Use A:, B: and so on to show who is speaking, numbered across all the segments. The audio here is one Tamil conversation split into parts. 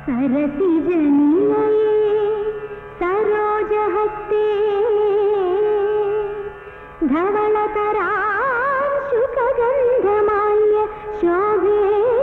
A: सरसिजनिलये सरोजहस्ते धवलतरांशुकगन्धमाल्य शोभे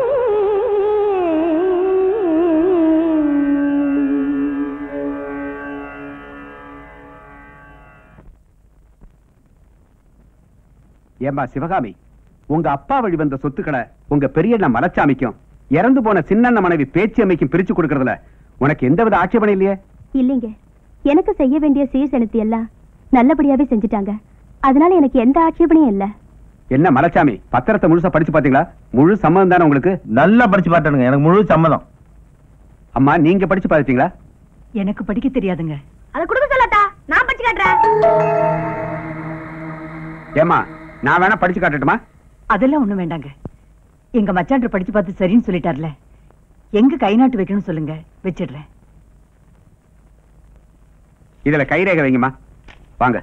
B: ஏம்பா சிவகாமி உங்க அப்பா வழி வந்த சொத்துக்களை உங்க பெரியண்ண மலைச்சாமிக்கும் இறந்து போன சின்னண்ண மனைவி பேச்சு அம்மைக்கும் பிரிச்சு கொடுக்கறதுல உனக்கு எந்தவித ஆட்சேபனை இல்லையே
A: இல்லைங்க எனக்கு செய்ய வேண்டிய சீர்செலுத்தி எல்லாம் நல்லபடியாவே செஞ்சுட்டாங்க அதனால எனக்கு எந்த ஆட்சேபனையும் இல்ல
B: என்ன மலைச்சாமி பத்திரத்தை முழுசா படிச்சு பாத்தீங்களா முழு சம்மதம் தானே உங்களுக்கு
C: நல்லா படிச்சு பார்த்தனுங்க எனக்கு முழு சம்மதம்
B: அம்மா நீங்க படிச்சு பாத்தீங்களா
D: எனக்கு படிக்க தெரியாதுங்க
A: அதை கொடுக்க சொல்லட்டா நான் படிச்சு காட்டுறேன்
B: ஏமா நான் வேணா படிச்சு காட்டட்டுமா
D: அதெல்லாம் ஒண்ணும் வேண்டாங்க எங்க மச்சான் படிச்சு பார்த்து சரின்னு சொல்லிட்டார்ல எங்க கை நாட்டு வைக்கணும்னு சொல்லுங்க வச்சிடுறேன்
B: இதுல கைரேகை வைங்கம்மா வாங்க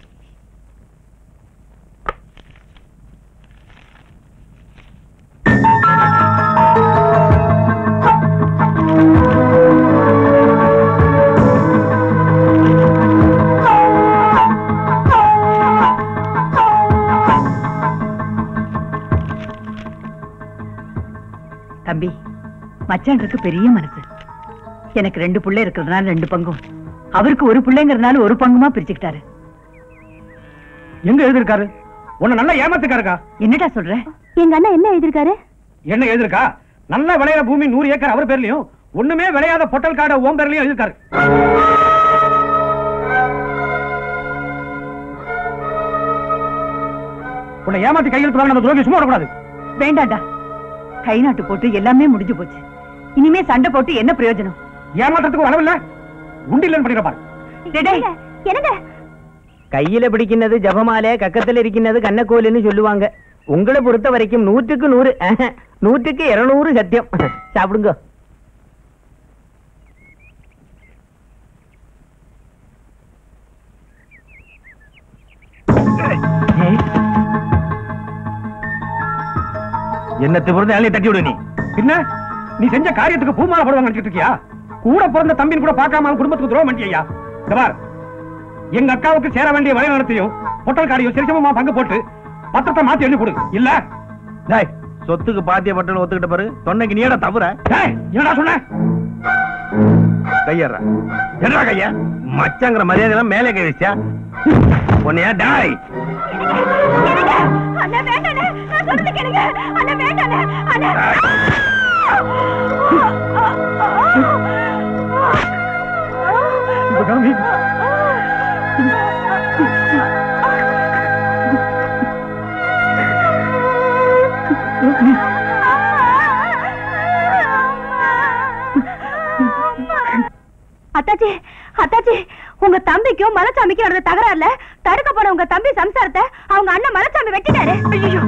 D: தம்பி மச்சான்ருக்கு பெரிய மனசு எனக்கு ரெண்டு புள்ளை இருக்கிறதுனால ரெண்டு பங்கும் அவருக்கு ஒரு பிள்ளைங்கிறதுனால ஒரு பங்குமா பிரிச்சுக்கிட்டாரு
E: எங்க எழுதிருக்காரு உன்னை நல்லா ஏமாத்துக்காருக்கா
D: என்னடா சொல்ற
A: எங்க அண்ணா என்ன எழுதிருக்காரு
E: என்ன எழுதிருக்கா நல்லா விளையிற பூமி நூறு ஏக்கர் அவர் பேர்லயும் ஒண்ணுமே விளையாத பொட்டல் காடை ஓம் பேர்லயும் எழுதிருக்காரு உன்னை ஏமாத்தி கையெழுத்து வாங்க நம்ம துரோகி சும்மா விடக்கூடாது
D: வேண்டாண்டா கை நாட்டு போட்டு எல்லாமே முடிஞ்சு போச்சு இனிமே சண்டை போட்டு என்ன பிரயோஜனம்
E: ஏமாற்றத்துக்கு ஒரு அளவில்ல உண்டில்லன்னு படிக்கிற பாரு
D: டேய்,
A: என்னங்க
F: கையில பிடிக்கிறது ஜபமாலை கக்கத்துல இருக்கிறது கண்ணக்கோலுன்னு சொல்லுவாங்க உங்களை பொறுத்த வரைக்கும் நூற்றுக்கு நூறு அஹ், நூற்றுக்கு இருநூறு சத்தியம் சாப்பிடுங்க
C: என்ன திமிர்ந்து அள்ளி தட்டி விடு நீ
E: என்ன நீ செஞ்ச காரியத்துக்கு பூமாலை போடுவாங்க நினைச்சிட்டு இருக்கியா கூட பிறந்த தம்பின்னு கூட பார்க்காம அவன் குடும்பத்துக்கு துரோகம் பண்ணியா பார் எங்க அக்காவுக்கு சேர வேண்டிய வழி நடத்தியும் பொட்டல் காரியம் சரிசமமா பங்கு போட்டு பத்திரத்தை மாத்தி எழுதி கொடு இல்ல
C: டேய் சொத்துக்கு பாத்திய பட்டன் ஒத்துக்கிட்ட பாரு தொன்னைக்கு நீடா தவிர
E: டேய், என்னடா சொன்ன
C: கையறா என்னடா கைய மச்சாங்கிற மரியாதை எல்லாம் மேலே கை வச்சா உன்னையா டாய்
A: அண்ணா வேண்டானே நான் சொல்றது கேளுங்க அண்ணா வேண்டானே அண்ணா
E: இப்ப கிளம்பி
A: அத்தாச்சி அத்தாச்சி உங்க தம்பிக்கும் மலைச்சாமிக்கும் நடந்த தகராறுல தடுக்க போன உங்க தம்பி சம்சாரத்தை அவங்க அண்ணன் மலைச்சாமி வெட்டிட்டாரு ஐயோ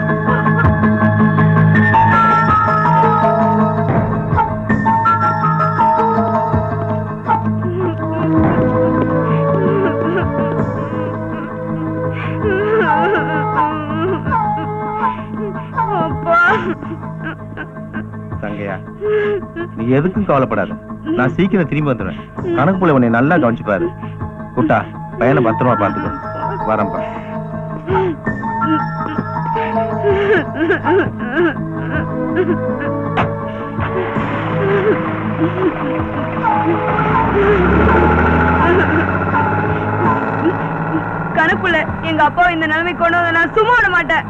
C: தங்கையா நீ எதுக்கும் கவலைப்படாத நான் சீக்கிரம் திரும்பி வந்துடுவேன் கணக்குள்ள உன்னை நல்லா கவனிச்சுப்பாரு குட்டா பையனை பத்திரமா பார்த்துக்கோ வரேன்ப்பா
A: கணக்குள்ள எங்க அப்பா இந்த நிலைமை கொண்டு வந்த நான் சும்மா விட மாட்டேன்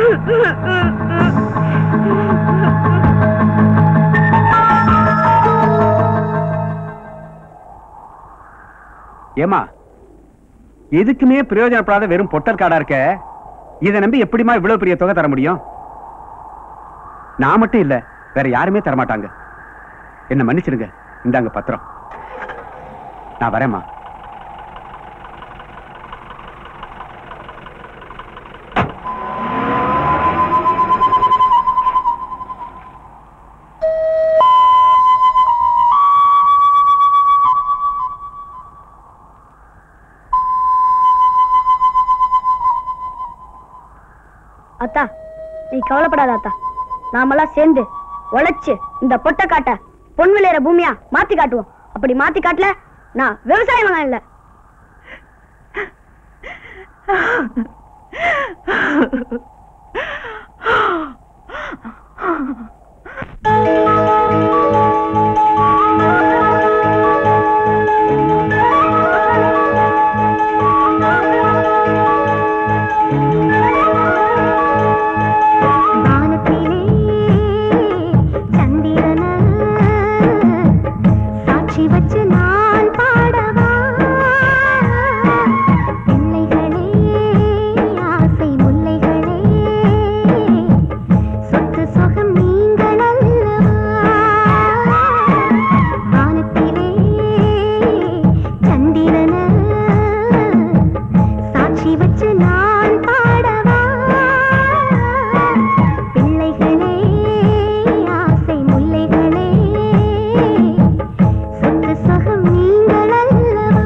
B: ஏமா எதுக்குமே பிரயோஜனப்படாத வெறும் பொட்டல் காடா இருக்க இதை நம்பி எப்படிமா இவ்வளவு பெரிய தொகை தர முடியும் நான் மட்டும் இல்ல வேற யாருமே தர மாட்டாங்க என்ன மன்னிச்சிடுங்க இந்தாங்க பத்திரம் நான் வரேம்மா
A: அத்தா நீ கவலைப்படாத அத்தா நாமெல்லாம் சேர்ந்து உழைச்சு இந்த பொட்டை காட்ட பொன் விளையிற பூமியா மாத்தி காட்டுவோம் அப்படி மாத்தி காட்டல நான் விவசாயம் வாங்க இல்ல
G: வானத்திலே சந்திரன சாட்சி வச்சு நான் பாடவா பிள்ளைகளே ஆசை முல்லைகளே சொத்து சொகம் நீங்கள் அல்லவா வானத்திலே சந்திரன சாட்சி வச்சு நான் பாடவா பிள்ளைகளே ஆசை முல்லைகளே சொத்து சொகம் நீங்கள் அல்லவா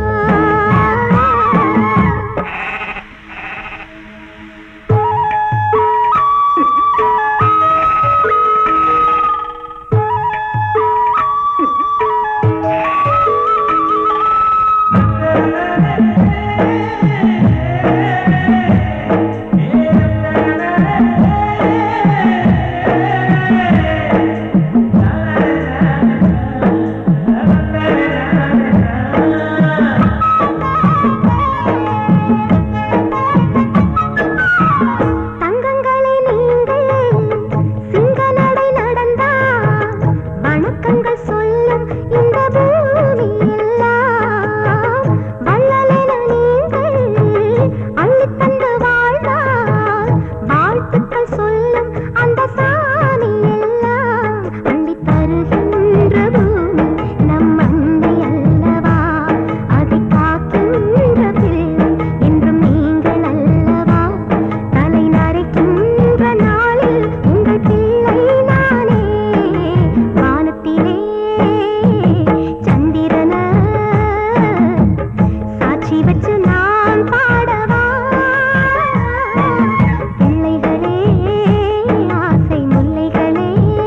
G: தங்கங்களே நீங்கள் சிங்க நடை நடந்தா வணக்கங்கள் சொல்லும் இந்த பூமி எல்லாம் வள்ளலென நீங்கள் அள்ளித் தந்து வாழ்ந்தால் வாழ்த்துக்கள் சொல்லும் அந்த சாமி எல்லாம் அள்ளித் தருகின்ற பூமி நம் அன்னை அல்லவா அதை காக்கின்ற பிள்ளை என்றும் நீங்கள் அல்லவா தலை நரைக்கின்ற நாளில் உங்கள் பிள்ளை நானே வானத்திலே சந்திரன சாட்சி வச்சு நான் பாடவா பிள்ளைகளே ஆசை முல்லைகளே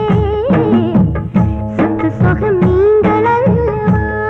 G: சொத்து சொகம் நீங்கள் அல்லவா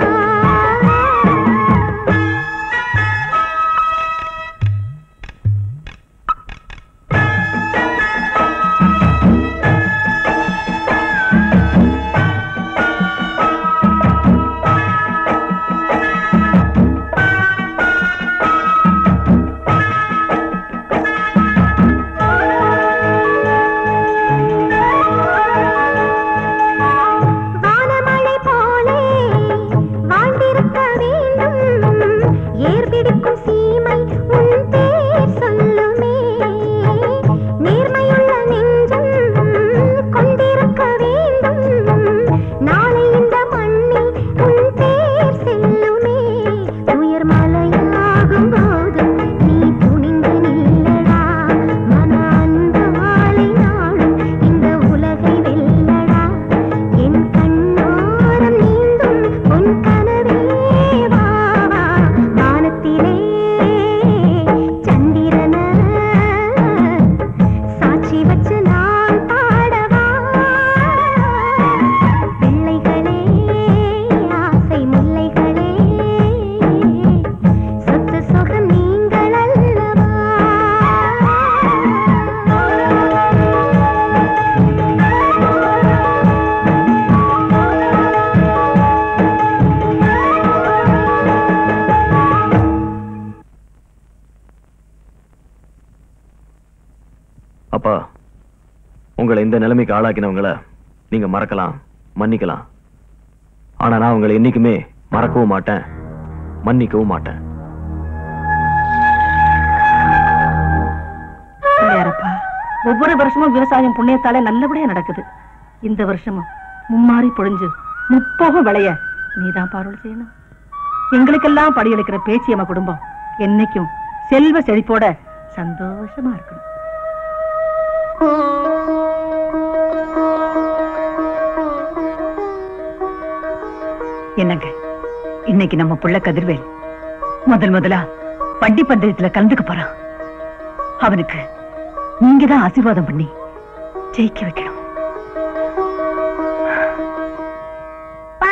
G: வானமழை போலே வாழ்ந்திருக்க வேண்டும் ஏர் பிடிக்கும் சீமை உன் பேர் சொல்லுமே நேர்மையுள்ள நெஞ்சம் கொண்டிருக்க வேண்டும் நாளை இந்த மண்ணில் உன் பேர் செல்லுமே உயர் மலையாகும் போது நீ துணிந்து நில்லடா மன அன்பாலை நாளும் இந்த உலகை வெல்லடா என் கண்ணோரம் நீந்தும் உன் கனவே வா வா வானத்திலே சந்திரன சாட்சி வச்சு நான் பாடவா பிள்ளைகளே ஆசை முல்லைகளே சொத்து சொகம் நீங்கள் அல்லவா
H: அப்பா உங்களை இந்த நிலைமைக்கு ஆளாக்கினவங்கள நீங்க மறக்கலாம் மன்னிக்கலாம் ஆனா நான் உங்களை என்னைக்குமே மறக்கவும் மாட்டேன் மன்னிக்கவும் மாட்டேன்
D: பிள்ளையாரப்பா ஒவ்வொரு வருஷமும் விவசாயம் புண்ணியத்தாலே நல்லபடியா நடக்குது இந்த வருஷமும் மும்மாறி பொழிஞ்சு முப்போகம் விளைய நீதான் பார்வல் செய்யணும் எங்களுக்கெல்லாம் படியெடுக்கிற பேச்சியம்ம குடும்பம் என்னைக்கும் செல்வ செழிப்போட சந்தோஷமா இருக்கணும் என்னங்க இன்னைக்கு நம்ம புள்ள கதிர்வேல் முதல் முதலா பண்டி பந்தயத்துல கலந்துக்க போறான் அவனுக்கு நீங்க தான் ஆசீர்வாதம் பண்ணி ஜெயிக்க வைக்கணும்
A: சரிங்க அத்தை.
D: என்னங்க இன்னைக்கு நம்ம புள்ள கதிர்வேல் முதல் முதலா பண்டி பந்தயத்துல கலந்துக்க போறான் அவனுக்கு நீங்க தான் ஆசீர்வாதம் பண்ணி ஜெயிக்க வைக்கணும்.
A: சரிங்க அத்தை.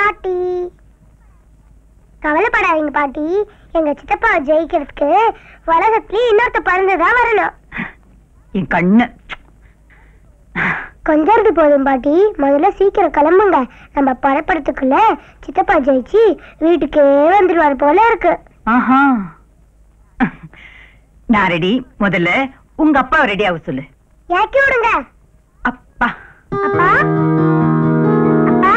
I: பாட்டி கவலைப்படாதீங்க பாட்டி எங்க சித்தப்பா ஜெயிக்கிறதுக்கு உலகத்திலேயே இன்னொருத்த பிறந்துதான் வரணும்
D: என் கண்ணு
I: கொஞ்சிறது போதும் பாட்டி முதல்ல சீக்கிரம் கிளம்புங்க நம்ம புறப்படுறதுக்குள்ள சித்தப்பா ஜெயிச்சு வீட்டுக்கே வந்துடுவார் போல இருக்கு
D: ஆஹா நான் ரெடி முதல்ல உங்க அப்பா ரெடி ஆக சொல்லு
I: இறக்கி விடுங்க
D: அப்பா
I: அப்பா அப்பா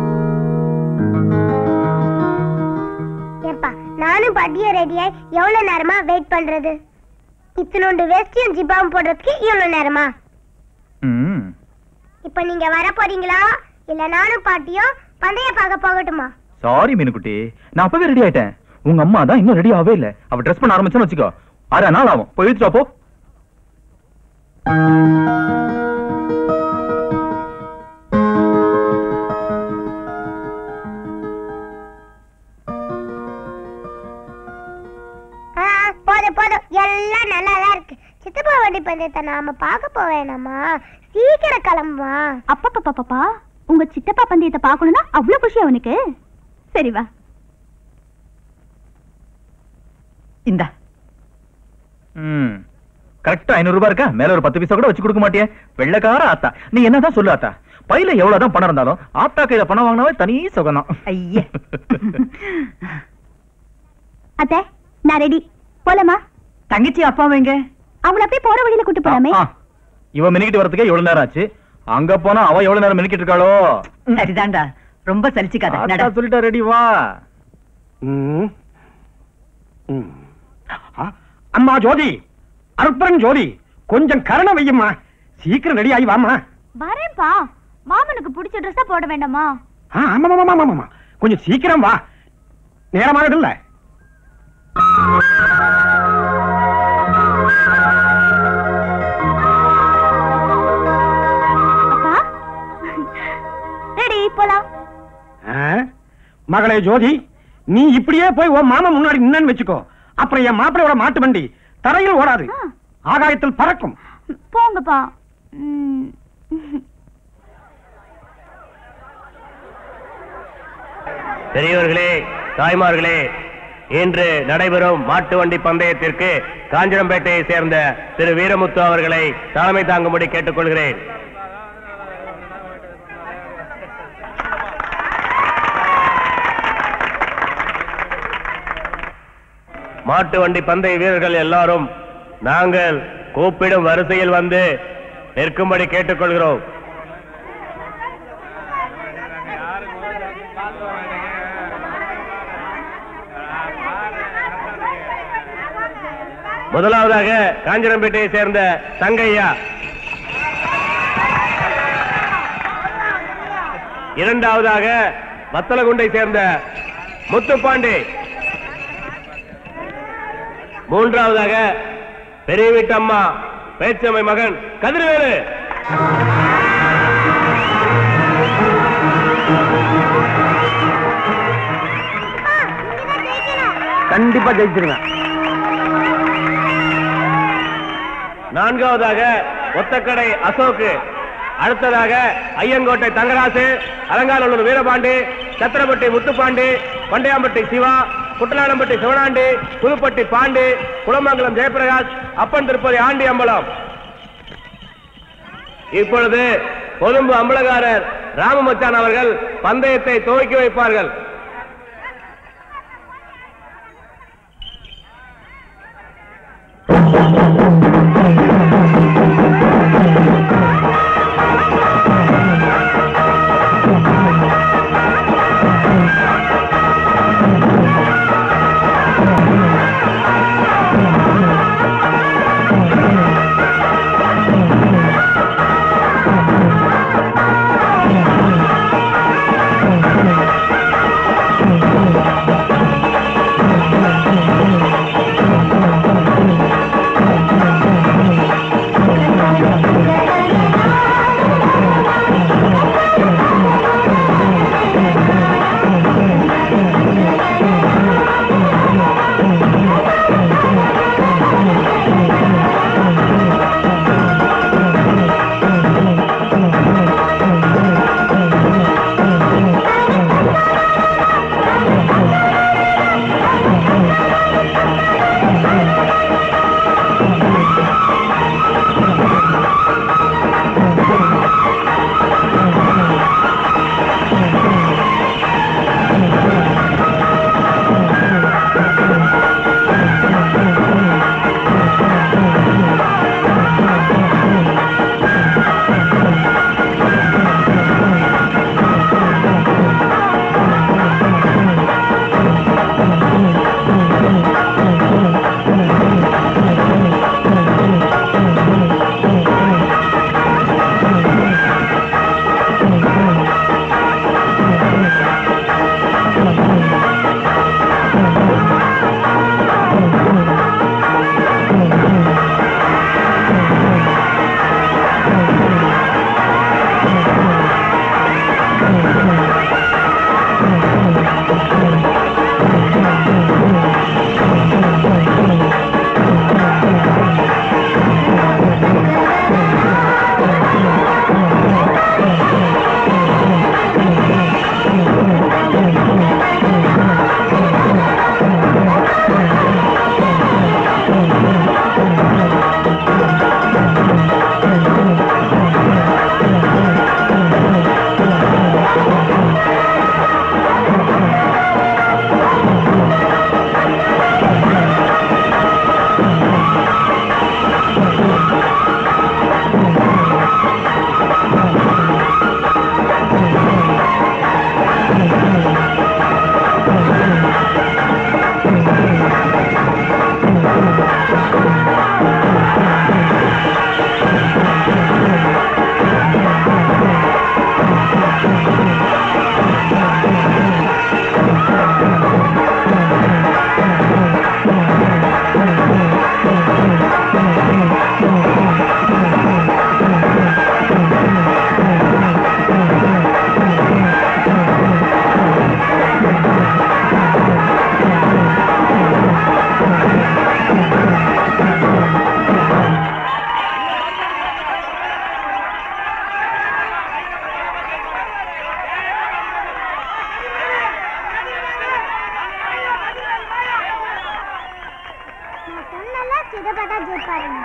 I: ஏப்பா நானும் பாட்டியும் ரெடியாய் எவ்வளவு நேரமா வெயிட் பண்றது இத்தனோண்டு வேஸ்டியும் ஜிப்பாவும் போடுறதுக்கு இவ்வளவு நேரமா
C: ம்
I: இப்ப நீங்க வர போறீங்களா இல்ல நானும் பாட்டியும் பந்தய பார்க்க போகட்டுமா
C: சாரி மீனுக்குட்டி நான் அப்பவே ரெடி ஆயிட்டேன் உங்க அம்மா தான் இன்னும் ரெடி ஆகவே இல்ல அவ ட்ரெஸ் பண்ண ஆரம்பிச்சான்னு வச்சுக்கோ அரை நாள் ஆகும் போய் இழுத்துட்டு வா போ
I: ஆ, போதும் போதும் எல்லாம் நல்லா தான் இருக்கு சித்தப்பா வண்டி பந்தயத்தை நாம பார்க்க போவேனாமா சீக்கிரம் கிளம்புமா
A: அப்பப்பா உங்க சித்தப்பா பந்தயத்தை பார்க்கணும்னா அவ்வளவு குஷி அவனுக்கு சரி வா
D: இந்தா
C: ம் கரெக்டா ஐநூறு ரூபாய் இருக்கா மேல ஒரு பத்து பைசா கூட வச்சு கொடுக்க மாட்டியே வெள்ளக்கார ஆத்தா நீ என்னதான் சொல்லு ஆத்தா பையில எவ்வளவுதான் பணம் இருந்தாலும் ஆத்தா கையில பணம் வாங்கினாவே தனி சுகம்தான்
D: ஐயே
A: அத்தை நான் ரெடி போலாமா
D: தங்கச்சி அப்பா வைங்க
A: அவங்கள அப்படியே போற வழியில கூட்டு போலாமே
C: ஆ, இவ மினிக்கிட்டு வரதுக்கே எவ்வளவு நேரம் ஆச்சு அங்க போனா அவ எவ்வளவு நேரம் மினிக்கிட்டு இருக்காளோ
D: சரிதான்டா ரொம்ப சலிச்சுக்காத நட
C: ஆத்தா சொல்லிட்டா ரெடி வா
E: ம். ம். ஆ, அம்மா ஜோதி அற்பரன் ஜோதி கொஞ்சம் கருணை வையம்மா சீக்கிரம் ரெடி ஆகி வாமா
A: வரேன்ப்பா மாமனுக்கு பிடிச்ச ட்ரெஸ்ஸா போட வேண்டாமா
E: ஆ, ஆமா ஆமா ஆமா ஆமா கொஞ்சம் சீக்கிரம் வா நேரமானது இல்ல
A: அப்பா ரெடி போலாம்
E: ஆ? மகளே ஜோதி நீ இப்படியே போய் உன் மாமா முன்னாடி நின்னு வச்சுக்கோ அப்புறம் என் மாப்பிளையோட மாட்டு வண்டி தரையில் ஓடாது
A: ஆ.
E: ஆகாயத்தில் பறக்கும்
A: போங்கப்பா ம்.
J: பெரியவர்களே தாய்மார்களே இன்று நடைபெறும் மாட்டு வண்டி பந்தயத்திற்கு காஞ்சிரம்பேட்டையை சேர்ந்த திரு வீரமுத்து அவர்களை தலைமை தாங்கும்படி கேட்டுக்கொள்கிறேன் மாட்டு வண்டி பந்தய வீரர்கள் எல்லாரும் நாங்கள் கூப்பிடும் வரிசையில் வந்து நிற்கும்படி கேட்டுக்கொள்கிறோம் முதலாவதாக காஞ்சிரம்பேட்டையை சேர்ந்த தங்கையா இரண்டாவதாக வத்தலகுண்டை சேர்ந்த முத்துப்பாண்டி மூன்றாவதாக பெரிய வீட்டம்மா பேச்சம்மை மகன் கதிர்வேலு
E: கண்டிப்பா ஜெயிச்சிருவேன்
J: நான்காவதாக ஒத்தக்கடை அசோக்கு அடுத்ததாக ஐயங்கோட்டை தங்கராசு அலங்காநல்லூர் வீரபாண்டி சத்திரப்பட்டி முத்துப்பாண்டி பண்டையாம்பட்டி சிவா குட்டநாடம்பட்டி சிவனாண்டி புதுப்பட்டி பாண்டி குளமங்கலம் ஜெயபிரகாஷ் அப்பன் திருப்பதி ஆண்டி அம்பலம் இப்பொழுது கொழும்பு அம்பலகாரர் ராமமச்சான் அவர்கள் பந்தயத்தை துவக்கி வைப்பார்கள்
I: நான் சொன்னல சிதப்பா தான் ஜெயிப்பாருங்க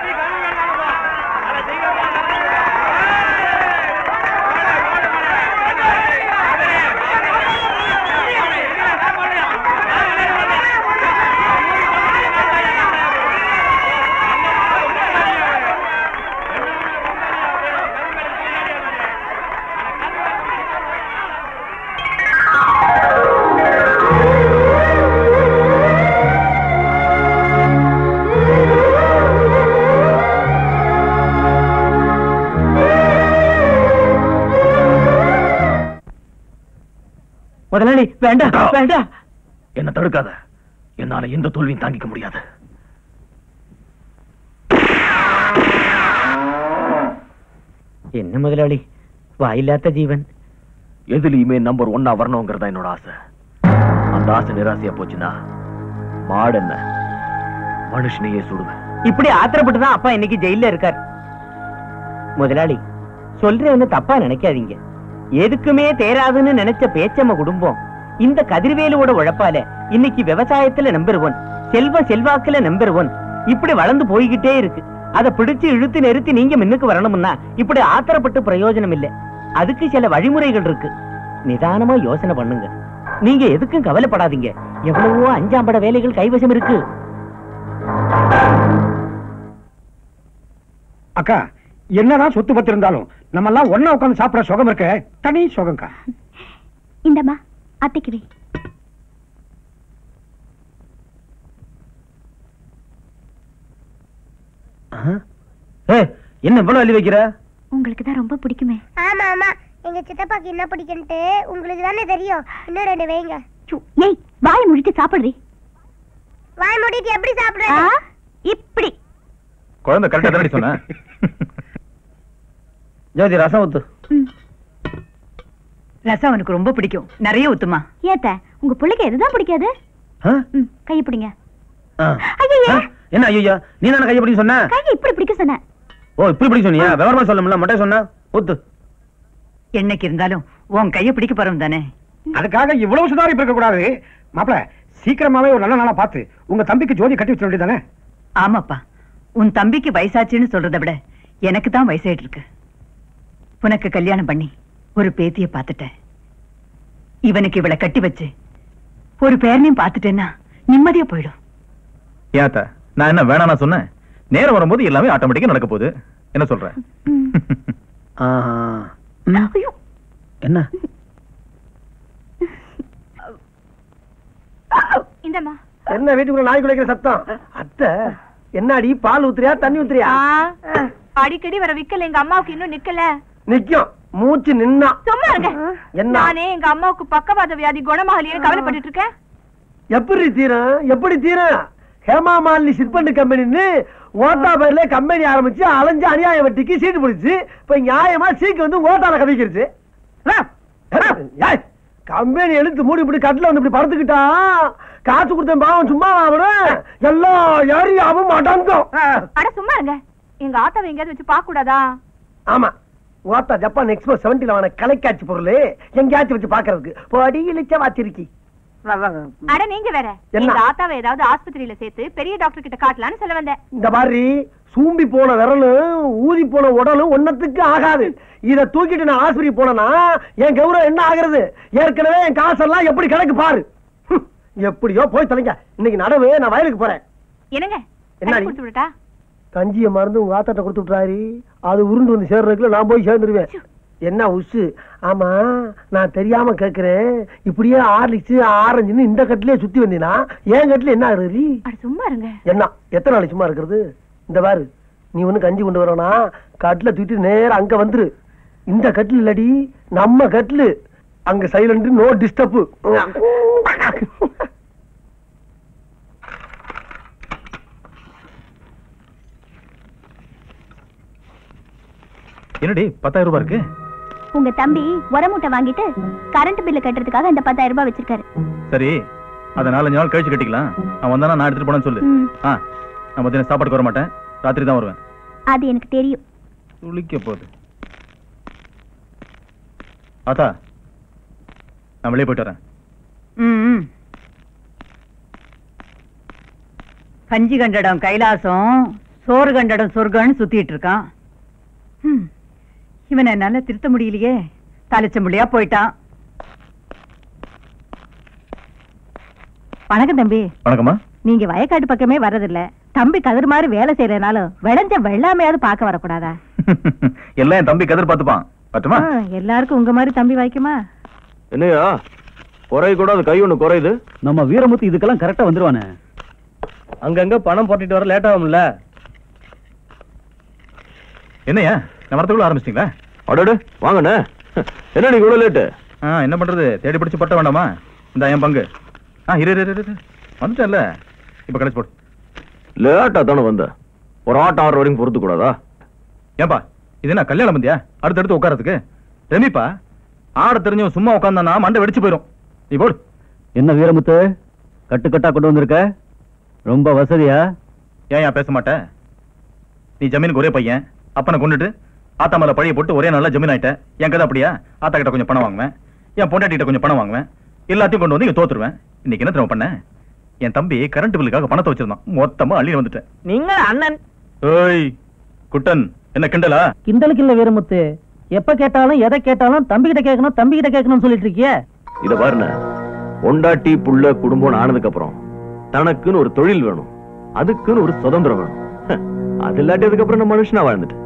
F: முதலாளி வேண்டாம் வேண்டாம்
H: என்ன தடுக்காத என்னால எந்த தோல்வியும் தாங்கிக்க முடியாது
F: என்ன முதலாளி வாயில்லாத ஜீவன்
H: எதுலயுமே நம்பர் ஒன்னா வரணுங்கிறதா என்னோட ஆசை அந்த ஆசை நிராசையா போச்சுன்னா மாடு என்ன மனுஷனையே சுடுவேன்
F: இப்படி ஆத்திரப்பட்டு தான் அப்பா இன்னைக்கு ஜெயில இருக்கார் முதலாளி சொல்றேன்னு தப்பா நினைக்காதீங்க எதுக்குமே தேராதுன்னு நினைச்ச பேச்சம்ம குடும்பம் இந்த கதிர்வேலுவோட உழைப்பால இன்னைக்கு விவசாயத்துல நம்பர் ஒன் செல்வ செல்வாக்குல நம்பர் ஒன் இப்படி வளர்ந்து போய்கிட்டே இருக்கு அதை பிடிச்சு இழுத்து நிறுத்தி நீங்க முன்னுக்கு வரணும்னா இப்படி ஆத்திரப்பட்டு பிரயோஜனம் இல்ல அதுக்கு சில வழிமுறைகள் இருக்கு நிதானமா யோசனை பண்ணுங்க நீங்க எதுக்கும் கவலைப்படாதீங்க எவ்வளவோ அஞ்சாம்பட வேலைகள் கைவசம் இருக்கு
E: அக்கா என்னதான் சொத்து பத்து இருந்தாலும் நம்ம எல்லாம் ஒண்ணா உட்கார்ந்து சாப்பிடுற சுகம் இருக்க தனி சுகம்க்கா
A: இந்தம்மா அத்தைக்கு வை
F: என்ன இவ்வளவு அள்ளி வைக்கிற
A: உங்களுக்கு தான் ரொம்ப பிடிக்குமே
I: ஆமா ஆமா எங்க சித்தப்பாக்கு என்ன பிடிக்குன்ட்டு உங்களுக்கு தானே தெரியும் இன்னும் ரெண்டு வைங்க
A: சு, ஏய் வாய் முடிட்டு சாப்பிடுறி
I: வாய் மூடிட்டு எப்படி
A: ஆ,
I: சாப்பிடுறது
A: இப்படி
C: குழந்தை கரெக்டா தானடி சொன்ன
F: ஜோதி ரசம் ஊத்து
A: ம்.
D: ரசம் அவனுக்கு ரொம்ப பிடிக்கும் நிறைய ஊத்துமா
A: ஏத்த உங்க பிள்ளைக்கு எதுதான் பிடிக்காது ம், கையை பிடிங்க ஐயையே.
F: என்ன ஐயோ நீ தானே கையை பிடிக்க சொன்ன
A: கையை இப்படி பிடிக்க சொன்னேன்
F: ஓ இப்படி பிடிக்க சொன்னியா விவரமா சொல்லணும்ல மட்டும் சொன்ன ஊத்து
D: என்னைக்கு இருந்தாலும் உன் கைய பிடிக்க போறோம் தானே
E: அதுக்காக இவ்வளவு சுதாரிப்பு இருக்க கூடாது மாப்பிள சீக்கிரமாவே ஒரு நல்ல நாளா பார்த்து உங்க தம்பிக்கு ஜோதி கட்டி வச்சிட வேண்டியதானே
D: ஆமாப்பா உன் தம்பிக்கு வயசாச்சுன்னு சொல்றதை விட எனக்கு தான் வயசாயிட்டு இருக்கு உனக்கு கல்யாணம் பண்ணி ஒரு பேத்திய பார்த்துட்டேன் இவனுக்கு இவளை கட்டி வச்சு ஒரு பேரனையும் பார்த்துட்டேன்னா நிம்மதியா போயிடும்
C: ஏத்த நான் என்ன வேணாம் நான் சொன்னேன் நேரம் வரும்போது எல்லாமே ஆட்டோமேட்டிக்கா நடக்க போகுது என்ன சொல்ற
A: ஐயோ
F: என்ன
A: இந்தம்மா
F: என்ன வீட்டுக்குள்ள நாய் குலைக்கிற சத்தம் அத்தை என்னடி பால் ஊத்துறியா தண்ணி ஊத்துறியா
A: அடிக்கடி வர விக்கல எங்க அம்மாவுக்கு இன்னும் நிக்கல
F: நிக்கும் மூச்சு நின்னா
A: சும்மா இருங்க
F: என்ன?
A: நானே எங்க அம்மாவுக்கு பக்கவாத வியாதி குணமாகலையே கவலைப்பட்டுட்டு இருக்கேன்
F: எப்படி தீரும் எப்படி தீரும் ஹேமா மாலினி சிற்பண்டு கம்பெனின்னு ஓட்டா பேர்ல கம்பெனி ஆரம்பிச்சு அலைஞ்சு அநியாய வட்டிக்கு சீட்டு பிடிச்சு இப்ப நியாயமா சீக்கு வந்து ஓட்டால கவிக்கிருச்சு
K: கம்பெனி எழுத்து மூடி இப்படி கட்டில வந்து இப்படி படுத்துக்கிட்டா காசு கொடுத்த பாவம் சும்மா அவனு எல்லா ஏரியாவும் அடங்கும்
A: அட சும்மா இருங்க எங்க ஆத்தாவை எங்கேயாவது வச்சு பார்க்க கூடாதா
K: ஆமா ஓத்தா ஜப்பான் எக்ஸ்போ செவன்டில வான கலைக்காட்சி பொருள் எங்கேயாச்சும் வச்சு பாக்குறதுக்கு பொடி இழிச்ச வாச்சிருக்கி
A: அட நீங்க வேற
K: என்ன?
A: எங்க ஆத்தாவை ஏதாவது ஆஸ்பத்திரியில சேர்த்து பெரிய டாக்டர் கிட்ட காட்டலாம்னு சொல்ல வந்தேன்
K: இந்த மாதிரி சூம்பி போன விரலும் ஊதி போன உடலும் ஒன்னத்துக்கு ஆகாது இத தூக்கிட்டு நான் ஆஸ்பத்திரி போனேன்னா என் கௌரவம் என்ன ஆகுறது ஏற்கனவே என் காசெல்லாம் எப்படி கணக்கு பாரு ஹம், எப்படியோ போய் தொலைங்க இன்னைக்கு நடவு நான் வயலுக்கு போறேன்
A: என்னங்க
K: என்னடி?
A: தண்ணி கொடுத்து விடட்டா
K: கஞ்சியை மறந்து உங்க ஆத்தாட்ட கொடுத்து விட்றாரு அது உருண்டு வந்து சேர்றதுக்குள்ள நான் போய் சேர்ந்துருவேன் என்ன உசு ஆமா நான் தெரியாம கேக்குறேன் இப்படியே ஆர்லிக்ஸ் ஆரஞ்சுன்னு இந்த கட்டிலே சுத்தி வந்தீங்கன்னா என் கட்டில என்ன ஆகுறது
A: அட சும்மா இருங்க
K: என்ன எத்தனை நாளைக்கு சும்மா இருக்கிறது இந்த பாரு நீ ஒண்ணு கஞ்சி கொண்டு வரனா கட்டில தூக்கிட்டு நேரா அங்க வந்துரு இந்த கட்டில் இல்லடி நம்ம கட்டிலு அங்க சைலண்ட் நோ டிஸ்டர்ப்
C: என்னடி பத்தாயிரம் ரூபாய் இருக்கு
A: உங்க தம்பி உரமூட்டை வாங்கிட்டு கரண்ட் பில்லு கட்டுறதுக்காக இந்த பத்தாயிரம் ரூபாய் வச்சிருக்காரு
C: சரி அதை நாலஞ்சு நாள் கழிச்சு கட்டிக்கலாம் நான் வந்தானா நான் எடுத்துட்டு போனேன்னு சொல்லு
A: ம்,
C: ஆ நான் மத்தியானம் சாப்பாட்டுக்கு வர மாட்டேன் ராத்திரி தான் வருவேன்
A: அது எனக்கு தெரியும்
C: துளிக்க போகுது ஆத்தா நான் வெளியே போயிட்டு வரேன்
D: ம் கஞ்சி கண்டடம் கைலாசம் சோறு கண்டடம் சொர்க்கம்னு சுத்திட்டு இருக்கான் ம், இவனை என்னால திருத்த முடியலையே தலைச்சம்புள்ளியா போயிட்டான் வணக்கம் தம்பி
C: வணக்கம்மா
D: நீங்க வயக்காட்டு பக்கமே வர்றதில்ல தம்பி கதிர் மாதிரி வேலை செய்யறதுனாலும் விளைஞ்ச வெள்ளாமையாவது பார்க்க வரக்கூடாதா
C: எல்லாம் என் தம்பி கதிர் பார்த்துப்பான் பட்டுமா
D: ஆ, எல்லாருக்கும் உங்க மாதிரி தம்பி வாய்க்குமா
H: என்னையா குறை கூட அது கை ஒண்ணு குறையுது
E: நம்ம வீரமுத்து இதுக்கெல்லாம் கரெக்டா வந்துருவானே
J: அங்கங்க பணம் போட்டுட்டு வர லேட் ஆகும்ல
C: என்னையா நான் வரத்துக்குள்ள ஆரம்பிச்சிட்டீங்களா
H: அடடு வாங்கண்ணே என்ன நீங்க இவ்வளவு லேட்டு
C: ஆ என்ன பண்றது தேடி பிடிச்சு பட்ட வேண்டாமா இந்த என் பங்கு ஆ இரு இரு, இரு இரு. வந்துட்டேன்ல இப்ப கழிச்சு போடு
H: லேட்டா தானே வந்த ஒரு ஆட்டம் ஆறு வரைக்கும் பொறுத்து கூடாதா
C: ஏன்பா இது என்ன கல்யாணம் பந்தியா அடுத்தடுத்து உட்காரத்துக்கு ரமிப்பா ஆட தெரிஞ்சவன் சும்மா உட்காந்தானா மண்டை வெடிச்சு போயிடும் நீ போடு
E: என்ன வீரமுத்து கட்டு கட்டா கொண்டு வந்திருக்க ரொம்ப வசதியா
C: ஏன் ஏன் பேச மாட்டேன் நீ ஜமீனுக்கு ஒரே பையன் அப்பனை கொண்டுட்டு ஆத்தா மேல பழைய போட்டு ஒரே நல்லா ஜமீன் ஆயிட்ட என் கதை அப்படியா ஆத்தா கிட்ட கொஞ்சம் பணம் வாங்குவேன் என் பொண்டாட்டி கிட்ட கொஞ்சம் பணம் வாங்குவேன் எல்லாத்தையும் கொண்டு வந்து இங்க தோத்துருவேன் இன்னைக்கு என்ன தெரியுமா பண்ணேன் என் தம்பி கரண்ட் பில்லுக்காக பணத்தை வச்சிருந்தான் மொத்தமா அள்ளி வந்துட்டேன்
F: நீங்க அண்ணன்
C: ஏய் குட்டன் என்ன கிண்டலா
D: கிண்டலுக்கு இல்ல வீரமுத்து எப்ப கேட்டாலும் எதை கேட்டாலும் தம்பி கிட்ட கேட்கணும் தம்பி கிட்ட கேட்கணும்னு சொல்லிட்டு இருக்கியே
H: இத பாருண்ண பொண்டாட்டி புள்ள குடும்பம் ஆனதுக்கு அப்புறம் தனக்குன்னு ஒரு தொழில் வேணும் அதுக்குன்னு ஒரு சுதந்திரம் வேணும் ஹ, அது இல்லாட்டி அதுக்கப்புறம் நான் மனுஷனா வாழ்ந்துட்டு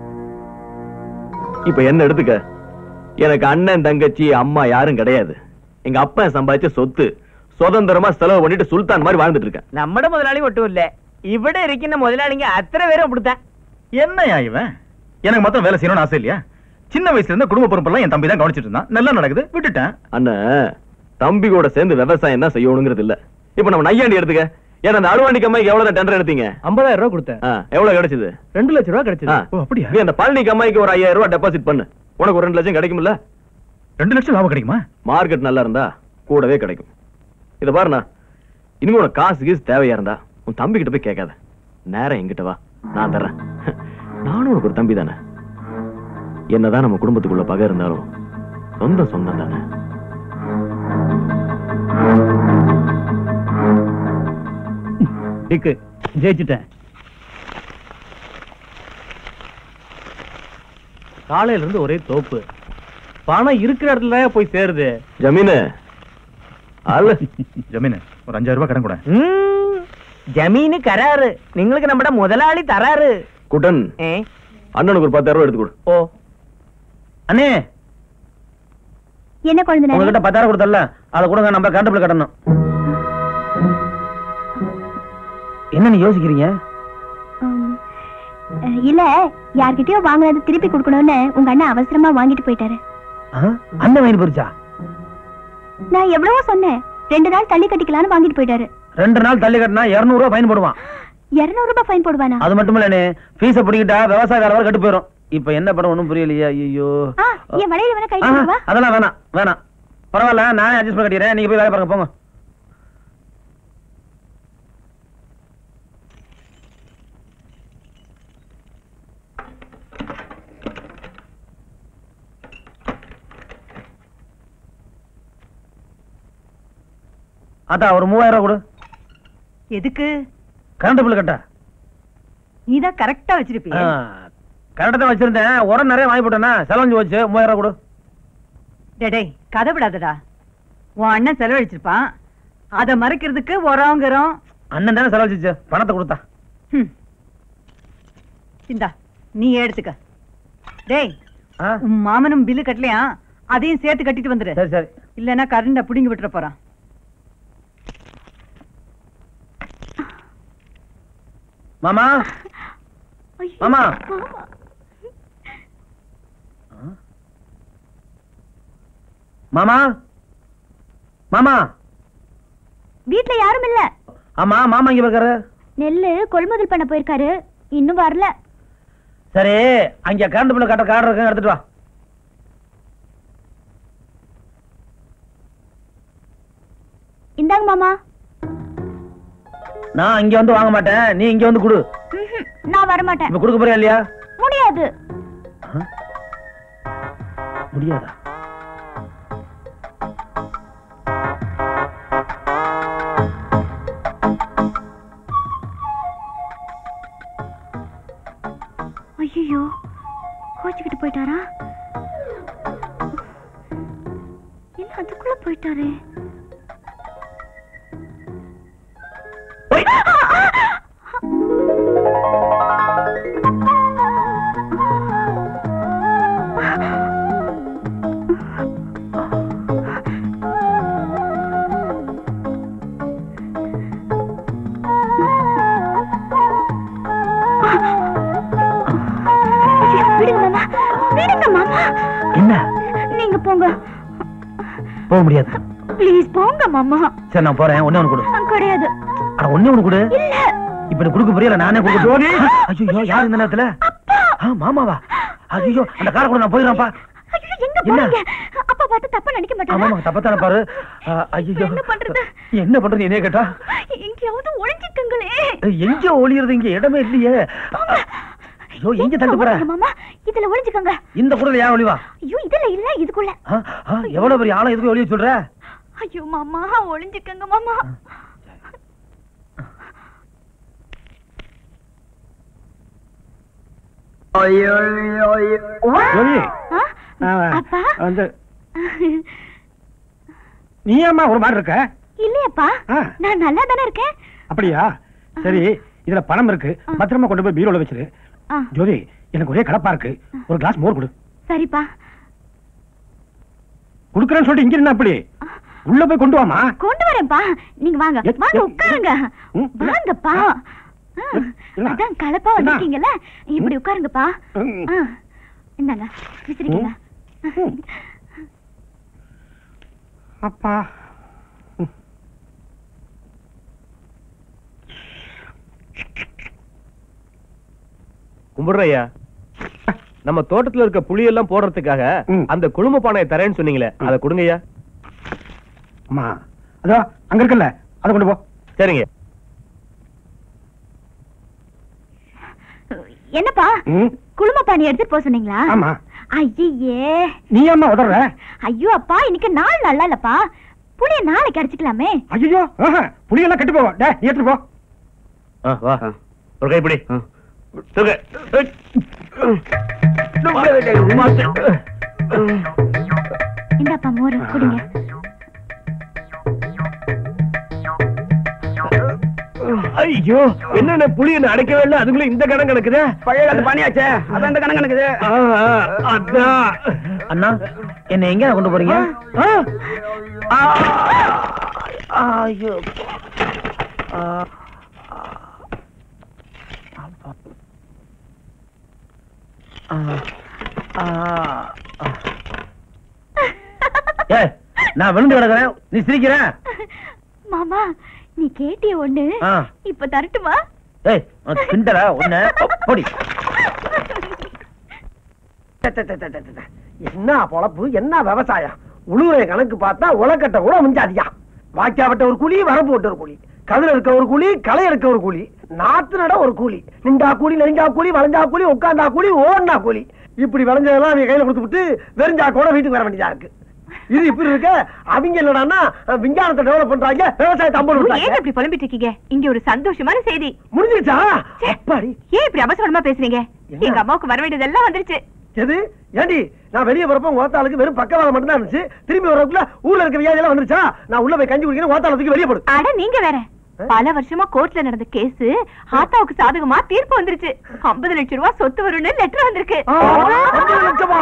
H: இப்ப என்ன எடுத்துக்க எனக்கு அண்ணன் தங்கச்சி அம்மா யாரும் கிடையாது எங்க அப்பா சம்பாதிச்ச சொத்து சுதந்திரமா செலவு பண்ணிட்டு சுல்தான் மாதிரி வாழ்ந்துட்டு இருக்கேன்
F: നമ്മുടെ മുതലാളി ഒട്ടും ഇല്ല ഇവിടെ ഇരിക്കുന്ന മുതലാളിക്ക് അത്ര പേരും അവിടുത്തെ
C: என்னையா இவன் எனக்கு மாத்திரம் வேலை செய்யணும்னு ஆசை இல்லையா சின்ன வயசுல இருந்து குடும்ப பொறுப்பெல்லாம் என் தம்பி தான் கவனிச்சிட்டு இருந்தான் நல்லா நடக்குது விட்டுட்டேன்
H: அண்ணன் தம்பி கூட சேர்ந்து விவசாயம் என்ன செய்யணுங்கிறது இல்ல இப்ப நம்ம நையாண்டி எடுத்துக்க ஏன்னா அந்த அருவாண்டி கம்மாய்க்கு எவ்வளவு டெண்டர் எடுத்தீங்க
J: ஐம்பதாயிரம் ரூபாய் கொடுத்தேன்
H: ஆ, எவ்வளவு கிடைச்சது
J: ரெண்டு லட்சம் ரூபாய் கிடைச்சது
H: ஆ.
C: ஓ அப்படியா
H: நீ அந்த பழனி கம்மாய்க்கு ஒரு ஐயாயிரம் ரூபாய் டெபாசிட் பண்ணு உனக்கு ஒரு ரெண்டு லட்சம் கிடைக்கும்ல
C: ரெண்டு லட்சம் லாபம் கிடைக்குமா
H: மார்க்கெட் நல்லா இருந்தா கூடவே கிடைக்கும் இத பாருண்ணா இனிமே உனக்கு காசு கீசு தேவையா இருந்தா உன் தம்பி கிட்ட போய் கேட்காத நேரம் என்கிட்ட வா நான் தர்றேன் நானும் உனக்கு ஒரு தம்பி தானே என்னதான் நம்ம குடும்பத்துக்குள்ள பகை இருந்தாலும் சொந்த சொந்தம் தானே
E: டிக்கு ஜெயிச்சிட்டேன்
J: காலையில இருந்து ஒரே தோப்பு பணம் இருக்கிற இடத்துல தான் போய் சேருது
H: ஜமீனு அல்ல
C: ஜமீன் ஒரு அஞ்சாயிரம் ரூபாய் கடன் கூட
F: ഉം, ജമീന് കരാറ് നിങ്ങൾക്ക് നമ്മുടെ മുതലാളി തരാറ്
H: குட்டன்
F: ഏ
H: அண்ணனுக்கு ஒரு பத்தாயிரம் ரூபாய் எடுத்து கொடு
F: ഓ
E: அண்ணே
A: என்ன குழந்தை
E: உங்ககிட்ட பத்தாயிரம் கொடுத்தல அதை கொடுங்க நம்ம கரண்ட் பில் கட்டணும் என்ன நீ யோசிக்கிறீங்க
A: உம், அஹ், இல்ல யார்கிட்டயோ வாங்கினது திருப்பி கொடுக்கணும்னு உங்க அண்ணன் அவசரமா வாங்கிட்டு போயிட்டாரு
E: அந்த வயது போரிச்சா
A: நான் எவ்வளவோ சொன்னேன் ரெண்டு நாள் தள்ளி கட்டிக்கலாம்னு வாங்கிட்டு போயிட்டாரு
E: ரெண்டு நாள் தள்ளி கட்டினா இருநூறு ரூபாய் ஃபைன் போடுவான்
A: இருநூறு ரூபாய் ஃபைன் போடுவானா
E: அது மட்டும் இல்லனே ஃபீஸ பிடிக்கிட்டா விவசாயக்கார வரை கட்டு போயிடும் இப்ப என்ன படம் ஒண்ணும் புரியலையா ஐயோ
A: ஆ, என் வலையில வேணா கை
E: ஆஹா,
A: வா
E: அதெல்லாம் வேணாம் வேணாம் பரவாயில்ல நானே அட்ஜஸ்ட் பண்ணி கட்டிடுறேன் நீங்க போய் வேலை பாருங்க போங்க அத்தா ஒரு மூவாயிரம் ரூபாய் கொடு
D: எதுக்கு
E: கரண்ட் பில் கட்ட
D: நீதான் கரெக்டா வச்சிருப்பிய
E: கரண்ட் தான் வச்சிருந்தேன் உரம் நிறைய வாங்கி போட்டேன்னா செலவஞ்சு வச்சு மூவாயிரம் ரூபாய் கொடு
D: டேய் கதை விடாதடா உன் அண்ணன் செலவழிச்சிருப்பான் அதை மறைக்கிறதுக்கு உரங்கிறோம்
E: அண்ணன் தானே செலவழிச்சு பணத்தை கொடுத்தா
D: இந்தா நீ எடுத்துக்க டேய்
E: ஆ?
D: உன் மாமனும் பில்லு கட்டலையா அதையும் சேர்த்து கட்டிட்டு வந்துரு
E: சரி சரி
D: இல்லன்னா கரண்ட புடிங்கி விட்டுற போறான்
E: மாமா மாமா மாமா மாமா
A: வீட்ல யாரும் இல்ல
E: ஆமா மாமா இங்க இருக்காரு
A: நெல்லு கொள்முதல் பண்ண போயிருக்காரு இன்னும் வரல
E: சரி அங்க கரண்ட் பில் கட்ட கார்டு இருக்கு எடுத்துட்டு வா
A: இந்தாங்க மாமா
E: நான் இங்க வந்து வாங்க மாட்டேன் நீ இங்க வந்து கொடு
A: ம்ஹும், நான் வர மாட்டேன்
E: இப்ப கொடுக்க போறியா இல்லையா
A: முடியாது
E: முடியாதா
A: ஐயோ கோச்சுக்கிட்டு போயிட்டாரா என்ன அதுக்குள்ள போயிட்டாரே ஐயோ, விடுங்க மாமா விடுங்க மாமா
E: என்ன
A: நீங்க போங்க
E: போக முடியாது
A: ப்ளீஸ் போங்க மாமா
E: சரி நான் போறேன் ஒண்ணே ஒண்ணு கொடு
A: கிடையாது
E: அட ஒண்ணே ஒண்ணு கொடு
A: இல்ல
E: இப்ப நீ கொடுக்க புரியல நானே கொடுக்க ஐயோ யார் இந்த நேரத்துல ஆ, மாமாவா ஐயோ அந்த காரை கூட நான் போயிடுறேன்ப்பா
A: ஐயோ எங்க
E: என்ன?
A: போறீங்க அப்பா பார்த்து தப்பா நினைக்க
E: ஆமா
A: மாட்டாரா
E: தப்பத்தான பாரு ஆ, ஐயோ
A: என்ன பண்றது?
E: என்ன பண்றது என்னைய கேட்டா
A: எங்கேயாவது ஒளிஞ்சுக்கங்களே
E: எங்க ஒளியறது இங்க இடமே இல்லையே ஐயோ எங்க தள்ளி போற
A: ஒளிஞ்சுக்க மாமா இதுல ஒளிஞ்சுக்கங்க
E: இந்த கூட ஏன் ஒளிவா
A: ஐயோ இதுல இல்ல இதுக்குள்ள
E: ஆ, ஆ, எவ்வளவு பெரிய ஆளம் எதுக்கு ஒளிய சொல்ற
A: ஐயோ மாமா ஒளிஞ்சுக்கங்க மாமா
E: ஜோதி,
A: ஆ?
E: ஆ,
A: அப்பா
E: வந்து நீ ஏம்மா ஒரு மாதிரி இருக்க
A: இல்லையப்பா
E: ஆ.
A: நான் நல்லா தானே இருக்கேன்
E: அப்படியா சரி இதுல பணம் இருக்கு பத்திரமா கொண்டு போய் பீரோல வச்சிரு
A: ஆ,
E: ஜோதி எனக்கு ஒரே கலப்பா இருக்கு ஒரு கிளாஸ் மோர் கொடு
A: சரிப்பா
E: குடுக்கறேன்னு சொல்லிட்டு இங்க என்ன அப்படி உள்ள போய் கொண்டு வாமா
A: கொண்டு வரேன்ப்பா நீங்க வாங்க
E: எத்-
A: வாங்க
E: எத்-
A: உட்காருங்க
E: ம், என்ன?
A: வாங்கப்பா ஆ,
E: என்ன?
A: அதான் கலப்பா
E: என்ன?
A: வந்திருக்கீங்கல்ல இப்படி உட்காருங்கப்பா
E: ம்.
A: ஆ, இந்தாங்க விசிறிக்கங்க
E: ம். அப்பா
J: கும்பிடுறையா நம்ம தோட்டத்துல இருக்க புளி எல்லாம் போடுறதுக்காக
E: ம்.
J: அந்த குழும பானையை தரேன்னு சொன்னீங்களே அதை கொடுங்கய்யா
E: அம்மா அதோ அங்க இருக்குல்ல அதை கொண்டு போ
J: சரிங்க
A: என்னப்பா
E: ம்.
A: குழும பாணி எடுத்துட்டு போக சொன்னீங்களா
E: ஆமா
A: ஐயே
E: நீ ஏம்மா உதற
A: ஐயோ அப்பா இன்னைக்கு நாள் நல்லா இல்லப்பா புளிய நாளைக்கு அடிச்சுக்கலாமே
E: ஐயோ புளியெல்லாம் கெட்டு போவோம் டே நீ எடுத்துட்டு போ
C: ஆ, வா ஒரு கைப்பிடி தூக்கு.
A: இந்தாப்பா மோர் குடிங்க
J: ஐயோ என்னென்ன புளி என்ன அடைக்கவே இல்லை அதுக்குள்ள இந்த கணம் கிடக்குது
B: பழைய காலத்து பானியாச்சே அதான் இந்த கணக்கு இருக்குது
J: அதான்
E: அண்ணா என்ன எங்க கொண்டு போறீங்க
J: ஆ,
E: ஐயோ ஏய் நான் விழுந்து கிடக்குறேன் நீ சிரிக்கிற
A: மாமா நீ கேட்டிய ஒண்ணு
E: ஆ.
A: இப்ப தரட்டுமா
E: ஏய் உனக்கு கிண்டலா உன்ன போடி
K: என்ன பொழப்பு என்ன விவசாயம் உழுவுற கணக்கு பார்த்தா உலக்கட்ட கூட மிஞ்சாதியா வாக்கியாவட்ட ஒரு கூலி வரப்பு போட்ட ஒரு கூலி கதிர இருக்க ஒரு கூலி களை இருக்க ஒரு கூலி நாத்து நட ஒரு கூலி நின்றா கூலி நெறிஞ்சா கூலி வளைஞ்சா கூலி உட்காந்தா கூலி ஓடினா கூலி இப்படி விளைஞ்சதெல்லாம் அவங்க கையில கொடுத்து விட்டு வெறிஞ்சா கூட வீட்டுக்கு வர வேண்டியதா இருக்கு இது இப்படி இருக்க அவங்க என்னடான்னா விஞ்ஞானத்தை டெவலப் பண்றாங்க விவசாயத்தை அம்பல்
A: ஏன்
K: விட்டாங்க
A: இப்படி புலம்பிட்டு இருக்கீங்க இங்க ஒரு சந்தோஷமான செய்தி
K: முடிஞ்சிருச்சா
A: ச்சே.
K: அப்பாடி
A: ஏன் இப்படி அவசரமா பேசுறீங்க
K: என்ன?
A: எங்க அம்மாவுக்கு வர வேண்டியதெல்லாம் வந்துருச்சு
K: எது ஏண்டி நான் வெளியே வரப்போ உங்க ஓத்தாளுக்கு வெறும் பக்கவாதம் மட்டும் தான் இருந்துச்சு திரும்பி வரக்குள்ள ஊர்ல இருக்க வியாதி எல்லாம் வந்துருச்சா நான் உள்ள போய் கஞ்சி குடிக்கிறேன் ஓத்தாள தூக்கி வெளியே போடு
A: அட நீங்க வேற பல வருஷமா கோர்ட்ல நடந்த கேஸ் ஆத்தாவுக்கு சாதகமா தீர்ப்பு வந்துருச்சு 50 லட்சம் ரூபாய் சொத்து வரும்னு லெட்டர் வந்திருக்கு
K: ஆ, அஞ்சு லட்சமா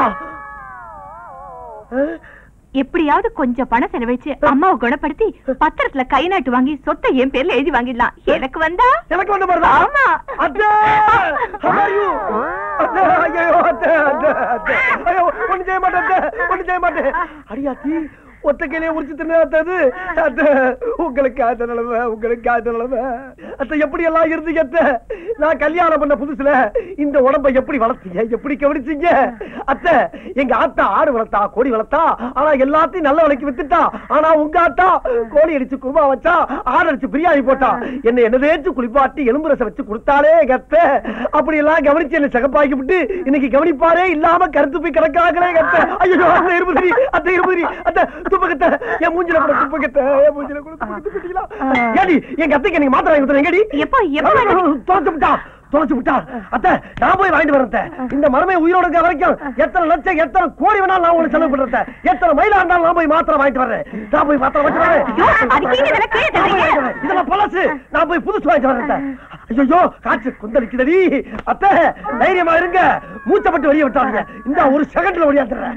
K: ஆ?
A: எப்படியாவது கொஞ்சம் பணம் செலவழிச்சு அம்மாவை குணப்படுத்தி பத்திரத்துல கை நாட்டு வாங்கி சொத்தை என் பேர்ல எழுதி வாங்கிடலாம் எனக்கு வந்தா
K: எனக்கு வந்த பாருதா
A: ஆமா.
K: அத்தை how are you? அத்தை, ஐயையோ, அத்தை, அத்தை, அத்தை. ஐயோ, ஒண்ணும் செய்ய மாட்டேன் அத்தை, ஒண்ணும் செய்ய மாட்டேன் அடியாத்தி ஒத்த கையிலே உரிச்சு தின்னு அத்தை அது. அத்தை, உங்களுக்கு ஆத்த நிலைமை உங்களுக்கு ஆத்த நிலைமை அத்தை எப்படி எல்லாம் இருந்தீங்க அத்தை நான் கல்யாணம் பண்ண புதுசுல இந்த உடம்ப எப்படி வளர்த்தீங்க எப்படி கவனிச்சீங்க அத்தை எங்க ஆத்தா ஆடு வளர்த்தா கோழி வளர்த்தா ஆனா எல்லாத்தையும் நல்ல விலைக்கு வித்துட்டா ஆனா உங்க ஆத்தா கோழி அடிச்சு குருமா வச்சா ஆடு அடிச்சு பிரியாணி போட்டா என்ன என்ன தேய்ச்சு குளிப்பாட்டி எலும்பு ரசம் வச்சு கொடுத்தாலே எங்க அத்தை அப்படி எல்லாம் கவனிச்சு என்ன சகப்பாக்கி விட்டு இன்னைக்கு கவனிப்பாரே இல்லாம கருத்து போய் கிடக்காங்களே எங்க அத்தை ஐயோ அத்தை இருபது அத்தை இருபது அத்தை துப்பக்கத்தை என் மூஞ்சில கூட துப்பக்கத்தை என் மூஞ்சில கூட துப்பக்கத்தை குட்டிங்களா ஏடி எங்க அத்தைக்கு நீங்க மாத்திரை வாங்கி கொடுத்தேன் எங்கடி
A: எப்போ எப்போ வேணும்?
K: தொலைச்சு விட்டா தொலைச்சு விட்டா அத்தை நான் போய் வாங்கிட்டு வரேன் அத்தை. இந்த மரமே உயிரோட இருக்க வரைக்கும் எத்தனை லட்சம் எத்தனை கோடி வேணாலும் நான் உங்களுக்கு செலவு பண்றேன் அத்தை. எத்தனை மயிலா இருந்தாலும் நான் போய் மாத்திரை வாங்கிட்டு வரேன் நான் போய் மாத்திரை வாங்கிட்டு வரேன்
A: ஐயோ, அதுக்கு நீங்க இதெல்லாம் கீழே
K: நான் போய்
A: தள்ளுறீங்க.
K: வாங்கிட்டு வரேன். இதெல்லாம் பழசு நான் போய் புதுசு வாங்கிட்டு வரேன் அத்தை. ஐயோ காய்ச்சல் கொந்தளிக்குதடி அத்தை தைரியமா இருங்க மூச்சப்பட்டு வெளியே விட்டாங்க இந்த ஒரு செகண்ட்ல ஒடியாந்துடுறேன்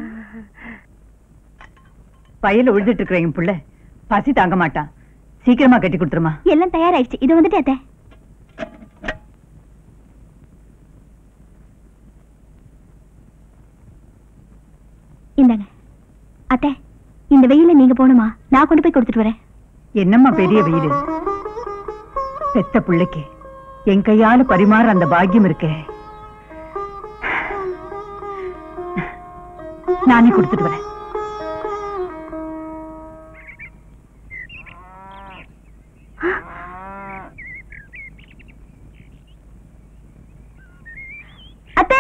D: வயல்ல விழுந்துட்டு இருக்கிற என் புள்ள பசி தாங்க மாட்டான் சீக்கிரமா கட்டி கொடுத்துருமா
A: எல்லாம் தயாராயிடுச்சு இது வந்துட்டு அத்தை இந்தாங்க அத்தை இந்த வெயில நீங்க போகணுமா நான் கொண்டு போய் கொடுத்துட்டு வரேன்
D: என்னம்மா பெரிய வெயில் பெத்த பிள்ளைக்கு என் கையால பரிமாற அந்த பாக்கியம் இருக்கே நானே கொடுத்துட்டு வரேன்
A: அத்தை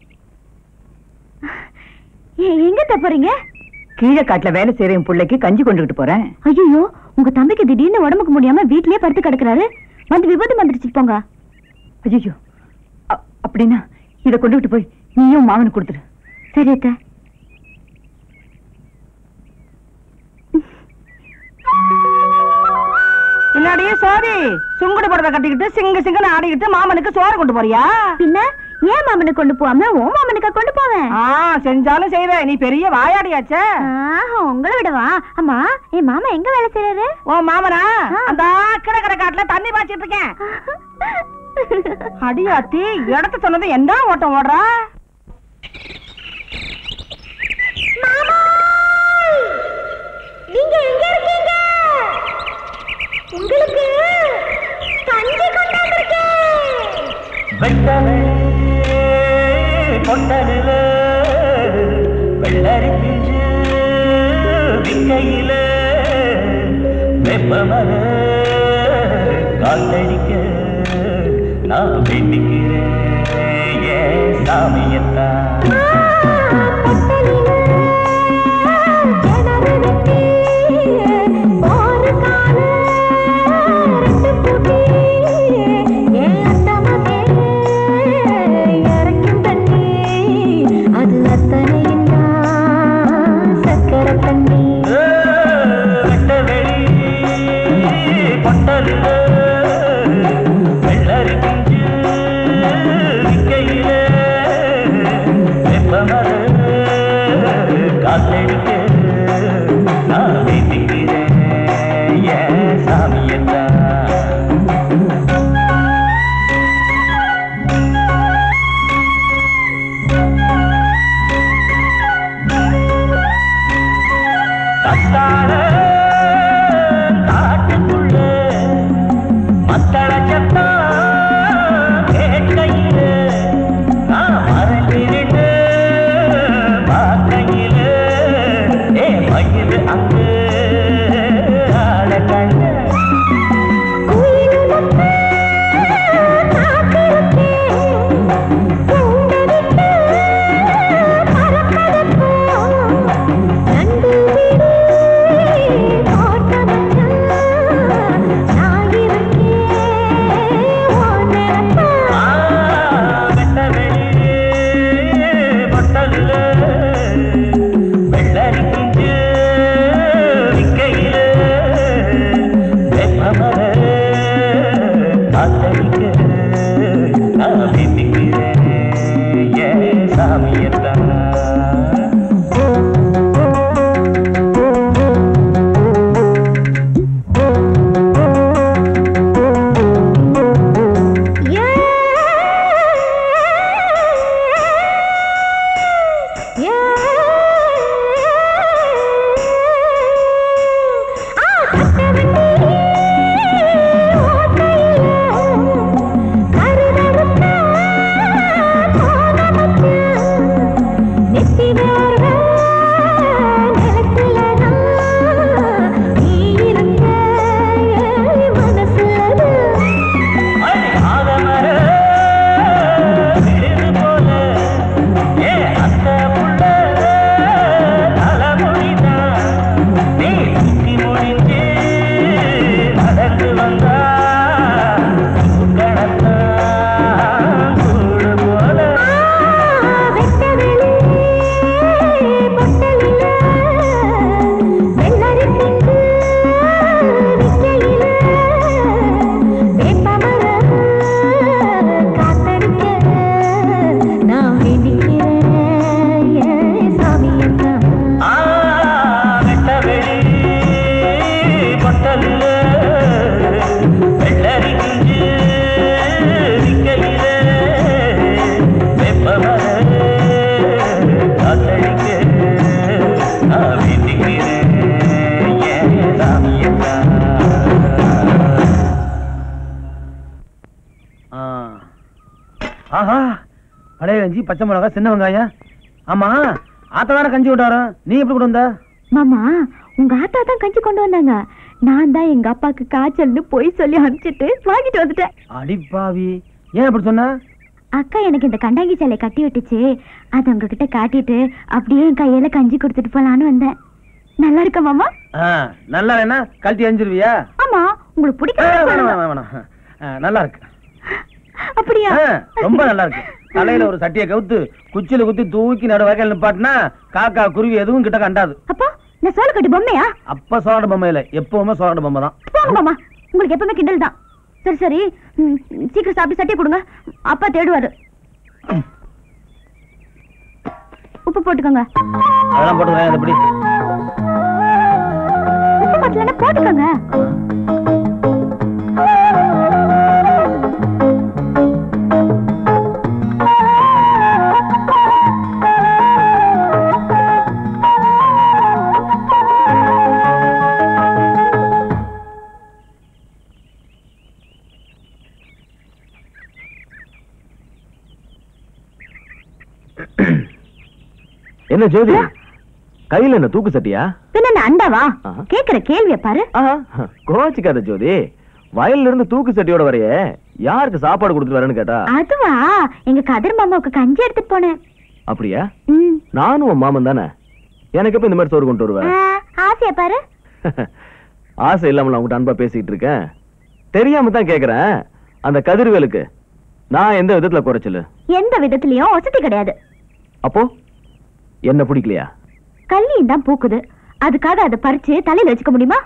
A: எ- எங்க அத்தை போறீங்க
D: கீழே காட்டுல வேலை செய்யற என் பிள்ளைக்கு கஞ்சி கொண்டுகிட்டு போறேன்
A: ஐயோ உங்க தம்பிக்கு திடீர்னு உடம்புக்கு முடியாம வீட்லயே படுத்து கிடக்குறாரு வந்து விபத்து வந்துருச்சு போங்க
D: ஐயோ அப்படின்னா இத கொண்டுகிட்டு போய் நீயும் மாவனுக்கு கொடுத்துரு
A: சரி அத்தை
D: இல்லாடியே சோதி சுங்குடு படத்தை கட்டிக்கிட்டு சிங்க சிங்கன்னு ஆடிக்கிட்டு மாமனுக்கு சோறு கொண்டு போறியா
A: பின்ன ஏன் மாமனுக்கு கொண்டு போவாம ஓ மாமனுக்கா கொண்டு போவேன்
D: ஆ செஞ்சாலும் செய்வே நீ பெரிய வாயாடியாச்சே
A: ஆஹா, உங்களை விடவா அம்மா என் மாமா எங்க வேலை செய்யறாரு
D: ஓ மாமனா
A: ஆ.
D: அந்த அக்கறை கடை காட்டுல தண்ணி பாய்ச்சிட்டு இருக்கேன் அடியாத்தி இடத்த சொன்னது என்ன ஓட்டம் ஓடுறா
I: நீங்க எங்க இருக்கீங்க உங்களுக்கு கஞ்சி கொண்டாந்துருக்கேன்
L: வெள்ளரி பிஞ்சு விக்கையில வெப்பமர காத்தடிக்க நான் வேண்டிக்கிறேன் ஏன் சாமியத்தான்
I: அது அத்தனையும் சக்கரை தண்ணி
L: வெட்டவெளி பொட்டலில வெள்ளரி பிஞ்சு விக்கையில வெப்பமர காத்தடிக்க நான் வேண்டிக்கிறேன் ஏன் சாமியத்தான் கத்தாழ காட்டுக்குள்ள மத்தள சத்தம் கேட்கையில நான் மறைஞ்சிருந்து பார்க்கையில ஏ மயில் பகலிலே வெள்ளரி குஞ்சு நிக்கையிலே வெப்பமர காத்தடிக்க நான் வேண்டிக்கிறேன் ஏன் சாமியக்கா
K: ஆஹா பழைய கஞ்சி பச்சை மிளகா சின்ன வெங்காயம் ஆமா ஆத்த தானே கஞ்சி கொண்டு வரோம் நீ எப்படி கொண்டு வந்த
A: மாமா உங்க ஆத்தா தான் கஞ்சி கொண்டு வந்தாங்க நான் தான் எங்க அப்பாக்கு காய்ச்சல்னு பொய் சொல்லி அனுப்பிச்சிட்டு வாங்கிட்டு வந்துட்டேன்
K: அடிப்பாவி ஏன் இப்படி சொன்ன
A: அக்கா எனக்கு இந்த கண்டாங்கி சேலை கட்டி விட்டுச்சு அதை உங்ககிட்ட காட்டிட்டு அப்படியே என் கையில கஞ்சி கொடுத்துட்டு போலான்னு வந்தேன் நல்லா இருக்க மாமா
K: ஆ, நல்லா என்ன கழட்டி எஞ்சிருவியா
A: ஆமா உங்களுக்கு
K: ஆ,
A: பிடிக்கும்
K: வேணாம், வேணாம், வேணாம். ஆ, நல்லா இருக்கு
A: அப்படியா
K: ஆ, ரொம்ப நல்லா இருக்கு தலையில ஒரு சட்டியை கவுத்து குச்சியில குத்தி தூக்கி நடு வகையில் நிப்பாட்டினா காக்கா குருவி எதுவும் கிட்ட கண்டாது
A: அப்பா நான் சோள கட்டி பொம்மையா
K: அப்ப சோழ பொம்மை இல்ல எப்பவுமே சோழ பொம்மை தான்
A: போங்க மாமா உங்களுக்கு எப்பவுமே கிண்டல் தான் சரி சரி ம், சீக்கிரம் சாப்பிட்டு சட்டியை கொடுங்க அப்பா தேடுவாரு உப்பு போட்டுக்கோங்க
K: அதெல்லாம் போட்டு எப்படி
A: உப்பு பத்தலன்னா போட்டுக்கோங்க
H: என்ன ஜோதி கையில என்ன தூக்கு சட்டியா
A: பின்ன என்ன அண்டாவா
H: ஆஹா.
A: கேக்குற கேள்விய பாரு
H: கோச்சிக்காத ஜோதி வயல்ல இருந்து தூக்கு சட்டியோட வரைய யாருக்கு சாப்பாடு கொடுத்துட்டு வரேன்னு கேட்டா
A: அதுவா எங்க கதிர் மாமாவுக்கு கஞ்சி எடுத்துட்டு போனேன்
H: அப்படியா
A: ம்.
H: நானும் உன் மாமன் தானே எனக்கு எப்ப இந்த மாதிரி சோறு கொண்டு வருவேன்
A: ஆ, ஆசையா பாரு
H: ஆசை இல்லாம நான் உங்ககிட்ட அன்பா பேசிக்கிட்டு இருக்கேன் தெரியாம தான் கேக்குறேன் அந்த கதிர்வேலுக்கு நான் எந்த விதத்துல குறைச்சல
A: எந்த விதத்துலயும் வசதி கிடையாது
H: அப்போ என்ன பிடிக்கலையா
A: கல்லியும் தான் பூக்குது அதுக்காக அதை பறிச்சு தலையில வச்சுக்க முடியுமா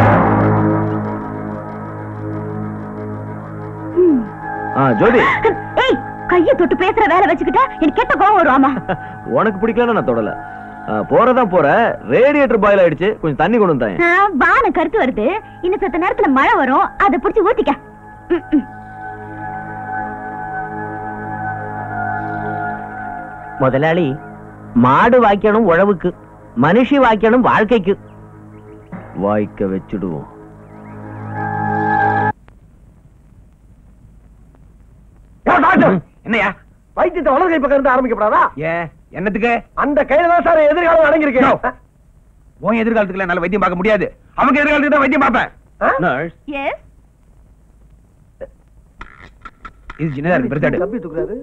A: ம்.
H: ஆ ஜோதி
A: ஏய் கைய தொட்டு பேசுற வேலை வச்சுக்கிட்ட எனக்கு கெட்ட கோவம் வருவாமா
H: உனக்கு பிடிக்கலன்னு நான் தொடல ஆ, போறதான் போற ரேடியேட்டர் பாயில் ஆயிடுச்சு கொஞ்சம் தண்ணி கொண்டு வந்தேன்
A: வான கருத்து வருது இன்னும் சத்த நேரத்துல மழை வரும் அதை புடிச்சு ஊத்திக்க ம், ம்.
F: முதலாளி மாடு வாய்க்கணும் உழவுக்கு மனுஷி வாய்க்கணும் வாழ்க்கைக்கு
H: வாய்க்க வச்சுடுவோம்
E: என்னையா
K: வைத்தியத்தை வலது கை பக்கம் இருந்து ஆரம்பிக்கப்படாதா
E: ஏன் என்னத்துக்கு
K: அந்த கையில தான் சார் எதிர்காலம் அடங்கியிருக்கேன்
E: உன் எதிர்காலத்துக்குள்ள என்னால வைத்தியம் பார்க்க முடியாது அவங்க எதிர்காலத்துக்கு தான் வைத்தியம் பார்ப்பேன்
H: நர்ஸ்
A: எஸ்
E: இது சின்னதா இருக்கு பெருசாடு
K: தப்பி தூக்குறாரு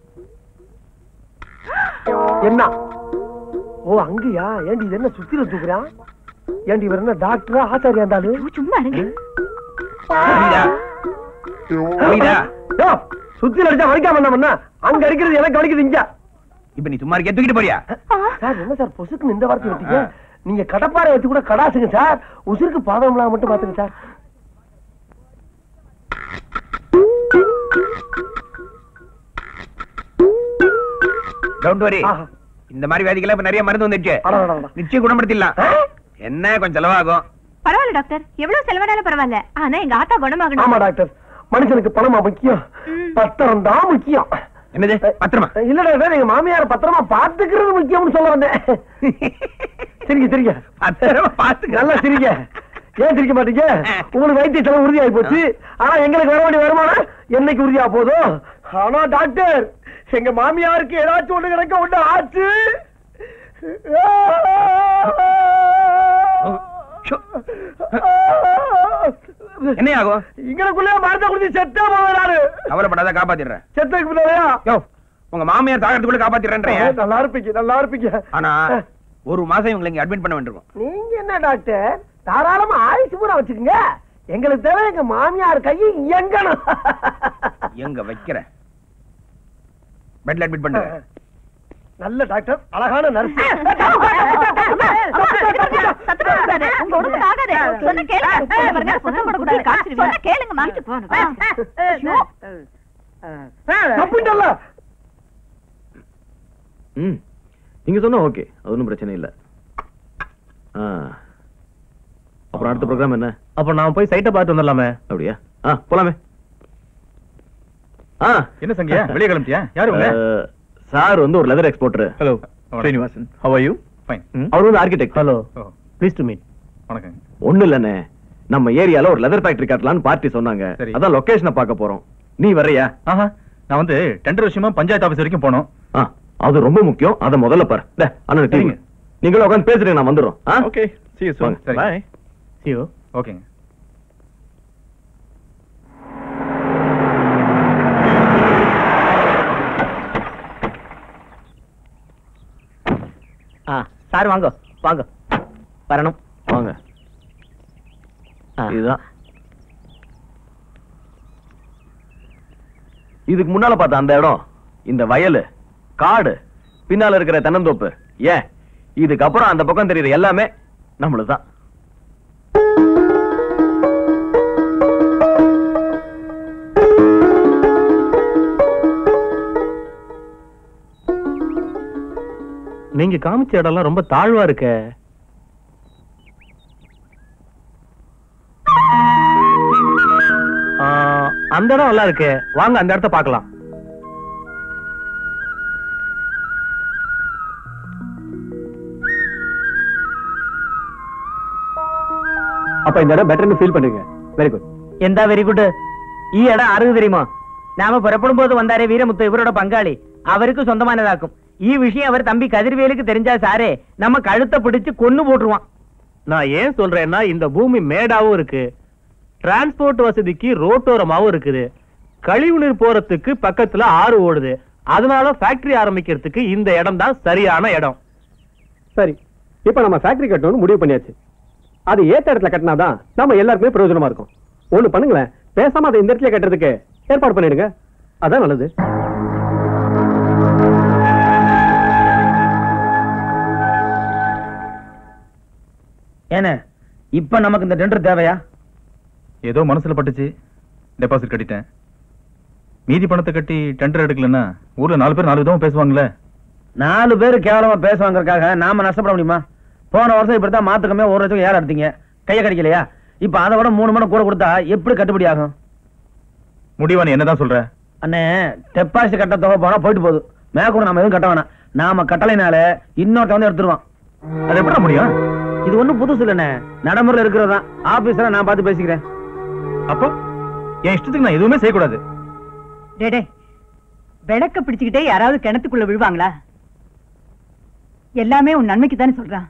K: என்ன ஓ அங்கயா ஏண்டி இது என்ன சுத்தில தூக்குறான் ஏண்டி இவர் என்ன டாக்டரா ஆச்சாரியா இருந்தாலும்
A: சும்மா இருங்க
E: புரியுதா புரியுதா
K: சுத்தில அடிச்சா வலிக்காம என்ன பண்ண அங்க அடிக்கிறது எனக்கு வலிக்குது இங்க
E: இப்ப நீ சும்மா இருக்க தூக்கிட்டு போறியா
K: சார் என்ன சார் பொசுக்குன்னு இந்த வார்த்தை விட்டீங்க நீங்க கடப்பாறை வச்சு கூட கடாசுங்க சார் உசுருக்கு பாதம் இல்லாம மட்டும் பாத்துங்க சார்
E: டோன்ட் வரி
K: ஆஹா.
E: இந்த மாதிரி வியாதிக்கெல்லாம் இப்ப நிறைய மருந்து வந்துச்சு
K: அட, அட, அட.
E: நிச்சயம் குணப்படுத்திடலாம் என்ன கொஞ்சம் செலவாகும்
A: பரவாயில்ல டாக்டர் எவ்வளவு செலவானாலும் பரவாயில்ல ஆனா எங்க ஆத்தா
K: ஆமா
A: குணமாகணும்
K: டாக்டர் மனுஷனுக்கு பணமா முக்கியம் பத்திரம் தான் முக்கியம்
E: என்னது பத்திரமா
K: இல்ல டாக்டர் எங்க மாமியார பத்திரமா பாத்துக்கிறது முக்கியம்னு சொல்ல வந்தேன் சிரிங்க சிரிங்க
E: பத்திரமா பாத்துக்க
K: நல்லா சிரிங்க ஏன் சிரிக்க மாட்டீங்க உங்களுக்கு வைத்திய செலவு உறுதியாகி போச்சு ஆனா எங்களுக்கு வர வேண்டிய வருமானம் என்னைக்கு உறுதியா போதும் ஆனா டாக்டர் எங்க மாமியாருக்கு ஏதாச்சும் ஒண்ணு கிடக்க ஒண்ணு ஆச்சு
E: ஷோ. என்ன ஆகும்
K: இங்களுக்குள்ளே மருந்த குடிச்சு செத்தா போகிறாரு
E: கவலைப்படாத காப்பாத்திடுறேன்
K: செத்ததுக்கு பின்னாலயா
E: யோ உங்க மாமியார் தாகத்துக்குள்ள காப்பாத்திடுறேன்
K: நல்லா இருப்பீங்க நல்லா இருப்பீங்க
E: ஆனா ஒரு மாசம் இவங்களை இங்க அட்மிட் பண்ண வேண்டியிருக்கும்
K: நீங்க என்ன டாக்டர் தாராளமா ஆயுசு பூரா வச்சுக்கோங்க எங்களுக்கு தேவை எங்க மாமியார் கையை இயங்கணும்
E: எங்க வைக்கிறேன் பெட்ல அட்மிட் பண்ணு
K: நல்ல டாக்டர் அழகான நர்ஸ்
A: உங்க உடம்புக்கு ஆகாது சொன்ன கேளுங்க பாருங்க, சத்தம் போடக்கூடாது. சொன்ன கேளுங்கம்மா. ஐயோ.
K: தப்புண்டல்ல
H: ம் நீங்க சொன்னா ஓகே அது ஒன்றும் பிரச்சனை இல்லை ஆ அப்புறம் அடுத்த ப்ரோக்ராம் என்ன
J: அப்ப நான் போய் சைட்டை பார்த்து வந்துடலாமே
H: அப்படியா ஆ போலாமே ஆ
C: என்ன சங்கியா வெளியே கிளம்பிட்டியா யாரு உள்ள
H: அஹ், சார் வந்து ஒரு leather exporter
C: hello Srinivasan how are you fine
H: அவர் வந்து architect
J: hello
C: oh
J: please to meet
C: வணக்கம்
H: ஒண்ணு இல்லண்ணே நம்ம ஏரியால ஒரு லெதர் ஃபேக்டரி கட்டலாம்னு பார்ட்டி சொன்னாங்க
C: சரி.
H: அதான் லொகேஷனை பார்க்க போறோம் நீ வர்றியா
C: ஆஹா நான் வந்து டெண்டர் விஷயமா பஞ்சாயத்து ஆபீஸ் வரைக்கும் போனோம்
H: ஆ அது ரொம்ப முக்கியம் அத முதல்ல பாரு டே, அண்ணன் டீ
C: சரிங்க.
H: நீங்களும் உட்காந்து பேசுறீங்க நான் வந்துடுறோம் ஆ?
C: ஓகே see you soon
H: வாங்க.
C: சரி
J: பை see you
C: ஓகேங்க
F: ஆ சார் வாங்க வாங்க வரணும்
H: வாங்க
F: ஆ.
H: இதுதான் இதுக்கு முன்னால பார்த்த அந்த இடம் இந்த வயலு காடு பின்னால இருக்கிற தென்னந்தோப்பு ஏன் இதுக்கப்புறம் அந்த பக்கம் தெரியுற எல்லாமே நம்மளுதான்
J: நீங்க காமிச்ச இடம்லாம் ரொம்ப தாழ்வா இருக்கே ஆ, அந்த இடம் நல்லா இருக்கு வாங்க அந்த இடத்த பார்க்கலாம்
B: அப்ப இந்த இடம் பெட்டர்னு ஃபீல் பண்ணுங்க வெரி குட்
F: எந்த வெரி குட் ഈ இடம் ആർക്ക് தெரியுமா நாம புறப்படும் போது வந்தாரே வீரமுத்து இவரோட பங்காளி அவருக்கு சொந்தமானதாக்கும் ഈ விஷயம் அவர் தம்பி கதிர்வேலுக்கு தெரிஞ்சா சாரே நம்ம கழுத்தை பிடிச்சு கொன்னு போட்டுருவான்
J: நான் ஏன் சொல்றேன்னா இந்த பூமி மேடாவும் இருக்கு டிரான்ஸ்போர்ட் வசதிக்கு ரோட்டோரமாவும் இருக்குது கழிவுநீர் போறதுக்கு பக்கத்துல ஆறு ஓடுது அதனால ஃபேக்டரி ஆரம்பிக்கிறதுக்கு இந்த இடம் தான் சரியான இடம்
E: சரி இப்ப நம்ம ஃபேக்டரி கட்டணும்னு முடிவு பண்ணியாச்சு அது ஏத்த இடத்துல கட்டினாதான் நம்ம எல்லாருக்குமே பிரயோஜனமா இருக்கும் ஒண்ணு பண்ணுங்களேன் பேசாம அதை இந்த இடத்துல கட்டுறதுக்கு ஏற்பாடு பண்ணிடுங்க அதான் நல்லது
F: ஏன இப்ப நமக்கு இந்த டெண்டர் தேவையா
C: ஏதோ மனசுல பட்டுச்சு டெபாசிட் கட்டிட்டேன் மீதி பணத்தை கட்டி டெண்டர் எடுக்கலன்னா ஊர்ல நாலு பேர் நாலு விதமா பேசுவாங்களே
F: நாலு பேர் கேவலமா பேசுவாங்கறதுக்காக நாம நஷ்டப்பட முடியுமா போன வருஷம் இப்படித்தான் மாத்துக்கமே ஒரு லட்சம் ஏற எடுத்தீங்க கைய கடிக்கலையா இப்ப அதை விட மூணு மணி கூட கொடுத்தா எப்படி கட்டுப்படி ஆகும்
C: முடிவா நீ என்னதான் சொல்ற
F: அண்ணே டெபாசிட் கட்ட தொகை போனா போயிட்டு போகுது மேற்கொண்டு நம்ம எதுவும் கட்ட வேணாம் நாம கட்டலைனால இன்னொருத்த வந்து எடுத்துருவான்
C: அது எப்படி முடியும்
F: இது ஒண்ணும் புதுசு இல்லண்ணே நடைமுறையில் இருக்கிறதா ஆபீஸ்ல நான் பார்த்து பேசிக்கிறேன்
C: அப்போ என் இஷ்டத்துக்கு நான் எதுவுமே செய்யக்கூடாது
A: டேடே விளக்க பிடிச்சுக்கிட்டே யாராவது கிணத்துக்குள்ள விழுவாங்களா எல்லாமே உன் நன்மைக்கு தானே சொல்றான்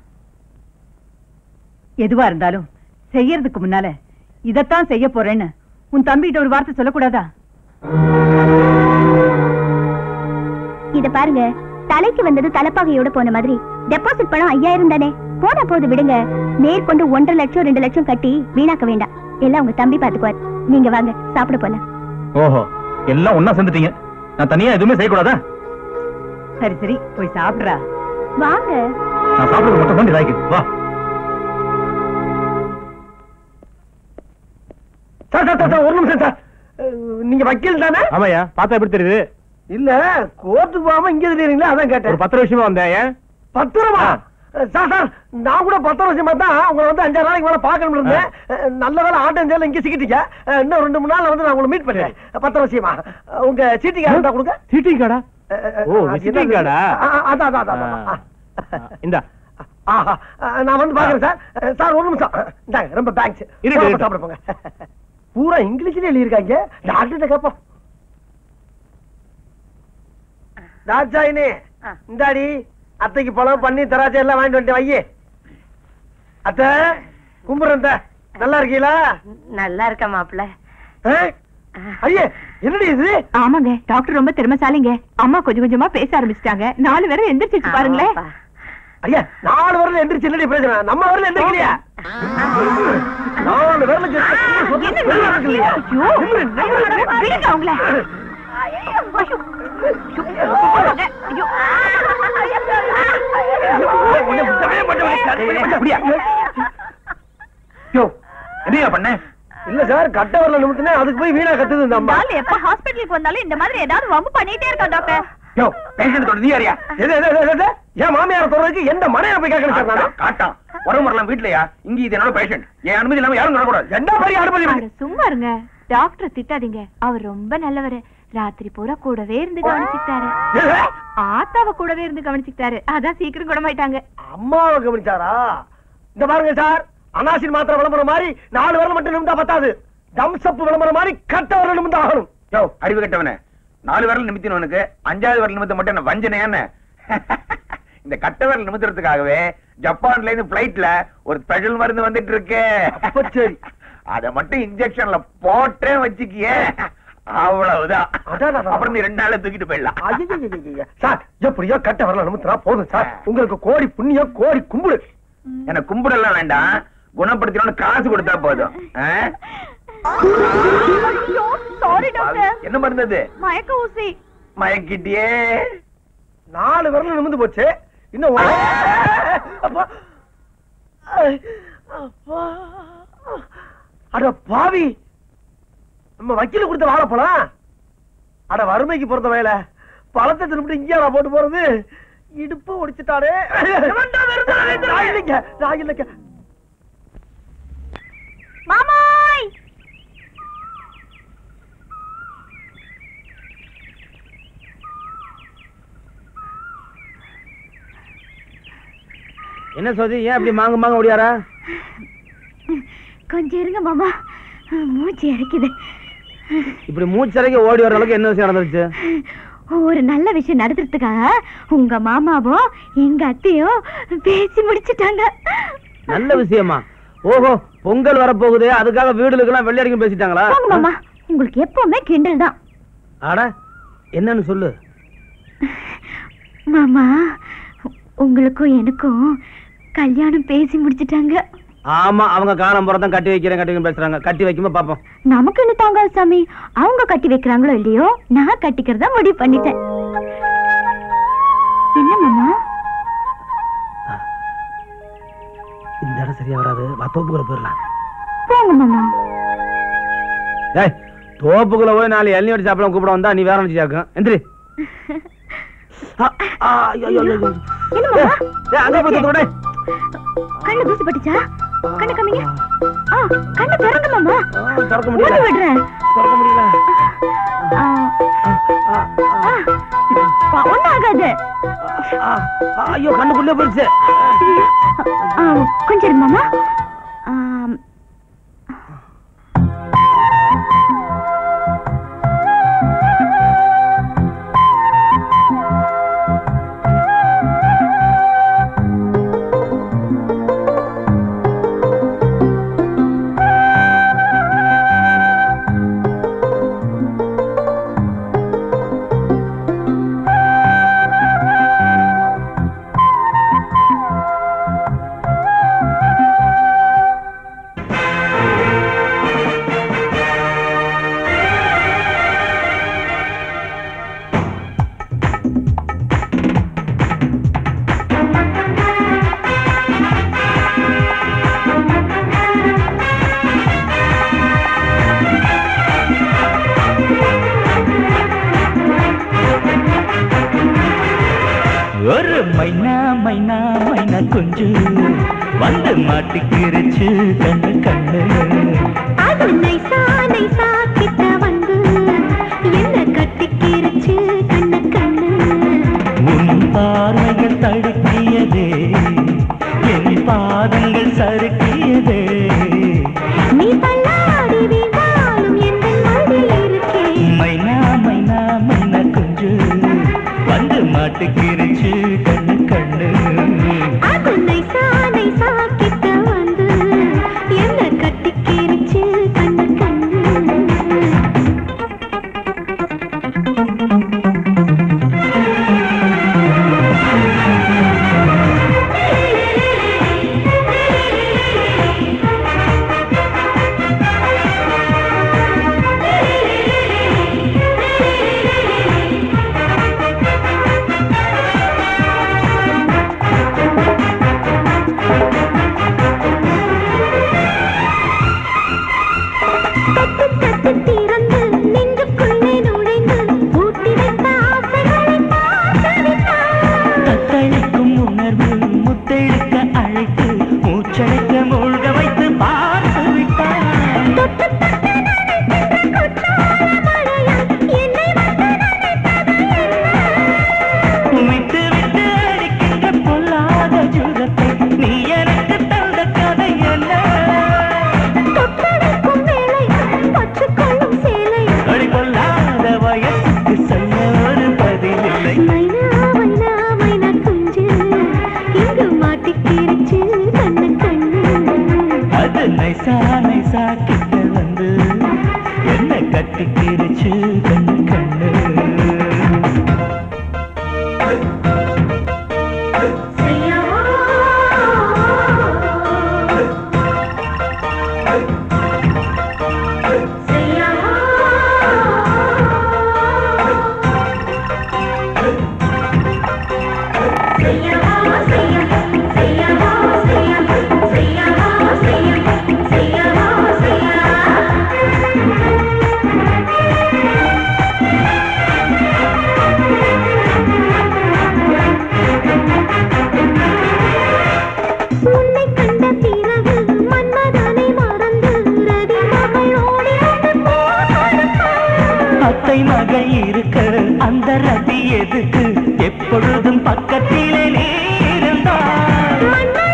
A: எதுவா இருந்தாலும் செய்யறதுக்கு முன்னால இதத்தான் செய்ய போறேன்னு உன் தம்பிகிட்ட ஒரு வார்த்தை சொல்லக்கூடாதா
I: இத பாருங்க தலைக்கு வந்தது தலைப்பாகையோட போன மாதிரி டெபாசிட் பணம் ஐயாயிரம் தானே போனா போது விடுங்க மேற்கொண்டு ஒன்றரை லட்சம் ரெண்டு லட்சம் கட்டி வீணாக்க வேண்டாம் எல்லாம் உங்க தம்பி பாத்துக்குவார் நீங்க வாங்க சாப்பிட போலாம்
C: ஓஹோ எல்லாம் ஒன்னா சேர்ந்துட்டீங்க நான் தனியா எதுவுமே செய்யக்கூடாதா
A: சரி சரி போய் சாப்பிடுறா
I: வாங்க
C: நான் சாப்பிடுறது மட்டும் தான் இதாக்கி வா
K: சார் சார், சார் சார், ஒரு நிமிஷம் சார் அஹ், நீங்க வக்கீல் தானே
J: ஆமாயா பார்த்தா எப்படி தெரியுது
K: இல்ல கோர்ட்டுக்கு போகாம இங்க தெரியுங்களா அதான்
J: ஒரு
K: கேட்டேன்
J: பத்திர விஷயமா வந்தேன் ஏன்
K: பத்திரமா சார் சார் நான் கூட பத்திர விஷயமா தான் உங்களை வந்து அஞ்சாறு நாளைக்கு மேல பாக்கணும் இருந்தேன் அஹ், நல்ல வேலை ஆட்டம் சேல இங்க சிக்கிட்டீங்க அஹ், இன்னும் ரெண்டு மூணு நாள்ல வந்து நான் உங்களை மீட் பண்றேன் பத்திர விஷயமா அஹ், உங்க சீட்டிங் இருந்தா கொடுங்க
J: சீட்டிங் கார்டா
K: அஹ், அஹ்,
J: ஓ,
K: அது
J: visiting
K: என்னது?
J: card ஆ?
K: ஆ, ஆ, அதான் அதான் அதான், அதான்
J: ஆ, இந்தா
K: ஆஹா, அஹ், நான் வந்து பாக்குறேன் சார் அஹ், சார் ஒரு நிமிஷம் இந்தாங்க ரொம்ப தேங்க்ஸ்
J: இருக்கட்டும், இருக்கட்டும்.
K: சாப்பிட போங்க பூரா இங்கிலீஷ்ல எழுதியிருக்காங்க டாக்டர்கிட்ட கேப்போம் தாட்சாயினி இந்தாடி அத்தைக்கு பழம் பண்ணி திராட்சை எல்லாம் வாங்கிட்டு வந்துட்டு வையே அத்தை கும்பிடுறேன் அத்தை. நல்லா இருக்கீங்களா
A: நல்லா இருக்க மாப்பிள்ள
K: ஆ? ஐயே என்னடி இது
A: ஆமாங்க டாக்டர் ரொம்ப திறமைசாலிங்க அம்மா கொஞ்சம் கொஞ்சமா பேச ஆரம்பிச்சிட்டாங்க நாலு பேரும் எந்திரிச்சிச்சு பாருங்களேன்
K: ஐயா நாலு வரல எந்திரிச்சு என்னடி பேசுறேன் நம்ம வரல எந்திரிக்கலையா நாலு வரல
A: விடுங்க அவங்கள
C: என்னையா பண்ண
K: இல்ல சார் கட்ட வரல நிமித்தினே அதுக்கு போய் வீணா கத்துது இந்த அம்மா
A: எப்ப ஹாஸ்பிட்டலுக்கு வந்தாலும் இந்த மாதிரி ஏதாவது வம்பு பண்ணிட்டே இருக்கோம் டாக்டர்
E: யோ பேஷண்ட் தொட நீ யாரியா எது எது எது, எது என் மாமியார தொடர்றதுக்கு எந்த மனையை போய் கேட்கணும் சார் காட்டான் வரும் வரலாம் வீட்லயா இங்க இது என்னோட பேஷண்ட் என் அனுமதி இல்லாம யாரும் நடக்கூடாது என்ன பெரிய அனுமதி
A: அட, சும்மா இருங்க டாக்டர் திட்டாதீங்க அவர் ரொம்ப நல்லவரு ராத்திரி பூரா கூடவே இருந்து கவனிச்சுக்கிட்டாரு ஆத்தாவ கூடவே இருந்து கவனிச்சுக்கிட்டாரு அதான் சீக்கிரம் குணமாயிட்டாங்க
K: அம்மாவை கவனிச்சாரா இந்த பாருங்க சார் அனாசின் மாத்திரை விளம்பரம் மாதிரி நாலு வரல மட்டும் நிமிந்தா பத்தாது தம்சப் விளம்பரம் மாதிரி கட்ட வரல நிமிந்தா ஆகணும்
E: யோ அறிவு கட்டவனே நாலு விரல் நிமித்தினவனுக்கு அஞ்சாவது விரல் நிமித்த மட்டும் என்ன வஞ்சனையான்னு இந்த கட்ட விரல் நிமித்துறதுக்காகவே ஜப்பான்ல இருந்து பிளைட்ல ஒரு ஸ்பெஷல் மருந்து வந்துட்டு இருக்கு
K: அப்ப சரி
E: அத மட்டும் இன்ஜெக்ஷன்ல போட்டே வச்சுக்கியே அவ்வளவுதான்
K: அடடடடா.
E: அப்புறம் நீ ரெண்டு நாள்ல தூக்கிட்டு போயிடலாம்
K: ஐயையையையைய. சார் எப்படியோ கட்ட வரல நிமித்தினா போதும் சார் உங்களுக்கு கோடி புண்ணியம் கோடி கும்பிடு
E: எனக்கு கும்பிடலாம் வேண்டாம் குணப்படுத்தணும்னு காசு கொடுத்தா போதும் ஆ?
A: சாரி டாக்டர்
E: என்ன மருந்து அது
A: மயக்க ஊசி
E: மயக்கிட்டியே
K: நாலு விரல் நிமிந்து போச்சு இன்னும் ஒரு- அப்பா. ஐ, அப்பா. அட பாவி நம்ம வக்கீல் கொடுத்த வாழைப்பழம் அட வறுமைக்கு பிறந்த வேலை பழத்தை திருப்பிட்டு இங்கேயா போட்டு போறது இடுப்பு ஒடிச்சுட்டாடே நான் இல்லைங்க நான் இல்லைங்க
A: மாமாய்
F: என்ன சோதி ஏன் அப்படி மாங்க மாங்க ஓடியாரா
I: கொஞ்சம் இருங்க மாமா மூச்சு இறக்குது
F: இப்படி மூச்சரைக்கு ஓடி வர அளவுக்கு என்ன விஷயம் நடந்துருச்சு
I: ஒரு நல்ல விஷயம் நடத்துறதுக்காக உங்க மாமாவும் எங்க அத்தையும் பேசி முடிச்சிட்டாங்க
F: நல்ல விஷயமா ஓஹோ பொங்கல் வரப்போகுது அதுக்காக வீடுகளுக்கெல்லாம் வெள்ளையடிக்கும் பேசிட்டாங்களா
I: போங்க மாமா உங்களுக்கு எப்பவுமே கிண்டல் தான்
F: அட என்னன்னு சொல்லு
I: மாமா உங்களுக்கும் எனக்கும் கல்யாணம் பேசி முடிச்சிட்டாங்க
F: ஆமா அவங்க காலம் புறத்தான் கட்டி வைக்கிறேன் கட்டி வைக்கிறேன் பேசுறாங்க கட்டி வைக்கும்போது பாப்போம்
I: நமக்கு என்ன தாங்காது சாமி அவங்க கட்டி வைக்கிறாங்களோ இல்லையோ நான் கட்டிக்கிறதா முடிவு பண்ணிட்டேன் என்ன மாமா
F: இந்த இடம் சரியா வராது வா தோப்புக்குள்ள போயிடலாம்
I: போங்க மாமா
F: ஏய் தோப்புக்குள்ள போய் நாலு எண்ணெய் வடி சாப்பிட கூப்பிட வந்தா நீ வேற நினைச்சு சாக்கும் எந்திரி ஆ, ஆ, ஐயோ, ஐயோ, ஐயோ.
I: என்ன மாமா
F: ஏய், அங்க போய் தூக்கு, டேய்.
I: கண்ணு தூசி பட்டுச்சா கண்ணு கம்மிங்க ஆ கண்ணு திறங்க மாமா
F: ஆ, திறக்க
I: ஊதி
F: முடியல
I: விடுறேன்
F: திறக்க முடியல
I: ஆ,
F: ஆ, ஆ,
I: ஆ, ஒண்ணும் ஆகாது
F: ஆ, ஆ, ஐயோ கண்ணுக்குள்ளே போயிடுச்சு
I: ஆ, கொஞ்சம் இருங்க மாமா ஆம்.
L: ஒரு மைனா மைனா மைனா குஞ்சு வந்து மாட்டிக்கிருச்சு கண்ணு கண்ணு
G: அது நைசா நைசா கிட்ட வந்து என்ன கட்டிக்கிருச்சு கண்ணு கண்ணு
L: உன் பார்வைகள் தடுக்கியதே என் பாதங்கள் சறுக்கியதே
G: நீ தள்ளாடி வீழ்ந்தாலும் எந்த மடி இருக்கே
L: மைனா மைனா மைனா குஞ்சு வந்து மாட்டிக்கிருச்சு கண்ணு கண்ணு
G: அது நைசா நைசா கிட்ட வந்து என்ன கட்டிக்கிருச்சு கண்ணு கண்ணு தட்டு தட்டு திறந்து நெஞ்சுக்குள்ளே நுழைந்து பூட்டி வைத்த ஆசைகளை
L: கட்டிக்கிருச்சு கண்ணு கண்ணு
G: உன்னை கண்ட பிறகு மன்மதனை மறந்து ரதி மகள் ஓடி வந்து
L: அத்தை மகள் இருக்க அந்த ரதி எதுக்கு எப்பொழுதும் பக்கத்திலே நீ இருந்தாய்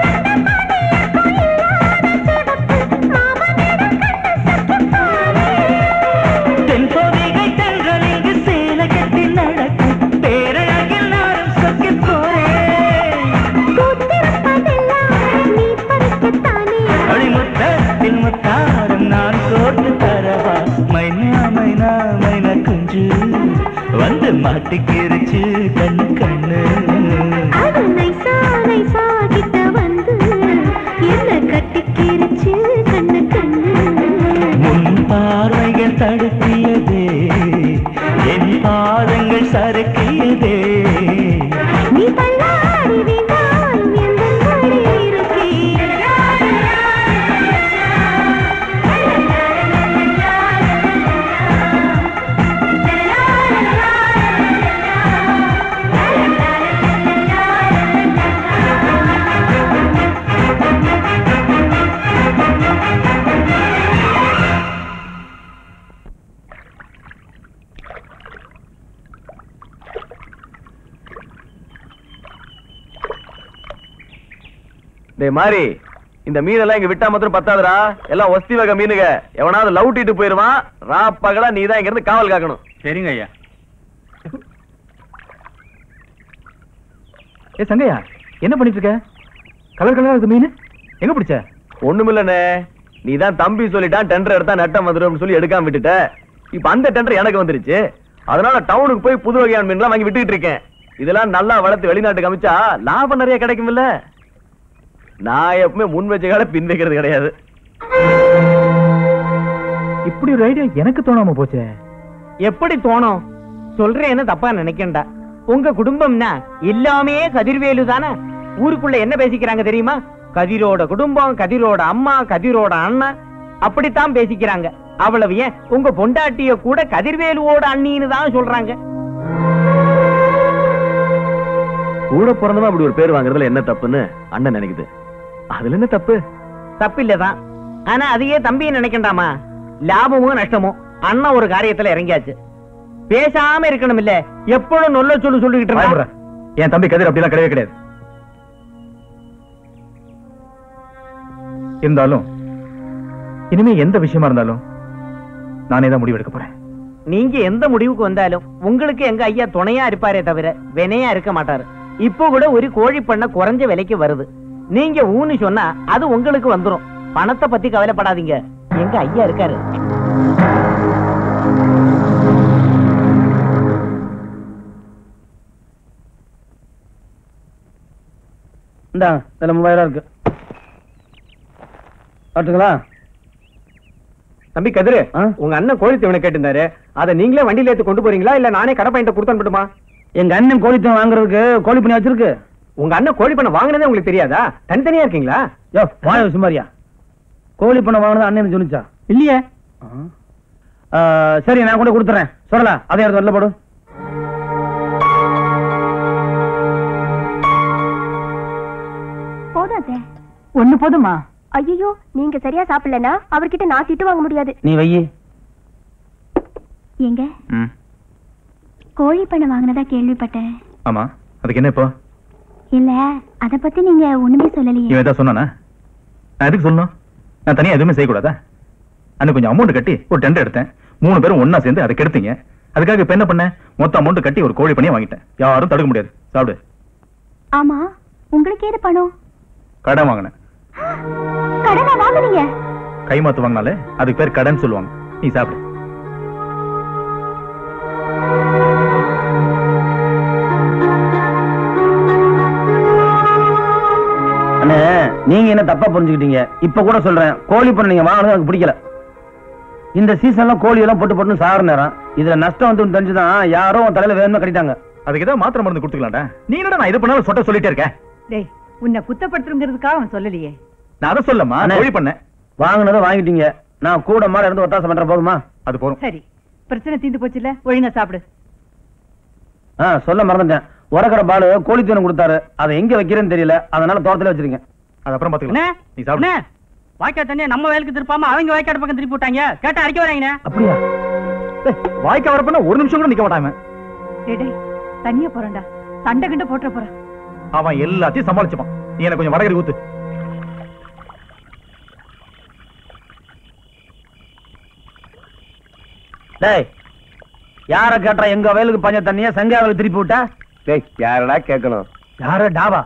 L: தென்பொதிகை தென்றல் இங்கு சேலை கட்டி நடக்கும் பேரழகில் நானும் சொக்கி போறேன்
G: நீ பறிக்கத்தானே
L: அழிமுத்தத்தில் முத்தாரம் நான் கோர்த்து தரவா மைனா மைனா மைனா குஞ்சு வந்து மாட்டிக்கிருச்சு கண்ணு கண்ணு
G: அது நைசா நைசா கிட்ட வந்து என்ன கட்டிக்கிருச்சு கண்ணு கண்ணு
L: முன் பார்வைகள் தடுத்தியதே என் பாதங்கள் சறுக்கியதே
G: நீ தள்ளாடி வீழ்ந்தாலும் எந்தன் வழி
H: டேய் மாறி இந்த மீனெல்லாம் இங்க விட்டா மாத்திரம் பத்தாதுடா எல்லாம் ஒஸ்தி வகை மீனுங்க எவனாவது லவுட்டிட்டு போயிருவான் ரா பகலா நீ தான் இங்க இருந்து காவல் காக்கணும்
C: சரிங்க ஐயா ஏ சங்கையா என்ன பண்ணிட்டு இருக்க கலர் கலரா இருக்கு மீன் எங்க பிடிச்ச
H: ஒண்ணுமில்லண்ணே நீ தான் தம்பி சொல்லிட்டான் டெண்டர் எடுத்தா நட்டம் வந்துடும் சொல்லி எடுக்காம விட்டுட்ட இப்ப அந்த டெண்டர் எனக்கு வந்துருச்சு அதனால டவுனுக்கு போய் புது வகையான மீன்லாம் வாங்கி விட்டுட்டு இருக்கேன் இதெல்லாம் நல்லா வளர்த்து வெளிநாட்டுக்கு அமிச்சா லாபம் நிறைய கிடைக்கும்ல நான் எப்பவுமே முன் வச்ச கால பின் வைக்கிறது கிடையாது
C: இப்படி ஒரு ஐடியா எனக்கு தோணாம போச்சே
F: எப்படி தோணும் சொல்றேன்னு தப்பா நினைக்கண்டா உங்க குடும்பம்னா எல்லாமே கதிர்வேலு தானே ஊருக்குள்ள என்ன பேசிக்கிறாங்க தெரியுமா கதிரோட குடும்பம் கதிரோட அம்மா கதிரோட அண்ணன் அப்படித்தான் பேசிக்கிறாங்க அவ்வளவு ஏன் உங்க பொண்டாட்டிய கூட கதிர்வேலுவோட அண்ணின்னு தான் சொல்றாங்க
H: கூட பிறந்தவன் அப்படி ஒரு பேர் வாங்குறதுல என்ன தப்புன்னு அண்ணன் நினைக்குது அதுல என்ன தப்பு
F: தப்பு இல்லதான் ஆனா அதையே தம்பி நினைக்கண்டாமா லாபமும் நஷ்டமும் அண்ணன் ஒரு காரியத்துல இறங்கியாச்சு பேசாம இருக்கணும் இல்ல எப்பொழுதும் நொல்ல சொல்லு சொல்லிக்கிட்டு இருந்தா
C: பயப்படுறேன். என் தம்பி கதிர் அப்படிலாம் கிடையவே கிடையாது இருந்தாலும் இனிமே எந்த விஷயமா இருந்தாலும் நானே தான் முடிவெடுக்க போறேன்
F: நீங்க எந்த முடிவுக்கு வந்தாலும் உங்களுக்கு எங்க ஐயா துணையா இருப்பாரே தவிர வினையா இருக்க மாட்டாரு இப்போ கூட ஒரு கோழி பண்ண குறைஞ்ச விலைக்கு வருது நீங்க ஊன்னு சொன்னா அது உங்களுக்கு வந்துரும் பணத்தை பத்தி கவலைப்படாதீங்க எங்க ஐயா இருக்காரு
K: இந்தா இதுல மூவாயிரம் இருக்கு ஆட்டுங்களா
B: தம்பி கதிரு உங்க அண்ணன் கோழி தீவனை கேட்டிருந்தாரு அதை நீங்களே வண்டியில ஏத்து கொண்டு போறீங்களா இல்ல நானே கடை பையன்ட்ட கொடுத்து அனுப்பட்டுமா
K: எங்க அண்ணன் கோழித்தம் வாங்குறதுக்கு கோழி பண்ணி வச்சிருக்கு
B: உங்க அண்ணன் கோழி பண்ண வாங்கினதே உங்களுக்கு தெரியாதா தனித்தனியா இருக்கீங்களா
K: யோ வாய சுமாரியா கோழி பண்ண வாங்கினது அண்ணன் சொன்னிச்சா இல்லையே ஆ, சரி நான் கொண்டு கொடுத்துறேன் சொல்லலாம் அதே இடத்துல வரல போடு
I: போதாதே
D: ஒண்ணு போதுமா
I: ஐயோ நீங்க சரியா சாப்பிடலனா அவர்கிட்ட நான் திட்டு வாங்க முடியாது
K: நீ வையி
I: எங்க கோழி பண்ண வாங்கினதா கேள்விப்பட்டேன்
C: ஆமா அதுக்கு என்ன இப்போ
I: இல்ல அத பத்தி நீங்க ஒண்ணுமே சொல்லலையே
C: இவன் ஏதாவது சொன்னானா நான் எதுக்கு சொல்லணும் நான் தனியா எதுவுமே செய்யக்கூடாதா அன்னைக்கு கொஞ்சம் அமௌண்ட் கட்டி ஒரு டெண்டர் எடுத்தேன் மூணு பேரும் ஒண்ணா சேர்ந்து அதை கெடுத்தீங்க அதுக்காக இப்ப என்ன பண்ணேன் மொத்த அமௌண்ட் கட்டி ஒரு கோழி பண்ணியே வாங்கிட்டேன் யாரும் தடுக்க முடியாது சாப்பிடு
I: ஆமா உங்களுக்கு ஏது பணம்
C: கடன் வாங்கினேன்
I: கடனா வாங்குனீங்க
C: கைமாத்து வாங்கினாலே அதுக்கு பேர் கடன் சொல்லுவாங்க நீ சாப்பிடு
M: அண்ணே நீங்க என்ன தப்பா புரிஞ்சுக்கிட்டீங்க இப்ப கூட சொல்றேன் கோழி பண்ண நீங்க வாங்கினது எனக்கு பிடிக்கல இந்த சீசன்ல கோழி எல்லாம் போட்டு போட்டு சாகிற நேரம் இதுல நஷ்டம் வந்து தெரிஞ்சுதான் யாரோ உன் தலையில வேணுமா கட்டிட்டாங்க
C: அதுக்கு ஏதாவது மாத்திரை மருந்து கொடுத்துக்கலாம்டா நீ என்னடா நான் இது பண்ணாலும் சொட்ட சொல்லிட்டே இருக்கேன்
N: டேய் உன்னை குத்தப்படுத்துறங்கிறதுக்காக அவன் சொல்லலையே
C: நான் அதை சொல்லமா
M: அண்ணே.
C: கோழி பண்ணேன்
M: வாங்கினதை வாங்கிட்டீங்க நான் கூட மாட இருந்து ஒத்தாசம் பண்ற போதுமா
C: அது போதும்
N: சரி பிரச்சனை தீந்து போச்சுல ஒழுங்கா சாப்பிடு
M: ஆ சொல்ல மறந்துட்டேன் உரக்கிற பாலு கோழி தீவனம் கொடுத்தாரு அதை எங்க வைக்கிறேன்னு தெரியல அதனால தோட்டத்துல வச்சிருக்கேன்
C: அது அப்புறம் பாத்துக்கலாம் நீ சாப்பிடு
F: வாய்க்கா தண்ணியை நம்ம வயலுக்கு திருப்பாம அவங்க வாய்க்காடு பக்கம் திருப்பி விட்டாங்க கேட்டா அடிக்க வராங்கண்ணே
M: அப்படியா
C: வாய்க்கா வரப்ப ஒரு நிமிஷம் கூட நிக்க மாட்டான்
N: டேய் டேய் தனியா போறேன்டா சண்டை கிண்ட போட்டுற போறான்
C: அவன் எல்லாத்தையும் சமாளிச்சுப்பான் நீ எனக்கு கொஞ்சம் வடகரி ஊத்து
M: டேய் யார கேட்டா எங்க வயலுக்கு பஞ்ச தண்ணிய சங்காவில் திருப்பி விட்டா
J: டேய் யாரடா கேட்கணும்
M: யார டாபா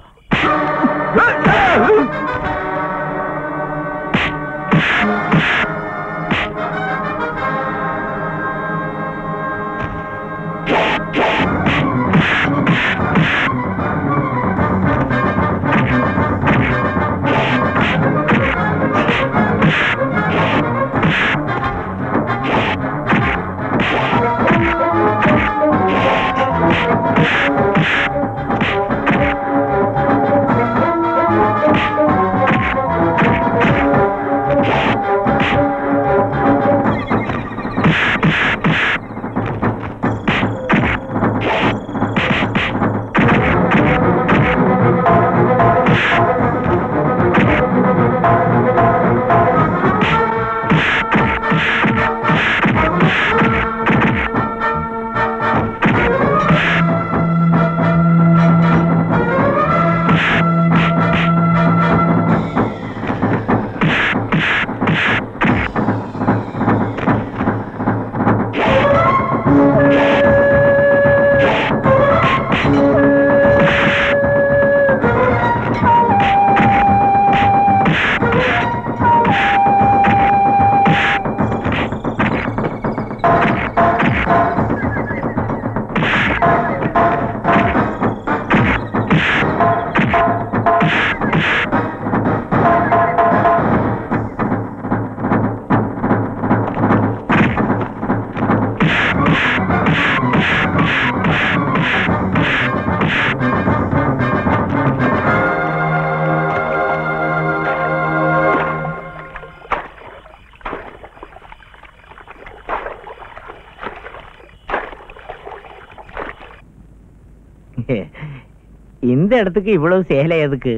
F: இந்த இடத்துக்கு இவ்வளவு சேலை எதுக்கு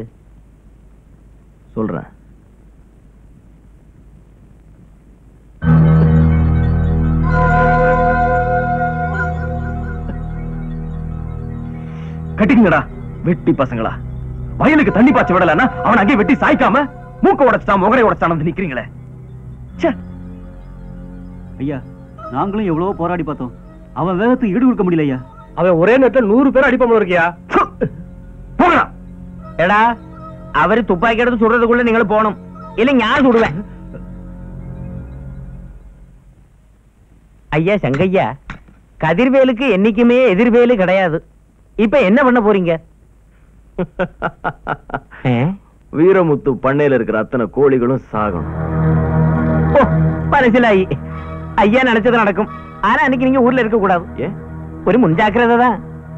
H: சொல்றேன்
C: கட்டிக்கங்கடா வெட்டி பசங்களா வயலுக்கு தண்ணி பாய்ச்ச விடலன்னா அவன் அங்கே வெட்டி சாய்க்காம மூக்க உடைச்சிட்டான் முகரை உடைச்சிட்டான் வந்து நிக்கிறீங்களே ச்சே.
E: ஐயா நாங்களும் எவ்வளவோ போராடி பார்த்தோம் அவன் வேகத்துக்கு ஈடு கொடுக்க முடியல ஐயா
J: அவன் ஒரே நேரத்துல நூறு பேர் அடிப்பாம இருக்கியா
C: போங்கடா
F: எடா அவரு துப்பாக்கி எடுத்து சுடுறதுக்குள்ள நீங்களும் போகணும் இல்ல நான் சுடுவேன் ஐயா சங்கையா கதிர்வேலுக்கு என்னைக்குமே எதிர்வேலு கிடையாது இப்ப என்ன பண்ண போறீங்க ஆ?
H: வீரமுத்து பண்ணையில இருக்கிற அத்தனை கோழிகளும் சாகணும்
F: ஓ மனசிலாயி ஐயா நினைச்சது நடக்கும் ஆனா அன்னைக்கு நீங்க ஊர்ல இருக்க கூடாது
H: ஏன்
F: ஒரு முன்ஜாக்கிரதை தான்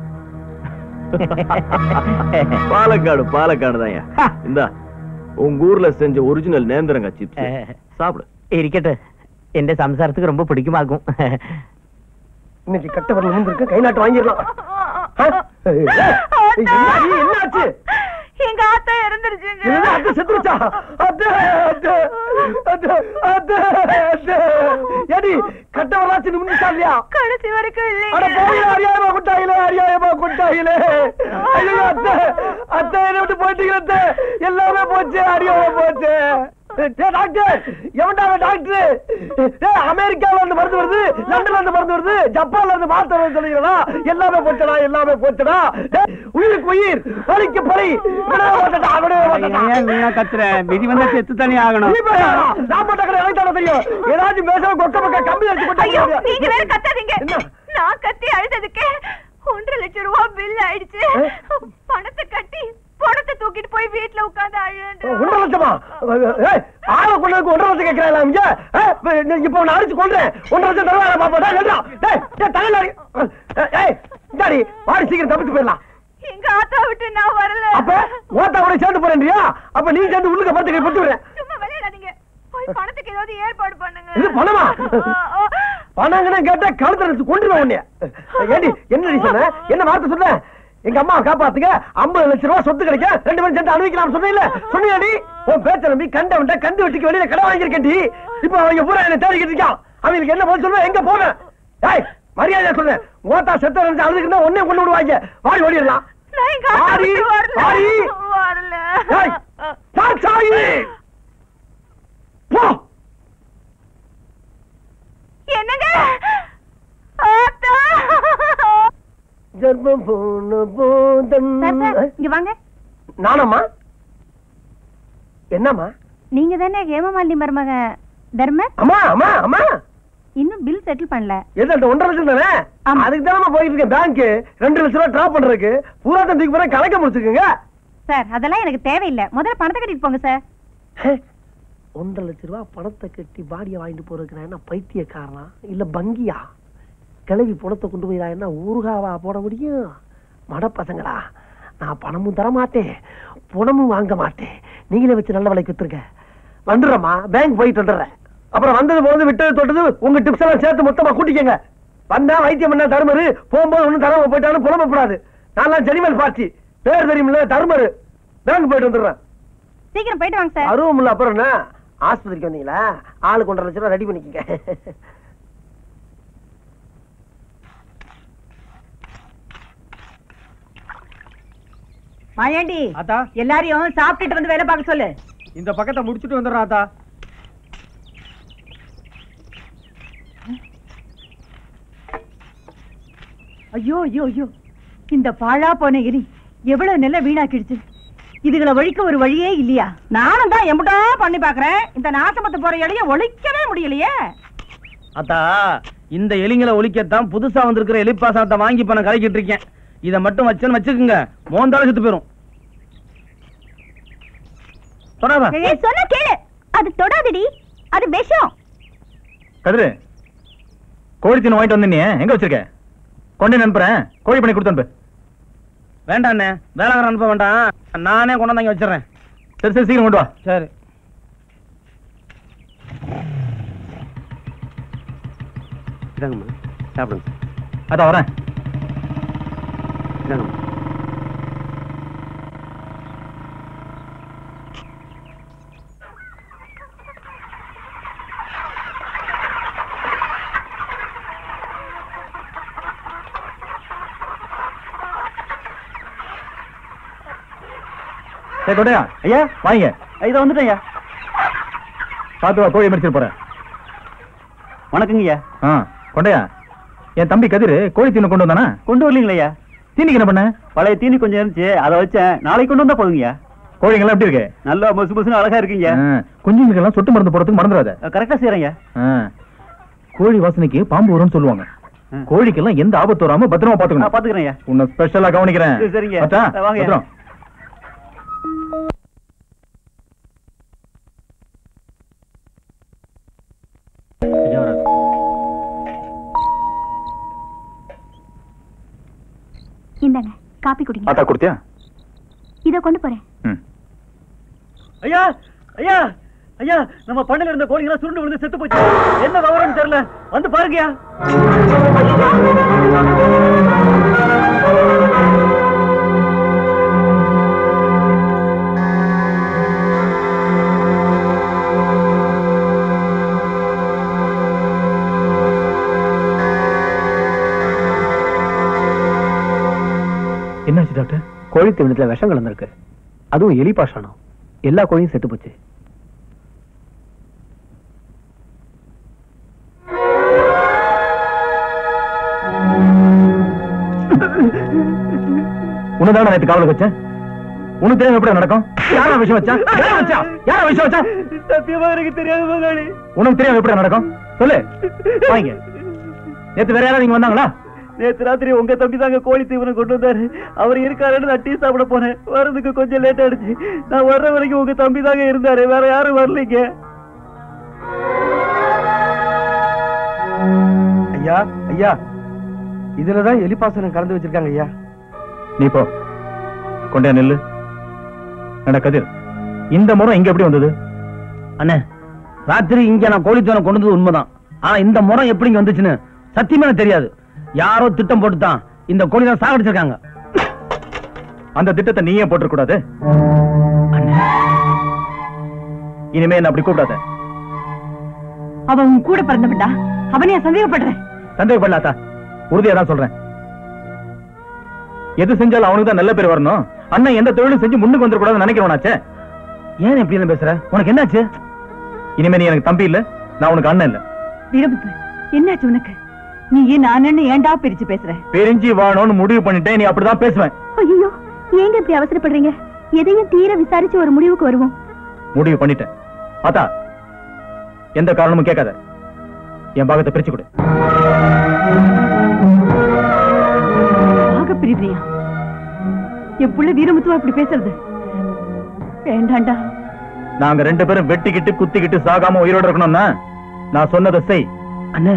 H: பாலக்காடு பாலக்காடு தான் இந்தா உங்க ஊர்ல செஞ்ச ஒரிஜினல் நேந்திரங்க சிப்ஸ் சாப்பிடு
F: ഇരിക്കട്ടെ എന്റെ സംസാരத்துக்கு ரொம்ப பிடிக்குமாகும்
K: இன்னைக்கு கட்ட வரல இருக்கு கை நாட்டு வாங்கிடலாம் ஆ? என்னடி, என்னாச்சு
A: எங்க ஆத்தா இறந்துருச்சுங்க
K: என்னது, அத்தை செத்துருச்சா? அத்தை, அத்தை, அத்தை, அத்தை, அத்தை. ஏடி, கட்ட வரலாச்சு நிமிந்துச்சா இல்லையா?
A: கடைசி வரைக்கும்
K: அட
A: இல்லைங்க
K: போயில, அநியாயமா கொட்டாயிலே, அநியாயமா கொட்டாயிலே. ஐயோ, அத்தை, அத்தை, என்னை விட்டு போயிட்டீங்க, அத்தை. எல்லாமே போச்சு அநியாயமா போச்சு டேய், டாக்டர் எவன்டா அவன் டாக்டர் டேய், அமெரிக்கால இருந்து மருந்து வருது லண்டன்ல இருந்து மருந்து வருது ஜப்பான்ல இருந்து மாத்திரை வருது சொல்லுங்களா எல்லாமே போச்சடா எல்லாமே போச்சடா டேய், உயிருக்கு உயிர் பலிக்கு பலி விடவே மாட்டேன்டா, விடவே மாட்டேன்டா.
B: கத்துற விதி வந்தா செத்து தானே ஆகணும்
K: நீ போயா? நான் போட்ட கடை எனக்கு தானே தெரியும் ஏதாச்சும் பேச கொக்க பக்க கம்பி அடிச்சு
A: ஐயோ
K: போட்டு
A: நீங்க வேற கத்தாதீங்க
K: என்ன?
A: நான் கத்தி அழுததுக்கு ஒன்றரை லட்சம் ரூபாய் பில் ஆயிடுச்சு பணத்தை கட்டி பணத்தை தூக்கிட்டு போய் வீட்டுல உட்கார்ந்து அழுன்ற
K: ஒன்றரை லட்சமா ஏய், ஆளை கொண்டதுக்கு ஒன்றரை லட்சம் கேட்கிறாங்களா இங்க ஏய், இப்ப நீ- இப்ப உன்னை அடிச்சு கொள்றேன் ஒன்றரை லட்சம் தருவாங்க பாப்பா டேய், நில்றா. டேய், டேய், தலையில அடி. ஏய், ஏய் இந்தாடி வாடி சீக்கிரம் தப்பிச்சு போயிடலாம்
A: எங்க ஆத்தா விட்டு நான் வரல
K: அப்ப ஓட்டாவோட சேர்ந்து போறேன்றியா அப்ப நீ சேர்ந்து உள்ளுக்க படுத்து பட்டு விடுறேன்
A: சும்மா விளையாடாதீங்க போய் பணத்துக்கு ஏதாவது ஏற்பாடு பண்ணுங்க
K: இது பணமா பணங்கன்னு கேட்டா கழுத்துல வச்சு கொண்டுருவேன் உன்னைய ஏடி என்ன நீ சொன்ன என்ன வார்த்தை சொன்ன எங்க அம்மா காப்பாத்துங்க ஐம்பது லட்சம் ரூபாய் சொத்து கிடைக்கும் ரெண்டு பேரும் சேர்ந்து அனுபவிக்கலாம் சொன்னீங்கல்ல சொன்னியாடி உன் பேச்ச நம்பி கண்டவன்ட்ட கண்டு வெட்டிக்கு வெளியில கடை வாங்கியிருக்கேன் டி இப்ப அவங்க பூரா என்ன தேடிக்கிட்டு இருக்கான் அவங்களுக்கு என்ன பதில் சொல்லுவேன் எங்க போவேன் ஏய் மரியாதை சொன்னேன் ஓட்டா செத்த இருந்து அழுதுக்குன்னா உடனே கொண்டு விடுவாங்க வாடி ஓடிடலாம்
A: நான் எங்க ஆத்தா
K: வாடி
A: விட்டு வரல
K: வாடி
A: வரல
K: ஏய் தாச்சாயி போ
A: என்னங்க ஆத்தா
K: ஜன்மம் போன போதன்
I: இங்க வாங்க
K: நானம்மா என்னம்மா
I: நீங்க தானே ஹேமமாலினி மருமக தர்ம
K: அம்மா அம்மா அம்மா
I: இன்னும் பில் செட்டில் பண்ணல
K: எது அந்த ஒன்றரை லட்சம் தானே அதுக்கு தானே போயிட்டு இருக்கேன் பேங்க் ரெண்டு லட்சம் ரூபாய் டிரா பண்றதுக்கு பூரா தந்திக்கு போற கணக்க முடிச்சுக்கோங்க
I: சார் அதெல்லாம் எனக்கு தேவையில்லை முதல்ல பணத்தை கட்டிட்டு போங்க சார்
K: ஒன்றரை லட்சம் ரூபாய் பணத்தை கட்டி பாடியை வாங்கிட்டு போறதுக்கு நான் என்ன பைத்தியக்காரனா இல்ல பங்கியா கிளவி பணத்தை கொண்டு போய் நான் என்ன ஊறுகாவா போட முடியும் மட பசங்களா நான் பணமும் தர மாட்டேன் பணமும் வாங்க மாட்டேன் நீங்களே வச்சு நல்ல விலைக்கு வித்துருங்க வந்துடுறேம்மா பேங்க் போயிட்டு வந்துடுறேன் அப்புறம் வந்தது போனது விட்டது தொட்டது உங்க டிப்ஸ் எல்லாம் சேர்த்து மொத்தமா கூட்டிக்கங்க வந்தா வைத்தியம் பண்ண தருமரு போகும்போது ஒண்ணும் தரம போயிட்டாலும் புலம்பப்படாது நான் ஜெனிமல் பார்ட்டி பேர் தெரியுமில்ல தருமரு பேங்க் போயிட்டு வந்துடுறேன்
I: சீக்கிரம் போயிட்டு வாங்க சார்
K: அருவம் இல்ல அப்புறம் என்ன ஆஸ்பத்திரிக்கு வந்தீங்களா ஆளுக்கு ஒன்றரை லட்சம் ரூபாய் ரெடி பண்ணிக்கங்க
N: மாயாண்டி
E: ஆத்தா
N: எல்லாரையும் சாப்பிட்டுட்டு வந்து வேலை பார்க்க சொல்லு
E: இந்த பக்கத்தை முடிச்சுட்டு வந்துடுறேன் ஆத்தா
N: ஐயோ ஐயோ ஐயோ இந்த பாழா போன எலி எவ்வளவு நெல்ல வீணாக்கிடுச்சு இதுகளை ஒழிக்க ஒரு வழியே இல்லையா நானும் தான் எம்பிட்டா பண்ணி பாக்குறேன் இந்த நாசமத்து போற எலிய ஒழிக்கவே முடியலையே
M: அத்தா இந்த எலிங்களை ஒழிக்கத்தான் புதுசா வந்திருக்கிற எலிப்பாசனத்தை வாங்கி இப்ப நான் கலக்கிட்டு இருக்கேன் இதை மட்டும் வச்சேன்னு வச்சுக்கோங்க மோந்தாலும் செத்து போயிரும் தொடாதா
I: ஏய், சொன்னா கேளு அது தொடாதடி அது விஷம்
C: கதிரு கோழி தீனி வாங்கிட்டு வந்து நீ எங்க வச்சிருக்க கொண்டு அனுப்புறேன் கோழி பண்ணி கொடுத்து அனுப்பு
M: வேண்டாண்ணே வேலைக்காரன் அனுப்ப வேண்டாம் நானே கொண்டு வந்து அங்க வச்சிடுறேன்
C: சரி சரி சீக்கிரம் கொண்டு வா
M: சரி
B: இதாங்கம்மா சாப்பிடுங்க
C: அதான் வரேன்
B: இதாங்கம்மா
C: சரி கொண்டையா ஐயா வாங்க
M: இதை வந்துட்டேன் ஐயா
C: பார்த்து வா கோழி மறிச்சிட்டு போறேன்
M: வணக்கங்க ஐயா
C: ஆ கொண்டையா என் தம்பி கதிரு கோழி தீனி கொண்டு வந்தானா
M: கொண்டு வரலீங்களா ஐயா
C: தீனிக்கு என்ன பண்ண
M: பழைய தீனி கொஞ்சம் இருந்துச்சு அதை வச்சேன் நாளைக்கு கொண்டு வந்தா போதுங்கய்யா
C: கோழிங்கெல்லாம் எப்படி இருக்கு
M: நல்லா மசு மசுன்னு அழகா இருக்கீங்க
C: ஆ, குஞ்சுங்களுக்கெல்லாம் சொட்டு மருந்து போறதுக்கு மறந்துடாத
M: கரெக்டா செய்யறேங்க
C: ஆ. கோழி வாசனைக்கு பாம்பு வரும்னு சொல்லுவாங்க கோழிக்கெல்லாம் எந்த ஆபத்து வராம பத்திரமா பாத்துக்கணும்
M: பாத்துக்கிறேன் ஐயா
C: உன்னை ஸ்பெஷலா கவனிக்கிறேன்
M: சரி, சரிங்க.
C: மச்சா,
M: வாங்க.
C: பத்திரம்.
I: இந்தாங்க காப்பி குடிங்க
C: ஆத்தா கொடுத்தியா
I: இத கொண்டு போறேன்
C: ம்.
M: ஐயா ஐயா ஐயா நம்ம பண்ணையில இருந்த கோழிங்களா சுருண்டு விழுந்து செத்து போச்சு என்ன விவரம்னு தெரியல வந்து பாருங்கயா
C: என்னாச்சு டாக்டர்
E: கோழி தீவனத்துல விஷம் கலந்துருக்கு அதுவும் எலி பாஷானம் எல்லா கோழியும் செத்து போச்சு
C: உன்னதான நேற்று காவலுக்கு வச்சேன் உனக்கு தெரியும் எப்படி நடக்கும் யாரா விஷயம் வச்சா யாரா வச்சா யாரா விஷயம் வச்சா
M: சத்தியமா எனக்கு தெரியாது முதலாளி
C: உனக்கு தெரியும் எப்படி நடக்கும் சொல்லு வாங்க நேத்து வேற யாராவது இங்க வந்தாங்களா
O: நேத்து ராத்திரி உங்க தம்பி தாங்க கோழி தீவனை கொண்டு வந்தாரு அவர் இருக்காருன்னு நான் டீ சாப்பிட போனேன் வரதுக்கு கொஞ்சம் லேட் ஆயிடுச்சு நான் வர்ற வரைக்கும் உங்க தம்பி தாங்க இருந்தாரு வேற யாரும் வரலீங்க
K: ஐயா ஐயா இதுலதான் எலிப்பாசனம் கலந்து வச்சிருக்காங்க ஐயா
C: நீ போ கொண்டே நெல்லு என்ன கதிர் இந்த முறை இங்க எப்படி வந்தது
M: அண்ணே ராத்திரி இங்க நான் கோழித்தோனை கொண்டு வந்தது உண்மைதான் ஆனா இந்த முறை எப்படி இங்க வந்துச்சுன்னு சத்தியமே எனக்கு தெரியாது யாரோ திட்டம் போட்டு தான் இந்த கோழி தான் சாகடிச்சிருக்காங்க
C: அந்த திட்டத்தை நீயே போட்டுற கூடாது இனிமே என்ன அப்படி கூப்பிடாத
N: அவன் உன் கூட பிறந்தவன்டா அவனையா சந்தேகப்படுறேன்
C: சந்தேகப்படலாத்தா உறுதியா தான் சொல்றேன் எது செஞ்சாலும் அவனுக்கு தான் நல்ல பேர் வரணும் அண்ணன் எந்த தொழிலும் செஞ்சு முன்னுக்கு வந்துடக்கூடாதுன்னு நினைக்கிறவனாச்சே
M: ஏன் இப்படி எல்லாம் பேசுற உனக்கு என்னாச்சு
C: இனிமே நீ எனக்கு தம்பி இல்ல நான் உனக்கு அண்ணன் இல்ல
N: வீரமுத்து என்னாச்சு உனக்கு நீ ஏன் நானு ஏன்டா பிரிச்சு பேசுற
C: பிரிஞ்சு வாழணும்னு முடிவு பண்ணிட்டேன் நீ அப்படிதான் பேசுவேன்
I: ஐயோ ஏங்க இப்படி அவசரப்படுறீங்க எதையும் தீர விசாரிச்சு ஒரு முடிவுக்கு வருவோம்
C: முடிவு பண்ணிட்டேன் ஆத்தா எந்த காரணமும் கேட்காத என் பாகத்தை பிரிச்சு கொடு
N: ஆக பிரிவியா என் புள்ள வீரமுத்துவா இப்படி பேசுறது வேண்டாண்டா
C: நாங்க ரெண்டு பேரும் வெட்டிக்கிட்டு குத்திக்கிட்டு சாகாம உயிரோட இருக்கணும்னா நான் சொன்னதை செய்
M: அண்ணே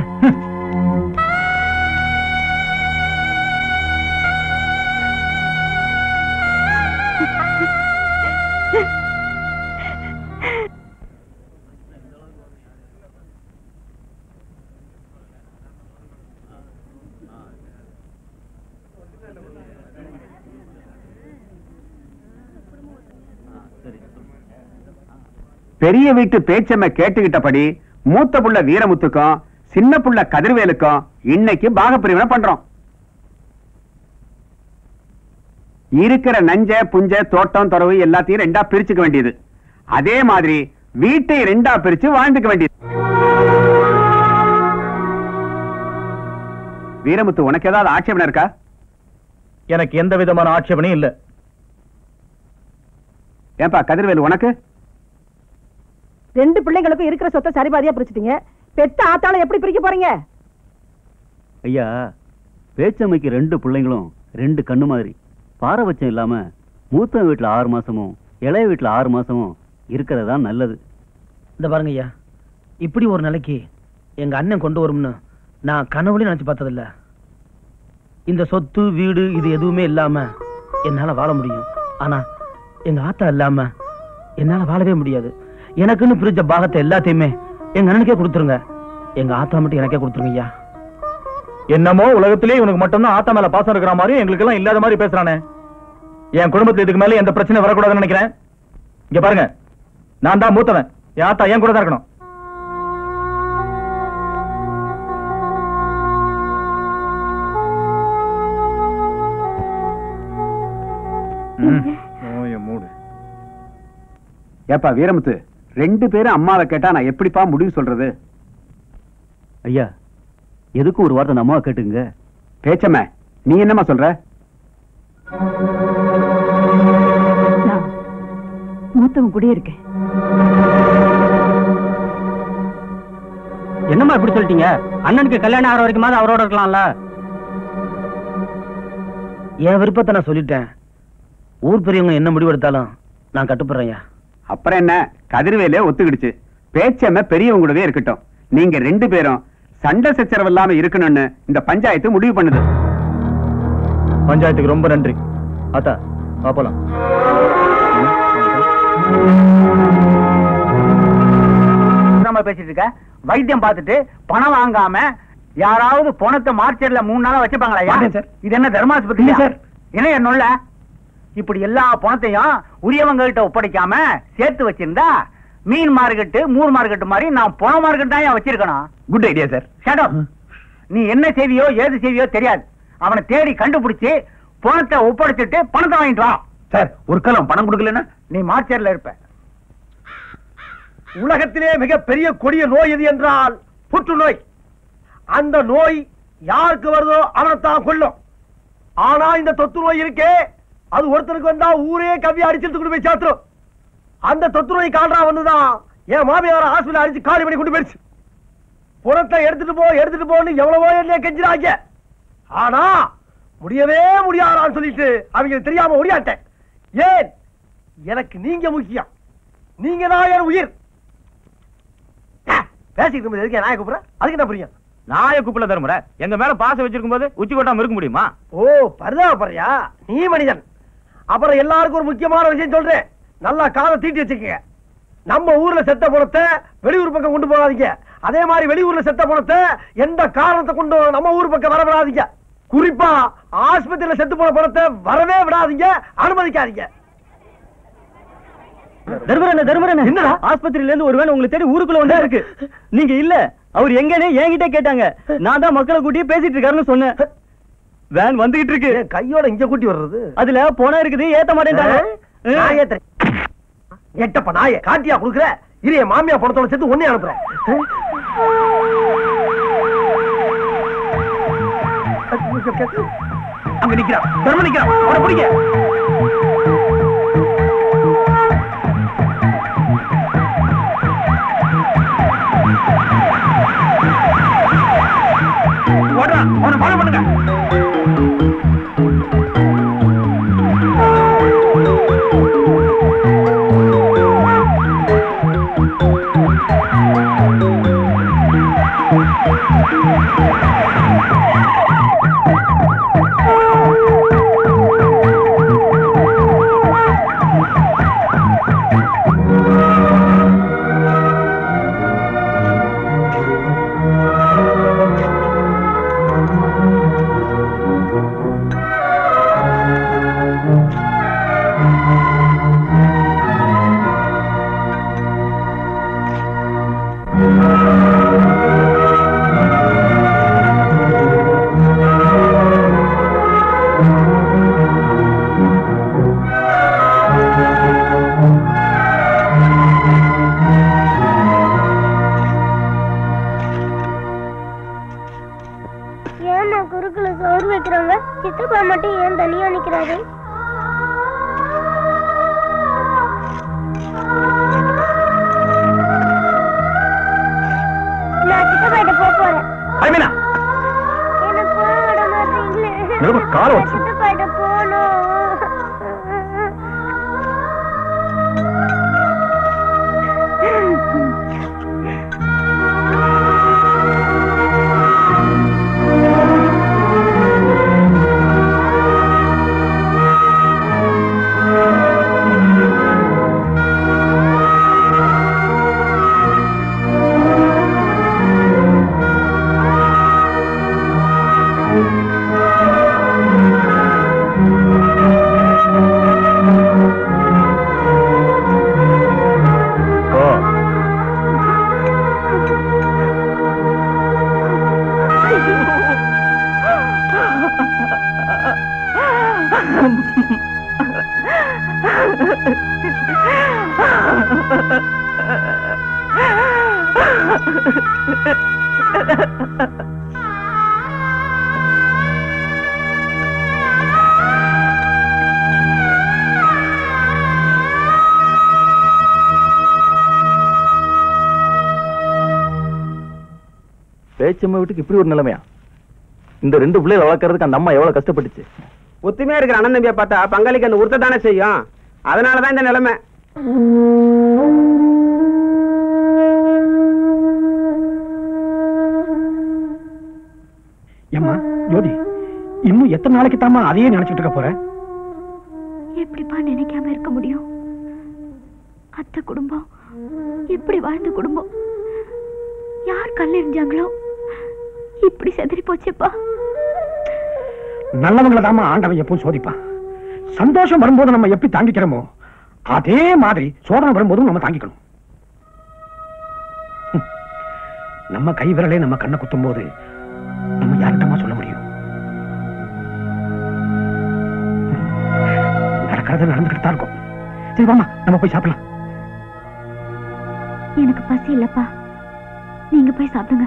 B: பெரிய வீட்டு பேச்சம்ம கேட்டுக்கிட்டபடி மூத்த புள்ள வீரமுத்துக்கும் சின்ன புள்ள கதிர்வேலுக்கும் இன்னைக்கு பாகப்பிரிவினை பண்றோம் இருக்கிற நஞ்ச புஞ்ச தோட்டம் துறவு எல்லாத்தையும் ரெண்டா பிரிச்சுக்க வேண்டியது அதே மாதிரி வீட்டை ரெண்டா பிரிச்சு வாழ்ந்துக்க வேண்டியது வீரமுத்து உனக்கு ஏதாவது ஆட்சேபனை இருக்கா
C: எனக்கு எந்த விதமான ஆட்சேபனையும் இல்ல
B: ஏன்பா கதிர்வேலு உனக்கு
D: ரெண்டு பிள்ளைங்களுக்கும் இருக்கிற சொத்தை சரிபாதியா பிரிச்சுட்டீங்க பெத்த ஆத்தால எப்படி பிரிக்க போறீங்க
O: ஐயா பேச்சம்மைக்கு ரெண்டு பிள்ளைங்களும் ரெண்டு கண்ணு மாதிரி பாரபட்சம் இல்லாம மூத்த வீட்டுல ஆறு மாசமும் இளைய வீட்டுல ஆறு மாசமும் இருக்கிறது தான் நல்லது
M: இந்த பாருங்க ஐயா இப்படி ஒரு நிலைக்கு எங்க அண்ணன் கொண்டு வரும்னு நான் கனவுலயும் நினைச்சு பார்த்ததில்ல இந்த சொத்து வீடு இது எதுவுமே இல்லாம என்னால வாழ முடியும் ஆனா எங்க ஆத்தா இல்லாம என்னால வாழவே முடியாது எனக்குன்னு பிரிச்ச பாகத்தை எல்லாத்தையுமே எங்க அண்ணனுக்கே கொடுத்துருங்க எங்க ஆத்தா மட்டும் எனக்கே கொடுத்துருங்க ஐயா
C: என்னமோ உலகத்திலே இவனுக்கு மட்டும்தான் ஆத்தா மேல பாசம் இருக்கிற மாதிரி எங்களுக்கு எல்லாம் இல்லாத மாதிரி பேசுறானே என் குடும்பத்துல இதுக்கு மேல எந்த பிரச்சனை வரக்கூடாதுன்னு நினைக்கிறேன் இங்க பாருங்க நான் தான் மூத்தவன் என் ஆத்தா என் கூட தான் இருக்கணும் மூடு
B: ஏப்பா வீரமுத்து ரெண்டு பேரும் அம்மாவை கேட்டா நான் எப்படிப்பா முடிவு சொல்றது
O: ஐயா எதுக்கும் ஒரு வார்த்தை அந்த அம்மாவை கேட்டுங்க
B: பேச்சம்ம நீ என்னம்மா சொல்ற
N: நான் மூத்தவன் கூட இருக்கேன்
M: என்னம்மா இப்படி சொல்லிட்டீங்க அண்ணனுக்கு கல்யாணம் ஆகிற வரைக்கும் அவரோட இருக்கலாம்ல என் விருப்பத்தை நான் சொல்லிட்டேன் ஊர் பெரியவங்க என்ன முடிவெடுத்தாலும் நான் கட்டுப்படுறேன் ஐயா
B: அப்புறம் என்ன கதிர்வேலே ஒத்துக்கிடுச்சு பேச்சம்ம பெரியவங்க கூடவே இருக்கட்டும் நீங்க ரெண்டு பேரும் சண்டை சச்சரவு இல்லாம இருக்கணும்னு இந்த பஞ்சாயத்து முடிவு பண்ணுது
C: பஞ்சாயத்துக்கு ரொம்ப நன்றி ஆத்தா வா போலாம்
F: நம்ம பேசிட்டு இருக்க வைத்தியம் பார்த்துட்டு பணம் வாங்காம யாராவது பணத்தை மார்ச்சர்ல மூணு நாளா வச்சுப்பாங்களா ஐயா?
K: மாட்டேன் சார்.
F: இது என்ன தர்மாஸ்பத்திரி
K: இல்ல சார்.
F: என்ன என்னுள்ள இப்படி எல்லா பணத்தையும் உரியவங்க கிட்ட ஒப்படைக்காம சேர்த்து வச்சிருந்தா மீன் மார்க்கெட்டு மூர் மார்க்கெட் மாதிரி நான் பண மார்க்கெட் தான் வச்சிருக்கணும்
B: good idea sir
F: shut up. நீ என்ன செய்வியோ ஏது செய்வியோ தெரியாது அவனை தேடி கண்டுபிடிச்சு பணத்தை ஒப்படைச்சிட்டு பணத்தை வாங்கிட்டு வா
B: சார் ஒரு காலம் பணம் கொடுக்கலன்னா
F: நீ மார்ச்சர்ல இருப்ப
K: உலகத்திலே மிகப்பெரிய கொடிய நோய் எது என்றால் புற்றுநோய் அந்த நோய் யாருக்கு வருதோ அவனைத்தான் கொல்லும் ஆனா இந்த தொத்து நோய் இருக்கே அது ஒருத்தருக்கு வந்தா ஊரே கவ்வி அடிச்சு கொண்டு போய் சாத்துரும் அந்த தொத்து நோய் கால்ரா வந்துதான் என் மாமியார் ஹாஸ்பிட்டல் அடிச்சு காலி பண்ணி கொண்டு போயிடுச்சு புறத்தை எடுத்துட்டு போ எடுத்துட்டு போன்னு எவ்வளவோ என்ன கெஞ்சிராங்க ஆனா முடியவே முடியாதான்னு சொல்லிட்டு அவங்க தெரியாம ஓடியாட்டேன் ஏன் எனக்கு நீங்க முக்கியம் நீங்க தான் என் உயிர் ஆ, பேசிக்கிட்டு இருக்கும்போது எதுக்கு நாயை கூப்பிடுற அதுக்கு என்ன புரியும்
C: நாய கூப்பிட தருமுறை எங்க மேல பாசம் வச்சிருக்கும் போது உச்சி கொட்டாம இருக்க முடியுமா
K: ஓ பரிதாபப்படுறியா நீ மனிதன் அப்புறம் எல்லாருக்கும் ஒரு முக்கியமான விஷயம் சொல்றேன் நல்லா காதை தீட்டி வச்சுக்கங்க நம்ம ஊர்ல செத்த பணத்தை வெளியூர் பக்கம் கொண்டு போகாதீங்க அதே மாதிரி வெளியூர்ல செத்த பணத்தை எந்த காரணத்தை கொண்டு நம்ம ஊர் பக்கம் வர விடாதீங்க குறிப்பா ஆஸ்பத்திரியில செத்து போன பணத்தை வரவே விடாதீங்க அனுமதிக்காதீங்க
O: தர்மரண்ண தர்மரண்ண
K: என்னடா?
O: ஆஸ்பத்திரியில இருந்து ஒருவேளை உங்களை தேடி ஊருக்குள்ள வந்தா இருக்கு நீங்க இல்ல அவர் எங்கன்னு என்கிட்ட கேட்டாங்க நான் தான் மக்களை கூட்டி பேசிட்டு இருக்காருன்னு சொன்னேன் வேன் வந்துகிட்டு இருக்கு
K: ஏன் கையோட இங்க கூட்டி வர்றது
O: அதுல போனா இருக்குது ஏத்த மாட்டேன்டாங்க
K: நான் ஏத்துறேன் எட்டப்ப நாய காட்டியா குடுக்குற இரு என் மாமியா பணத்தோட சேர்த்து ஒன்னே அனுப்புறேன்
E: அங்க நிக்கிறான் தர்ம நிக்கிறான் அவனை பிடிங்க ஓடுறான் அவனை ஃபாலோ பண்ணுங்க
G: ஏன்னா குருக்குல சோறு வைக்கிறாங்க சித்தப்பா மட்டும் ஏன் தனியா நிக்கிறாரு நான் சித்தப்பாட்ட போக போறேன்
E: ஐமீனா
G: என்ன போக விட மாட்டீங்களே
E: நிருப, காலை வச்சு.
G: சித்தப்பாட்ட போகணும்
H: பேச்சம்மா வீட்டுக்கு இப்படி ஒரு நிலைமையா இந்த ரெண்டு பிள்ளைகளை வளர்க்கறதுக்கு அந்த அம்மா எவ்வளவு கஷ்டப்பட்டுச்சு
B: ஒத்துமையா இருக்கிற அண்ணன் தம்பியை பார்த்தா பங்காளிக்கு அந்த உறுத்த தானே செய்யும் அதனாலதான் இந்த நிலைமை
E: ஏம்மா ஜோதி இன்னும் எத்தனை நாளைக்கு தாமா அதையே நினைச்சிட்டு இருக்க போற
A: எப்படிப்பா நினைக்காம இருக்க முடியும் அத்தை குடும்பம் எப்படி வாழ்ந்த குடும்பம் யார் கல்லெறிஞ்சாங்களோ இப்படி செதறி போச்சேப்பா
E: நல்லவங்களை தாமா ஆண்டவன் எப்பவும் சோதிப்பான் சந்தோஷம் வரும்போது நம்ம எப்படி தாங்கிக்கிறோமோ அதே மாதிரி சோதனை வரும்போதும் நம்ம தாங்கிக்கணும் ஹம். நம்ம கை விரலே நம்ம கண்ணை குத்தும் போது நம்ம யார்கிட்டமா சொல்ல முடியும் நடக்கிறது நடந்துகிட்டு தான் இருக்கும் சரி வாமா நம்ம போய் சாப்பிடலாம்
A: எனக்கு பசி இல்லப்பா நீங்க போய் சாப்பிடுங்க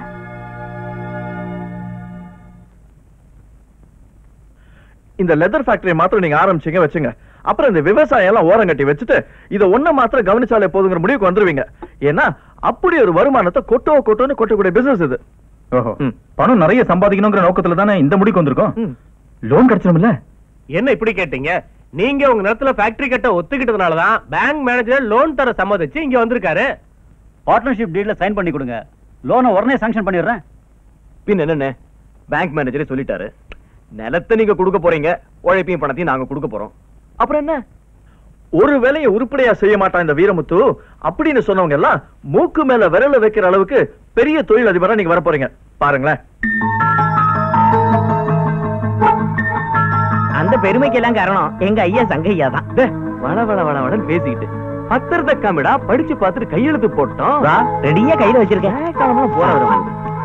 H: இந்த லெதர் ஃபேக்டரி மாத்திரம் நீங்க ஆரம்பிச்சீங்க வச்சுங்க அப்புறம் இந்த விவசாயம் எல்லாம் ஓரம் கட்டி வச்சுட்டு இதை ஒண்ண மாத்திரம் கவனிச்சாலே போதுங்கிற முடிவுக்கு வந்துருவீங்க ஏன்னா அப்படி ஒரு வருமானத்தை கொட்டோ கொட்டோன்னு கொட்டக்கூடிய பிசினஸ் இது
C: ஓஹோ பணம் நிறைய சம்பாதிக்கணுங்கிற நோக்கத்துல தானே இந்த முடிக்கு வந்திருக்கோம் லோன் கிடைச்சிரும்ல
J: என்ன இப்படி கேட்டீங்க நீங்க உங்க நிலத்துல ஃபேக்டரி கட்ட ஒத்துக்கிட்டதுனால தான் பேங்க் மேனேஜர் லோன் தர சம்மதிச்சு இங்க வந்திருக்காரு
O: பார்ட்னர்ஷிப் டீல்ல சைன் பண்ணி கொடுங்க லோனை உடனே சாங்ஷன் பண்ணிடுறேன்
H: பின் என்னண்ணே பேங்க் மேனேஜரே சொல்லிட்டாரு நிலத்தை நீங்க கொடுக்க போறீங்க உழைப்பையும் பணத்தையும் நாங்க கொடுக்க போறோம் அப்புறம் என்ன
C: ஒரு வேலையை உருப்படியா செய்ய மாட்டான் இந்த வீரமுத்து அப்படின்னு சொன்னவங்க எல்லாம் மூக்கு மேல விரல வைக்கிற அளவுக்கு பெரிய தொழில் அதிபரா நீங்க வர போறீங்க பாருங்களேன்
F: அந்த பெருமைக்கெல்லாம் காரணம் எங்க ஐயா சங்கையா தான்
H: டே, வள வள வள வளன்னு பேசிக்கிட்டு பத்திரத்தை காமிடா படிச்சு பார்த்துட்டு கையெழுத்து போட்டோம்
F: ரெடியா கையில வச்சிருக்கேன்
H: காலமா போற வர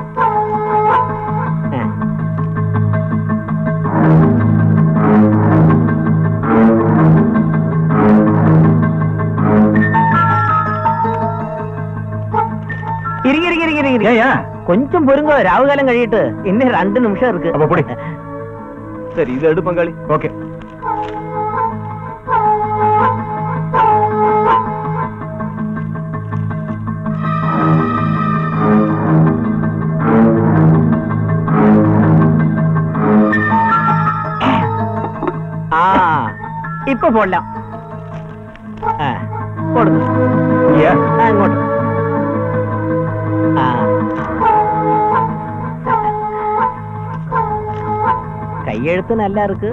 F: இருங்க இருங்க இருங்க இருங்க
C: ஏயா
F: கொஞ்சம் பொறுங்க ராவுகாலம் கழியிட்டு இன்னும் ரெண்டு நிமிஷம் இருக்கு
C: அப்ப புடி
H: சரி இது எடு பங்காளி
C: ஓகே
F: ஆ இப்ப போடலாம் ஆ, போடுங்க
C: ஏ
F: ஆ, இங்கோட்டு. ஆ. கையெழுத்து நல்லா இருக்கு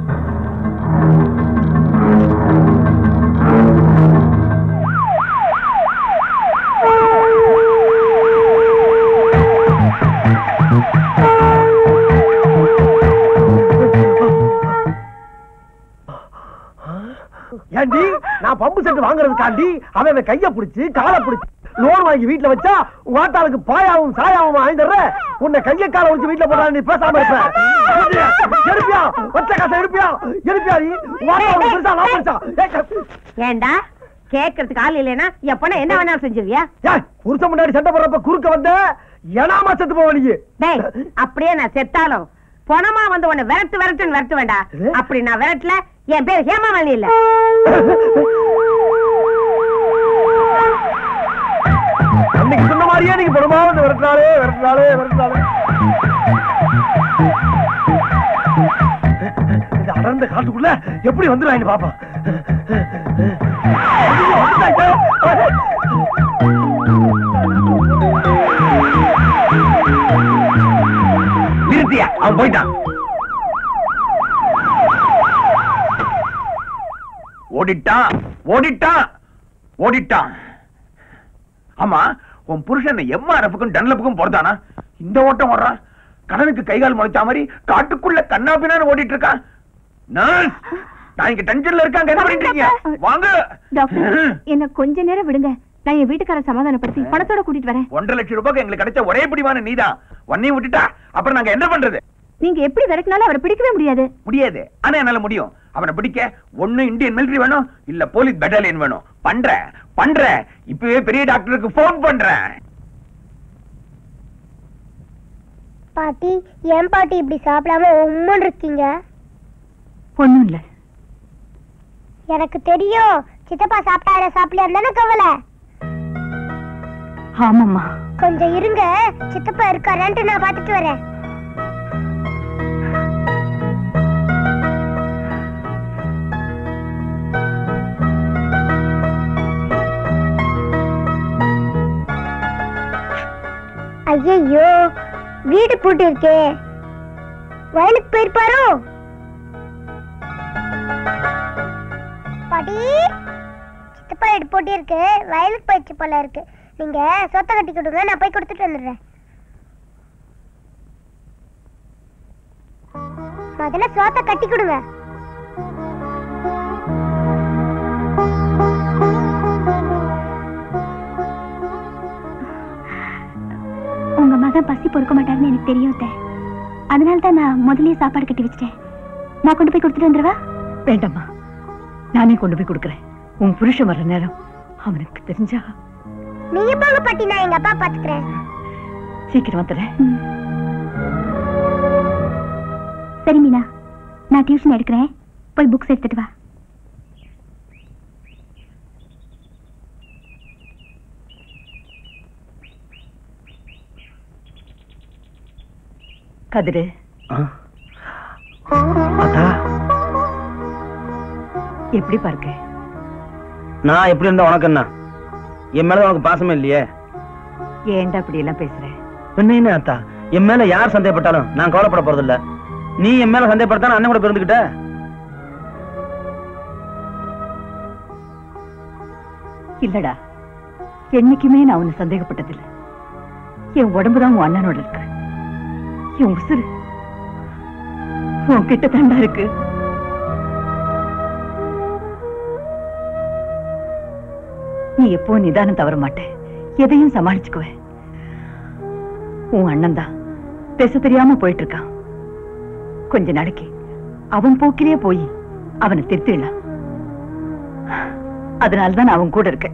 K: ஏண்டி நான் பம்பு செட் வாங்குறதுக்காண்டி அவன் அவன் கைய புடிச்சு காலை புடிச்சு லோன் வாங்கி வீட்டுல வச்சா உங்க ஆட்டாளுக்கு பாயாவும் சாயாவும் வாங்கிடுற உன்னை கைய காலை உடிச்சு வீட்டுல போட்டா நீ பேசாம இருப்ப எடுப்பியா? எடுப்பியா ஒற்றை காசை எடுப்பியா எடுப்பியா நீ உன் ஆட்டாளுக்கு பெருசா நான் பெருசா ஏய்,
N: ஏண்டா கேக்குறதுக்கு ஆள் இல்லைன்னா எப்பனா என்ன வேணாலும் செஞ்சிருவியா
K: ஏய், புருஷன் முன்னாடி சண்டை போடுறப்ப குறுக்க வந்த ஏனாமா செத்து போவ நீ
N: டேய் அப்படியே நான் செத்தாலும் பொணமா வந்து உன்னை விரட்டு விரட்டுன்னு விரட்டு வேண்டா அப்படி நான் விரட்டல என் பேர் ஹேமாமாலினி இல்ல
K: அன்னைக்கு சொன்ன மாதிரியே நீங்க படமா வந்து விரட்டினாலே விரட்டினாலே விரட்டினாலே இந்த அடர்ந்த காட்டுக்குள்ள எப்படி வந்துடுவாங்க பாப்பா
B: நிறுத்தியா அவன் போயிட்டான் ஓடிட்டான் ஓடிட்டான் ஓடிட்டான் ஆமா உன் புருஷன் எம்ஆர்எஃப்க்கும் டன்லப்புக்கும் போறதானா இந்த ஓட்டம் ஓடுறான் கடனுக்கு கைகால் முளைச்சா மாதிரி காட்டுக்குள்ள கண்ணா பின்னான்னு ஓடிட்டு இருக்கான் நர்ஸ் நான் இங்க டென்ஷன்ல இருக்காங்க என்ன பண்ணிட்டு இருக்கீங்க வாங்க
A: டாக்டர் என்ன கொஞ்ச நேரம் விடுங்க நான் என் வீட்டுக்கார சமாதானப்படுத்தி பணத்தோட கூட்டிட்டு வரேன்
B: ஒன்றரை லட்சம் ரூபாய்க்கு எங்களுக்கு கிடைச்ச ஒரே பிடிவான நீதான் உன்னையும் விட்டுட்டா அப்புறம் நாங்க என்ன பண்றது
A: நீங்க எப்படி விரட்டினாலும் அவரை பிடிக்கவே முடியாது
B: முடியாது ஆனா என்னால முடியும் அவனை பிடிக்க ஒண்ணு இந்தியன் மிலிட்டரி வேணும் இல்ல போலீஸ் பெட்டாலியன் வேணும் பண்றேன் பண்றேன் இப்பவே பெரிய டாக்டருக்கு போன் பண்றேன்
G: பாட்டி ஏன் பாட்டி இப்படி சாப்பிடாம உம்முன்னு இருக்கீங்க
N: ஒண்ணும் இல்ல
G: எனக்கு தெரியும் சித்தப்பா சாப்பிட்டாட சாப்பிடலையா தானே கவலை
N: ஆமாம்மா
G: கொஞ்சம் இருங்க சித்தப்பா இருக்காரான்ட்டு நான் பார்த்துட்டு வரேன் ஐயோ வீடு பூட்டி இருக்கே வயலுக்கு போயிருப்பாரோ பாட்டி சித்தப்பா வீடு பூட்டி இருக்கு வயலுக்கு போயிடுச்சு போல இருக்கு நீங்க சொத்தை கட்டி கொடுங்க நான் போய் கொடுத்துட்டு வந்துடுறேன் முதல்ல சோத்தை கட்டி கொடுங்க
I: உங்க மகன் பசி பொறுக்க மாட்டாருன்னு எனக்கு தெரியும் அத்தை. அதனால தான் நான் முதல்லயே சாப்பாடு கட்டி வச்சிட்டேன் நான் கொண்டு போய் கொடுத்துட்டு வந்துருவா
N: வேண்டாம்மா நானே கொண்டு போய் கொடுக்கறேன் உன் புருஷன் வர்ற நேரம் அவனுக்கு தெரிஞ்சா
G: நீங்க போங்க பாட்டி நான் எங்க அப்பா பாத்துக்கிறேன்
N: சீக்கிரம் வந்துடுறேன்
I: சரி மீனா நான் டியூஷன் எடுக்கிறேன் போய் புக்ஸ் எடுத்துட்டு வா
N: கதிரு
M: அத்தா
N: எப்படி பார்க்க
M: நான் எப்படி இருந்தா உனக்கு என்ன என் மேல உனக்கு பாசமே இல்லையே
N: ஏன்டா அப்படி எல்லாம் பேசுற
M: பின்ன என்ன அத்தா என் மேல யார் சந்தேகப்பட்டாலும் நான் கவலைப்பட போறது இல்ல நீ என் மேல சந்தேகப்பட்டா அண்ணன் கூட பிறந்துகிட்ட
N: இல்லடா என்னைக்குமே நான் உன்னை சந்தேகப்பட்டதில்லை என் உடம்புதான் உன் அண்ணனோட இருக்கு என் உசுறு உன்கிட்ட தாண்டா இருக்கு நீ எப்போ நிதானம் தவற மாட்டே எதையும் சமாளிச்சுக்குவ உன் அண்ணன் தான் பேச தெரியாம போயிட்டு இருக்கான் கொஞ்ச நாளைக்கு அவன் போக்கிலேயே போய் அவனை திருத்திடலாம் அதனாலதான் நான் அவன் கூட இருக்கேன்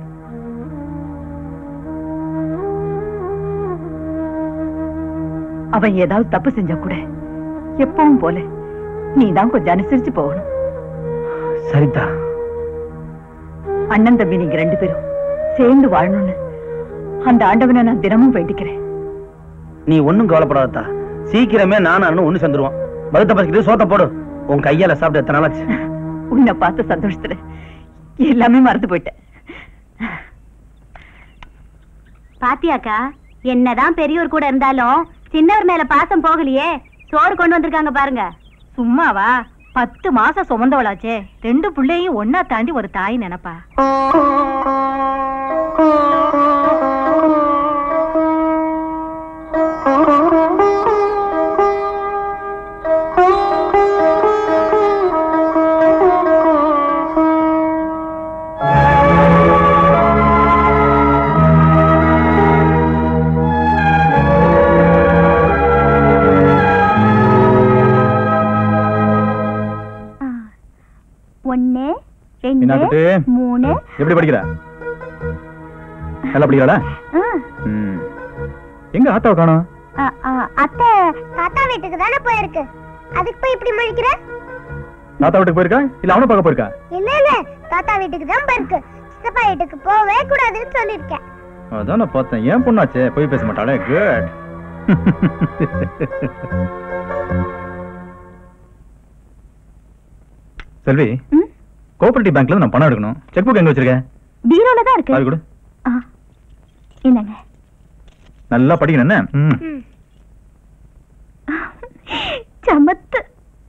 N: அவன் ஏதாவது தப்பு செஞ்சா கூட எப்பவும் போல நீ தான் கொஞ்சம் அனுசரிச்சு போகணும்
M: சரிதா
N: அண்ணன் தம்பி நீங்க ரெண்டு பேரும் சேர்ந்து வாழணும்னு அந்த ஆண்டவனை நான் தினமும் வேண்டிக்கிறேன்
M: நீ ஒண்ணும் கவலைப்படாதா சீக்கிரமே நானும் அண்ணனும் ஒண்ணு சேர்ந்துருவோம் பருத்த பசிக்கிட்டு சோத்த போடு உன் கையால சாப்பிட்டு எத்தனை நாளாச்சு
N: உன்னை பார்த்த சந்தோஷத்துல எல்லாமே மறந்து போயிட்டேன்
I: பாத்தியாக்கா என்னதான் பெரியவர் கூட இருந்தாலும் சின்னவர் மேல பாசம் போகலையே சோறு கொண்டு வந்திருக்காங்க பாருங்க
A: சும்மாவா பத்து மாசம் சுமந்தவளாச்சே ரெண்டு பிள்ளையும் ஒன்னா தாண்டி ஒரு தாய் நினைப்பா
I: ஒன்னு
C: என்ன
I: ரெண்டு
C: குட்டி?
I: மூணு
C: எப்படி படிக்கிற நல்லா படிக்கிறாளா
I: ஆ,
C: ம். எங்க ஆத்தாவை காணோம்
G: ஆ, ஆ, அத்தை தாத்தா வீட்டுக்கு தானே போயிருக்கு அதுக்கு போய் இப்படி முழிக்கிற
C: தாத்தா வீட்டுக்கு போயிருக்கா இல்ல அவனை பார்க்க போயிருக்கா
G: இல்ல இல்ல தாத்தா வீட்டுக்கு தான் போயிருக்கு சித்தப்பா வீட்டுக்கு போவே கூடாதுன்னு சொல்லிருக்கேன்
C: அதான் நான் பார்த்தேன் ஏன் பொண்ணாச்சே போய் பேச மாட்டாளே குட் செல்வி கோஆபரேட்டிவ் பேங்க்ல இருந்து நான் பணம் எடுக்கணும் செக் புக் எங்க வச்சிருக்கேன்
I: பீரோல தான் இருக்கு
C: அது கூட
I: ஆ, இந்தாங்க
C: நல்லா படிக்கணும் என்ன ம்.
I: சமத்து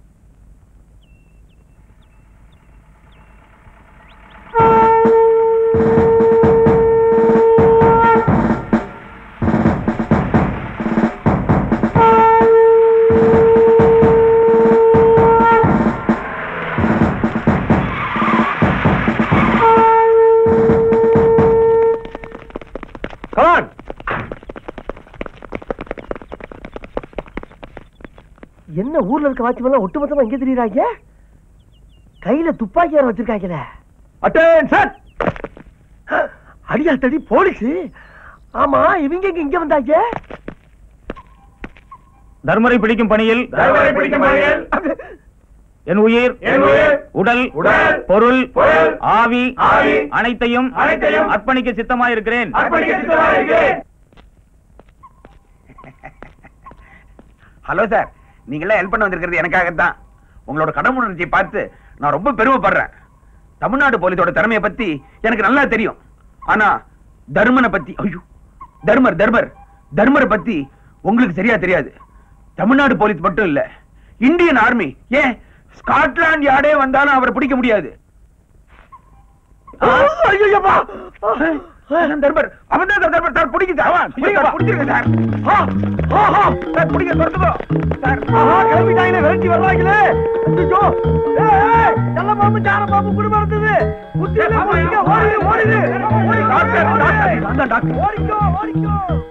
K: கமான் என்ன ஊர்ல இருக்க வாட்ச்மேன் ஒட்டுமொத்தமா எங்க தெரியுறாங்க கையில துப்பாக்கி வேற வச்சிருக்காங்களே அட்டென்ஷன் அடியா தடி போலீஸ் ஆமா இவங்க எங்க இங்க வந்தாங்க
C: தர்மரை பிடிக்கும் பணியில் என் உயிர் உடல் பொருள் ஆவி அனைத்தையும் அர்ப்பணிக்க சித்தமாயிருக்கிறேன்
B: ஹலோ சார் நீங்களாம் ஹெல்ப் பண்ண வந்திருக்கிறது எனக்காகத்தான் உங்களோட கடமுணர்ச்சியை பார்த்து நான் ரொம்ப பெருமைப்படுறேன் தமிழ்நாடு போலீஸோட திறமையை பத்தி எனக்கு நல்லா தெரியும் ஆனா தர்மனை பத்தி ஐயோ தர்மர் தர்மர் தர்மரை பத்தி உங்களுக்கு சரியா தெரியாது தமிழ்நாடு போலீஸ் மட்டும் இல்ல இந்தியன் ஆர்மி ஏன் ஸ்காட்லாந்து யார்டே வந்தாலும் அவரை பிடிக்க முடியாது தர்மர் அவன் தான் தர்மர் சார் பிடிக்க சார் பிடிச்சிருங்க சார் ஆ, ஆஹா, சார் பிடிக்க துரத்துக்கோ சார்
K: ஆஹா கிளம்பிட்டாங்களே விரட்டி வர்றாங்களே ஐயோ ஏய் ஏய் நல்ல பாம்பு சார பாம்பு குடும்பம் இருந்தது புத்தியில ஓடிங்க ஓடுது ஓடுது
B: டாக்டர், டாக்டர், நான் தான் டாக்டர்.
K: ஓடிக்கோ ஓடிக்கோ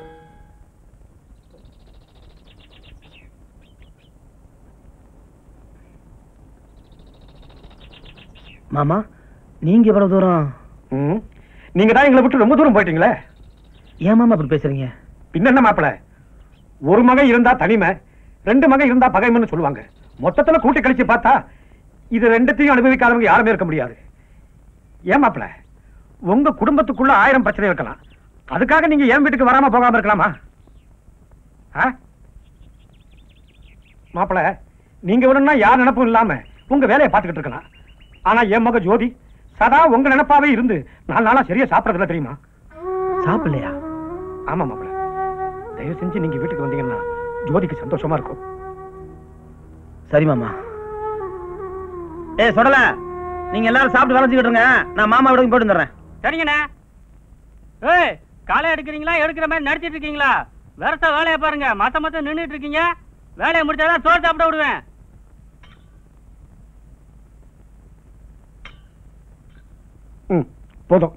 M: மாமா நீங்க எவ்வளவு தூரம்
E: நீங்க தான் எங்களை விட்டு ரொம்ப தூரம் போயிட்டீங்களே
M: ஏன் மாமா அப்படி பேசுறீங்க
E: பின்ன என்ன மாப்பிள ஒரு மகன் இருந்தா தனிமை ரெண்டு மகன் இருந்தா பகைமைன்னு சொல்லுவாங்க மொத்தத்துல கூட்டி கழிச்சு பார்த்தா இது ரெண்டத்தையும் அனுபவிக்காதவங்க யாருமே இருக்க முடியாது ஏன் மாப்பிள உங்க குடும்பத்துக்குள்ள ஆயிரம் பிரச்சனை இருக்கலாம் அதுக்காக நீங்க என் வீட்டுக்கு வராம போகாம இருக்கலாமா ஆ? மாப்பிள நீங்க வேணும்னா யார் நினைப்பும் இல்லாம உங்க வேலையை பார்த்துக்கிட்டு இருக்கலாம் ஆனா என் மக ஜோதி சதா உங்க நினைப்பாவே இருந்து நாலு நாளா சரியா சாப்பிடறதில்ல தெரியுமா
M: சாப்பிடலையா
E: ஆமா மாப்பிள தயவு செஞ்சு நீங்க வீட்டுக்கு வந்தீங்கன்னா ஜோதிக்கு சந்தோஷமா இருக்கும்
M: சரி மாமா ஏ சொல்லல நீங்க எல்லாரும் சாப்பிட்டு வளைச்சுக்கிட்டு இருங்க நான் மாமா விட போயிட்டு வந்துடுறேன்
P: சரிங்கண்ணே ஏய் காலை எடுக்கிறீங்களா எடுக்கிற மாதிரி நடிச்சிட்டு இருக்கீங்களா வேறத்த வேலையை பாருங்க மத்த மத்த நின்னுட்டு இருக்கீங்க வேலையை முடிச்சாதான் சோறு சாப்பிட விடுவேன்
E: ம் போதும்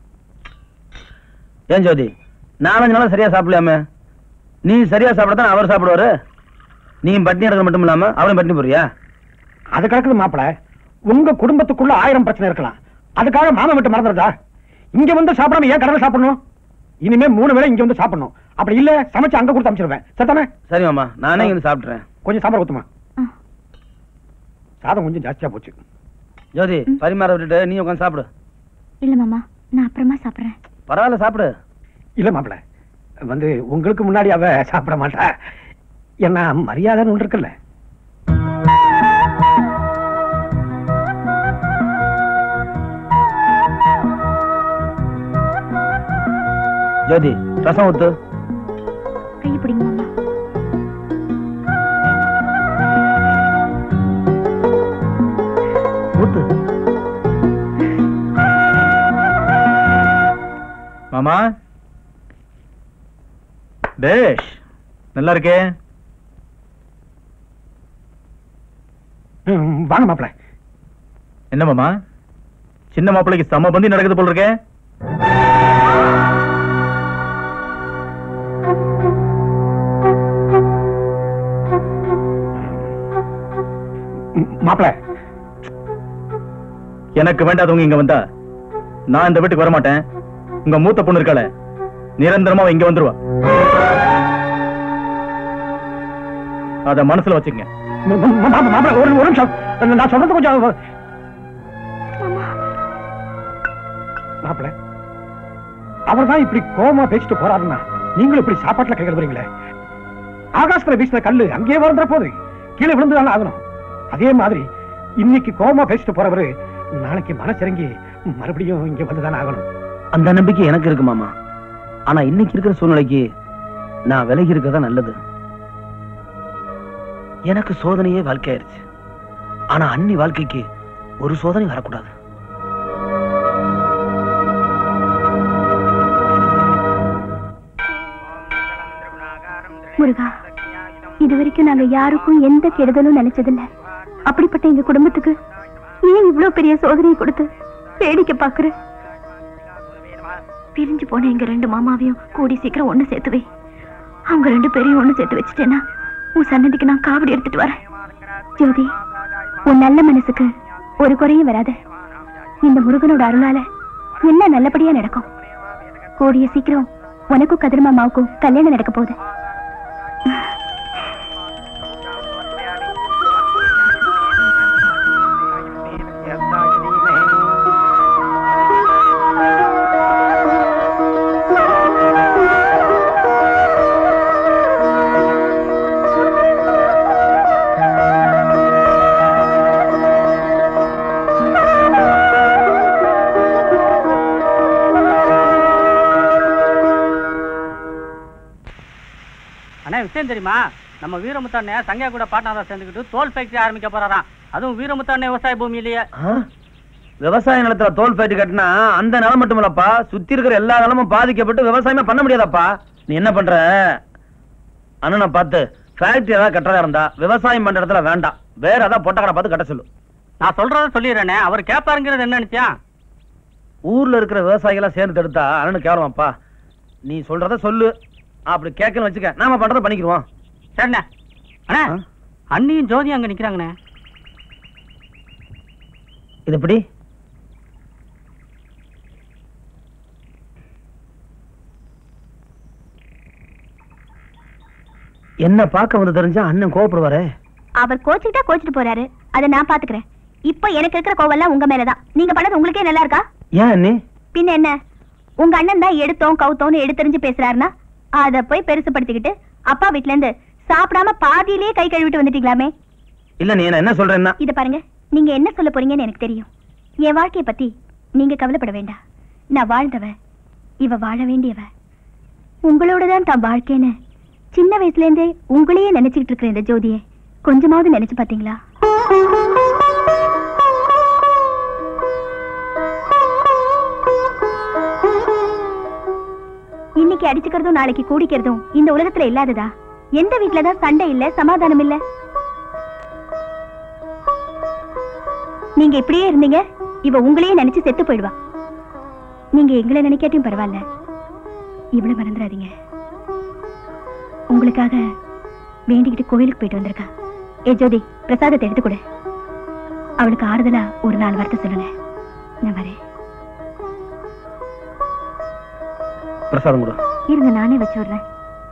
M: ஏன் ஜோதி நாலஞ்சு நாளா சரியா சாப்பிடலாமே நீ சரியா சாப்பிடத்தான் அவர் சாப்பிடுவாரு நீ பட்டினி எடுக்க மட்டும் இல்லாம அவரும் பட்டினி போறியா
E: அது கிடக்குது மாப்பிள உங்க குடும்பத்துக்குள்ள ஆயிரம் பிரச்சனை இருக்கலாம் அதுக்காக மாமா விட்டு மறந்துடுதா இங்க வந்து சாப்பிடாம ஏன் கடலை சாப்பிடணும் இனிமே மூணு வேளை இங்க வந்து சாப்பிடணும் அப்படி இல்ல சமைச்சு அங்க கொடுத்து அமைச்சிருவேன் சரிதானே
M: சரி மாமா நானே இங்க வந்து சாப்பிட்டுறேன்
E: கொஞ்சம் சாம்பார் ஊத்துமா சாதம் கொஞ்சம் ஜாஸ்தியா போச்சு
M: ஜோதி பரிமாற விட்டுட்டு நீ உட்காந்து சாப்பிடு
I: இல்ல மாமா நான் அப்புறமா சாப்பிடுறேன்
M: பரவாயில்ல சாப்பிடு
E: இல்ல மாப்பிள வந்து உங்களுக்கு முன்னாடி அவ சாப்பிட மாட்டா என்ன மரியாதைன்னு ஒன்று இருக்குல்ல
M: ஜோதி ரசம் ஊத்து
I: கையை பிடிங்க மாமா
M: ஊத்து
C: மாமா டேஷ் நல்லா இருக்கே
E: ம், வாங்க மாப்பிள
C: என்ன மாமா சின்ன மாப்பிள்ளைக்கு செம பந்தி நடக்குது போல இருக்கே
E: மாப்பிள
C: எனக்கு வேண்டாதவங்க இங்க வந்தா நான் இந்த வீட்டுக்கு வர மாட்டேன் உங்க மூத்த பொண்ணு இருக்காள நிரந்தரமா அவ இங்க வந்துருவா அத மனசுல வச்சுக்கங்க
E: மாப்பிள ஒரு ஒரு நிமிஷம் நான் சொல்றது கொஞ்சம் மாப்பிள அவர் தான் இப்படி கோமா பேசிட்டு போறாருன்னா நீங்களும் இப்படி சாப்பாட்டுல கை கழுவுறீங்களே ஆகாசத்துல வீசின கல்லு அங்கேயே வந்துற போது கீழே விழுந்துதானே ஆகணும் அதே மாதிரி இன்னைக்கு கோமா பேசிட்டு போறவரு நாளைக்கு மனசிறங்கி மறுபடியும் இங்க வந்துதானே ஆகணும்
M: அந்த நம்பிக்கை எனக்கு இருக்கு மாமா ஆனா இன்னைக்கு இருக்கிற சூழ்நிலைக்கு நான் விலகி இருக்கிறதா நல்லது எனக்கு சோதனையே வாழ்க்கையாயிருச்சு ஆனா அன்னி வாழ்க்கைக்கு ஒரு சோதனை வரக்கூடாது
I: முருகா இது வரைக்கும் நாங்க யாருக்கும் எந்த கெடுதலும் நினைச்சதில்ல அப்படிப்பட்ட எங்க குடும்பத்துக்கு ஏன் இவ்வளவு பெரிய சோதனையை கொடுத்து வேடிக்கை பாக்குற பிரிஞ்சு போன எங்க ரெண்டு மாமாவையும் கூடி சீக்கிரம் ஒண்ணு சேர்த்து வை அவங்க ரெண்டு பேரையும் ஒண்ணு சேர்த்து வச்சுட்டேன்னா உன் சன்னதிக்கு நான் காவடி எடுத்துட்டு வரேன் ஜோதி உன் நல்ல மனசுக்கு ஒரு குறையும் வராது இந்த முருகனோட அருளால எல்லாம் நல்லபடியா நடக்கும் கூடிய சீக்கிரம் உனக்கும் கதிர் மாமாவுக்கும் கல்யாணம் நடக்க போகுது
P: அண்ணா விஷயம் தெரியுமா நம்ம வீரமுத்தண்ணே சங்கையா கூட பாட்னாரா சேர்ந்துக்கிட்டு தோல் ஃபேக்டரி ஆரம்பிக்க போறாராம் அதுவும் வீரமுத்தண்ணே விவசாய பூமியிலேயே
M: ஆ? விவசாய நிலத்துல தோல் ஃபேக்டரி கட்டினா அந்த நிலம் மட்டும் இல்லப்பா சுத்தி இருக்கிற எல்லா நிலமும் பாதிக்கப்பட்டு விவசாயமே பண்ண முடியாதப்பா நீ என்ன பண்ற அண்ணனை பார்த்து ஃபேக்டரி ஏதாவது கட்டுறதா இருந்தா விவசாயம் பண்ற இடத்துல வேண்டாம் வேற ஏதாவது பொட்டக்கடை பார்த்து கட்ட சொல்லு
P: நான் சொல்றத சொல்லிடுறேனே அவர் கேட்பாருங்கிறது என்ன நினைச்சா
M: ஊர்ல இருக்கிற விவசாயிகளா சேர்ந்து எடுத்தா அண்ணனு கேவலமாப்பா நீ சொல்றத சொல்லு அப்படி கேட்கன்னு வச்சுக்க நாம பண்றத பண்ணிக்கிருவோம்
P: சரிண்ணே அண்ணா அண்ணியும் ஜோதியும் அங்க நிக்கிறாங்கண்ணே
M: இது எப்படி என்ன பார்க்க வந்து தெரிஞ்சா அண்ணன் கோவப்படுவாரே
I: அவர் கோச்சுக்கிட்டா கோச்சிட்டு போறாரு அதை நான் பாத்துக்கிறேன் இப்போ எனக்கு இருக்கிற கோவெல்லாம் உங்க மேலதான் நீங்க பண்ணது உங்களுக்கே நல்லா இருக்கா
M: ஏன் அண்ணி
I: பின்ன என்ன உங்க அண்ணன் தான் எடுத்தோம் கவுத்தோம்னு எடுத்தறிஞ்சு பேசுறாருன்னா அத போய் பெருசுபடுத்திக்கிட்டு அப்பா வீட்ல இருந்து சாப்பிடாம பாதியிலே கை கழுவிட்டு வந்துட்டீங்களாமே
M: இல்ல நீ என்ன சொல்றேன்னா
I: இத பாருங்க நீங்க என்ன சொல்ல போறீங்கன்னு எனக்கு தெரியும் என் வாழ்க்கைய பத்தி நீங்க கவலைப்பட வேண்டாம் நான் வாழ்ந்தவ இவ வாழ வேண்டியவ உங்களோட தான் தான் வாழ்க்கைன்னு சின்ன வயசுல இருந்தே உங்களையே நினைச்சுக்கிட்டு இருக்கிற இந்த ஜோதியை கொஞ்சமாவது நினைச்சு பாத்தீங்களா இன்னைக்கு அடிச்சுக்கிறதும் நாளைக்கு கூடிக்கிறதும் இந்த உலகத்துல இல்லாததா எந்த வீட்டுலதான் சண்டை இல்ல சமாதானம் இல்ல நீங்க இப்படியே இருந்தீங்க இவ உங்களையே நினைச்சு செத்து போயிடுவா நீங்க எங்களை நினைக்காட்டியும் பரவாயில்ல இவ்வளவு மறந்துடாதீங்க உங்களுக்காக வேண்டிக்கிட்டு கோவிலுக்கு போயிட்டு வந்திருக்கா ஏ ஜோதி பிரசாதத்தை எடுத்து கொடு அவளுக்கு ஆறுதலா ஒரு நாள் வார்த்தை சொல்லுங்க நான் வரேன்
M: பிரசாதம் கொடு
I: இருங்க நானே வச்சு விடுறேன்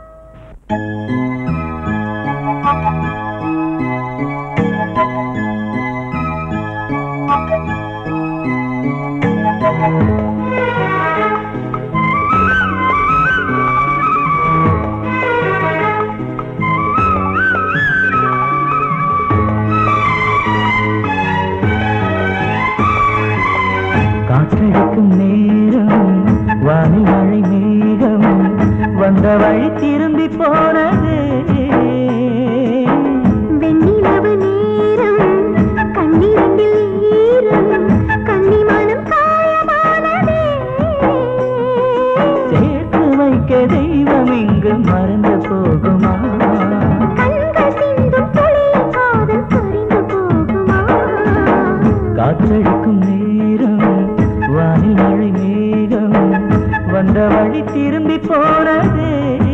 L: காற்றடிக்கும் நேரம் வானில் மழை மேகம் வந்த வழி திரும்பி போனது
I: வெண்ணிலவு நேரம் கண்ணிரண்டில் ஈரம் கன்னிமனம் காயமானதே
L: சேர்த்து வைக்க தெய்வம் இங்கு மறந்து போகுமா
I: கண்கள் சிந்தும் துளியில் காதல் கரிந்து போகுமா
L: காற்றடிக்கும் நேரம் வானில் மழை மேகம் வந்த வழி திரும்பி போனது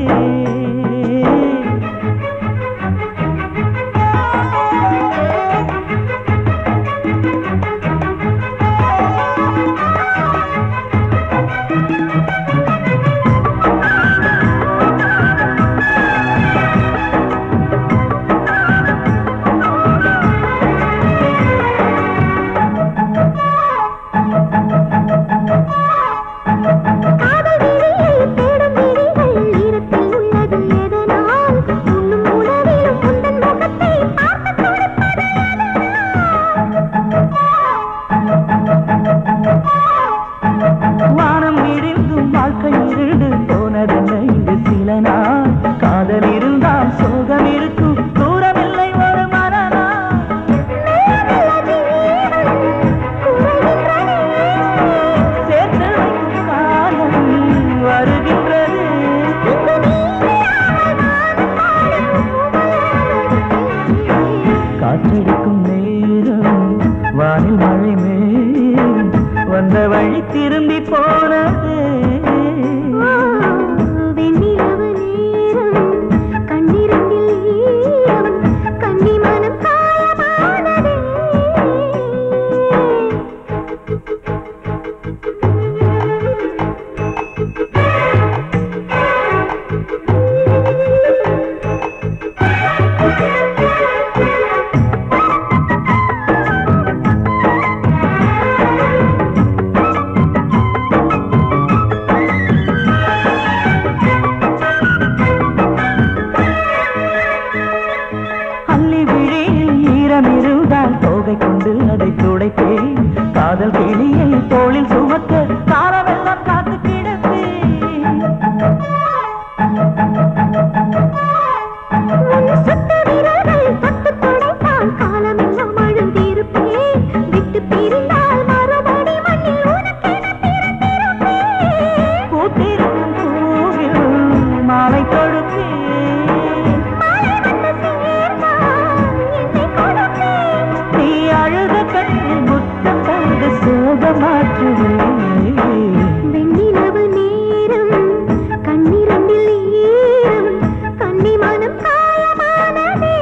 I: காதல் விழியை தேடும் விழிகள் ஈரத்தில் உள்ளது எதனால் உண்ணும் உணவிலும் உந்தன் முகத்தை பார்க்க துடிப்பது
L: வானம் இடிந்தும் வாழ்க்கை இருண்டு போனதென்ன இங்கு சில நாள் காதல் இருந்தால் சோகம் இருக்கும் தூரமில்லை ஒரு மரணா சேர்த்து வைக்கும் காலம் வருகின்றது காற்றடிக்கும் நேரம் வானில் மழை மேல் வந்த வழி திரும்பி போனது
I: வெண்ணிலவு நேரம் கண்ணிரண்டில் ஈரம் கன்னிமனம் காயமானதே
L: அள்ளி விழியில் ஈரம் இருந்தால் தோகை கொண்டு அதை துடைப்பேன் காதல் கிளியை தோளில் சுமக்க காலமெல்லாம் காத்து கிடப்பேன்
I: சுத்த விரல்கள் தொட்டு துடைத்தால் காலமெல்லாம் அழுந்திருப்பேன் விட்டு பிரிந்தால் மறுபடி மண்ணில் உனக்கென பிறந்திருப்பேன்
L: பூத்திருக்கும் பூவில் மாலை தொடுப்பேன்
I: மாலை வந்து சேர்ந்தால் என்னை கொடுப்பேன்
L: நீ அழுத கண்ணில் முத்தம் தந்து சோகமாற்றுவேன்
I: வெண்ணிலவு நேரம் கண்ணிரண்டில் ஈரம் கன்னிமனம் காயமானதே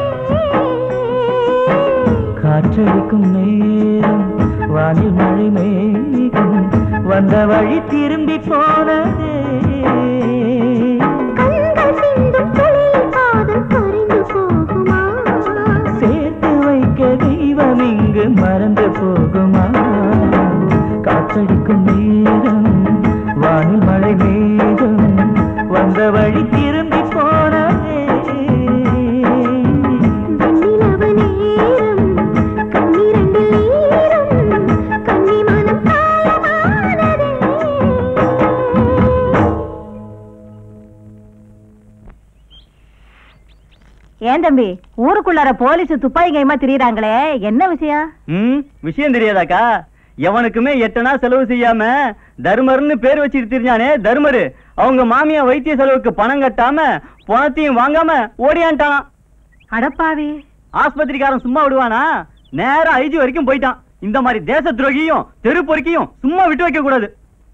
L: காற்றடிக்கும் நேரம் வானில் மழை மேகம் வந்த வழி திரும்பி போனதே
I: கண்கள் சிந்தும் துளியில் காதல் கரைந்து போகுமா
L: சேர்த்து வைக்க தெய்வம் இங்கு மறந்து போகுமா காற்றடிக்கும் நேரம் வானில் மழை மேகம் வந்த வழி திரும்பி போனதே
N: ஏன் தம்பி ஊருக்குள்ளார போலீஸ் துப்பாக்கி கைமா திரியறாங்களே என்ன விஷயம்
O: ம் விஷயம் தெரியாதாக்கா எவனுக்குமே எட்டனா செலவு செய்யாம தர்மர்னு பேர் வச்சுட்டு தெரிஞ்சானே தர்மரு அவங்க மாமியா வைத்திய செலவுக்கு பணம் கட்டாம பணத்தையும் வாங்காம ஓடியான்ட்டான்
N: அடப்பாவி
O: ஆஸ்பத்திரிக்காரன் சும்மா விடுவானா நேரா ஐஜி வரைக்கும் போயிட்டான் இந்த மாதிரி தேச துரோகியும் தெரு பொறுக்கியும் சும்மா விட்டு வைக்க கூடாது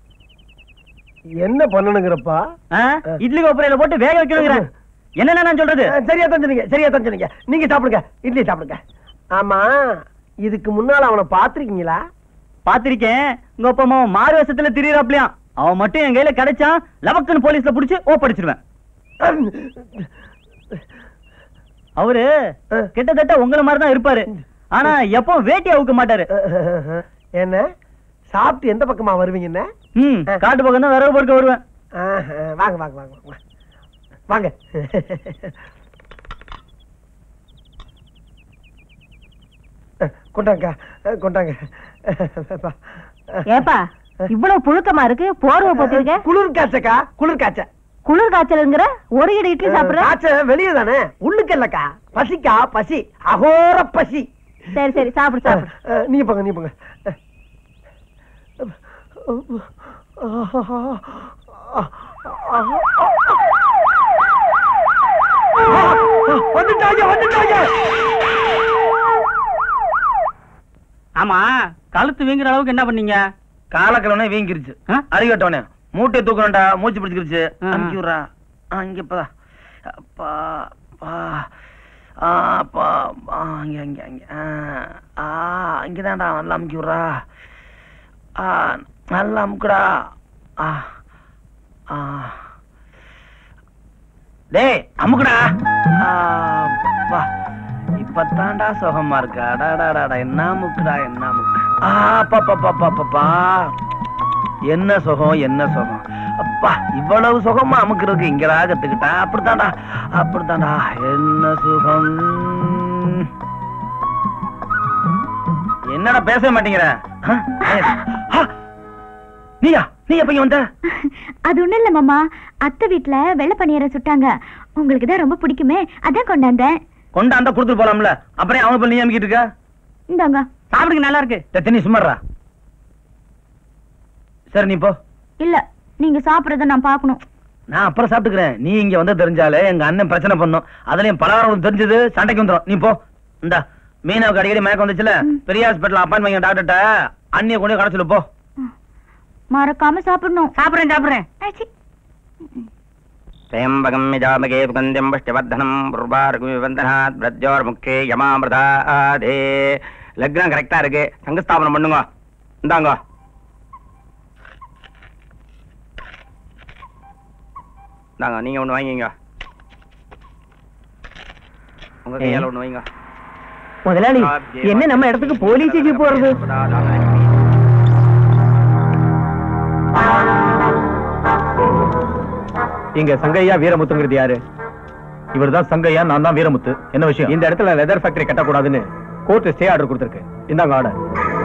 K: என்ன பண்ணணுங்கிறப்பா
O: ஆ? இட்லி கோப்பரையில போட்டு வேக வைக்கணுங்கிறேன் என்னென்ன நான் சொல்றது
K: சரியா தான் சொன்னீங்க சரியா தான் சொன்னீங்க நீங்க சாப்பிடுங்க இட்லி சாப்பிடுங்க ஆமா இதுக்கு முன்னால அவனை பாத்திருக்கீங்களா
O: பாத்திருக்கேன் உங்க அப்பா அம்மா மாறு வேஷத்துல திரியறாப்லையாம் அவன் மட்டும் என் கையில கிடைச்சான் லவக்குன்னு போலீஸ்ல புடிச்சு ஓப்படிச்சிருவேன் அவரு கிட்டத்தட்ட உங்கள மாதிரி தான் இருப்பாரு ஆனா எப்போ வேட்டி அவுக்க மாட்டாரு
K: என்ன சாப்பிட்டு எந்த பக்கமா வருவீங்க என்ன
O: ம் காட்டு பக்கம் தான் விரவு பொறுக்க வருவேன்
K: ஆஹா, வாங்க வாங்க வாங்க வாங்க வாங்க கொண்டாங்க கொண்டாங்க
N: ஏப்பா இவ்வளவு புழுக்கமா இருக்கு போர்வை போட்டிருக்க
K: குளிர் காய்ச்சக்கா குளிர் காய்ச்ச
N: குளிர் காய்ச்சலுங்கிற ஒரு இடி இட்லி சாப்பிடுற
K: காய்ச்ச வெளியே தானே உள்ளுக்கு இல்லக்கா பசிக்கா பசி அகோர பசி
N: சரி சரி சாப்பிடு சாப்பிடு
K: அஹ், நீ போங்க நீ போங்க வந்துட்டாங்க வந்துட்டாங்க
P: ஆமா கழுத்து வீங்குற அளவுக்கு என்ன பண்ணீங்க
M: காலக்கிழமை வீங்கிருச்சு அறிகட்டவனே மூட்டை தூக்கணும்டா மூச்சு பிடிச்சிருச்சு அமுக்கி விட்றா அங்க இப்பதா அப்பா அப்பா ஆ, அப்பா ஆ, அங்க அங்க அங்க ஆ, ஆ இங்கதான்டா நல்லா அமுக்கி விட்றா ஆ நல்லா அமுக்குடா ஆ ஆ டேய் அமுக்குடா ஆ, அப்பா இப்பதான்டா சுகமா இருக்கு அடாடாடாடா என்ன முக்குடா என்ன முக்கு ஆ அப்பா அப்பா அப்பா அப்பா என்ன சுகம் என்ன சுகம் அப்பா இவ்வளவு சுகமா அமுக்குறதுக்கு இங்கடா கத்துக்கிட்டா அப்படித்தான்டா அப்படித்தான்டா என்ன சுகம் என்னடா பேச மாட்டேங்கிற ஆ? ஆ, நீயா நீ எப்ப இங்க வந்த
I: அது ஒண்ணும் இல்ல மாமா அத்தை வீட்ல வெள்ளை பணியாரம் சுட்டாங்க உங்களுக்கு தான் ரொம்ப பிடிக்குமே அதான் கொண்டாந்தேன்
M: கொண்டாந்தா கொடுத்துட்டு போலாம்ல அப்புறம் அவன் இப்ப நீ அமுக்கிட்டு இருக்க
I: இந்தாங்க
M: சாப்பிடுங்க நல்லா இருக்கு தத்தனி சும்மாறா சரி நீ போ
I: இல்ல நீங்க சாப்பிடுறத நான் பார்க்கணும்
M: நான் அப்புறம் சாப்பிட்டுக்கிறேன் நீ இங்க வந்து தெரிஞ்சாலே எங்க அண்ணன் பிரச்சனை பண்ணும் அதுலயும் பலகாரம் தெரிஞ்சது சண்டைக்கு வந்துடும் நீ போ இந்த மீனாவுக்கு அடிக்கடி மயக்கம் வந்துச்சுல பெரிய ஹாஸ்பிட்டல் அப்பாயின் வாங்க டாக்டர்கிட்ட அண்ணிய கொண்டு கடை சொல்லு போ
I: மறக்காம சாப்பிடணும்
N: சாப்பிடுறேன் சாப்பிடுறேன்
Q: त्र्यम्बकम् यजामगे सुगन्ध्यम् पुष्टिवर्धनम् पूर्वार्गुवन्दनात् பிரஜோர்முக்கே யமாமிரதாதே லக்னம் கரெக்டா இருக்கு சங்கஸ்தாபனம் பண்ணுங்க இந்தாங்க இந்தாங்க நீங்க ஒண்ணு வாங்கிங்க உங்க கையால ஒண்ணு வைங்க
F: முதலாளி என்ன நம்ம இடத்துக்கு போலீஸ் ஜீப் போறது
C: இங்க சங்கையா வீரமுத்துங்கிறது யாரு இவர்தான் சங்கையா நான் தான் வீரமுத்து என்ன விஷயம்
E: இந்த இடத்துல லெதர் ஃபேக்டரி கட்டக்கூடாதுன்னு கோர்ட் ஸ்டே ஆர்டர் கொடுத்திருக்கு இந்தாங்க ஆர்டர்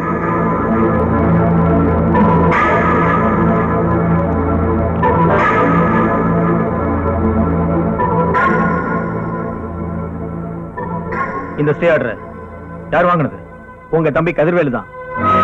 C: இந்த ஸ்டே ஆர்டர் யார் வாங்குனது
E: உங்க தம்பி கதிர்வேலு தான்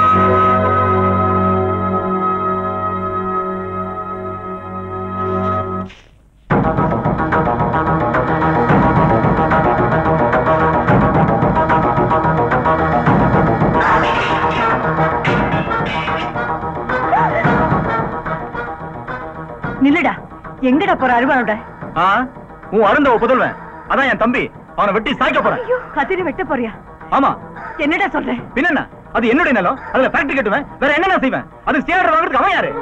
N: நில்லுடா எங்கடா போற அருவாளோட
C: ஆ உன் அருந்தவ புதல்வன் அதான் என் தம்பி அவனை வெட்டி சாய்க்க போறேன்
N: கத்திரி வெட்ட போறியா
C: ஆமா
N: என்னடா சொல்ற
C: பின்ன அது என்னுடைய நிலம் அதுல ஃபேக்டரி கட்டுவேன் வேற என்ன நான் செய்வேன் அது ஸ்டே ஆர்டர் வாங்குறதுக்கு அவன் யாரு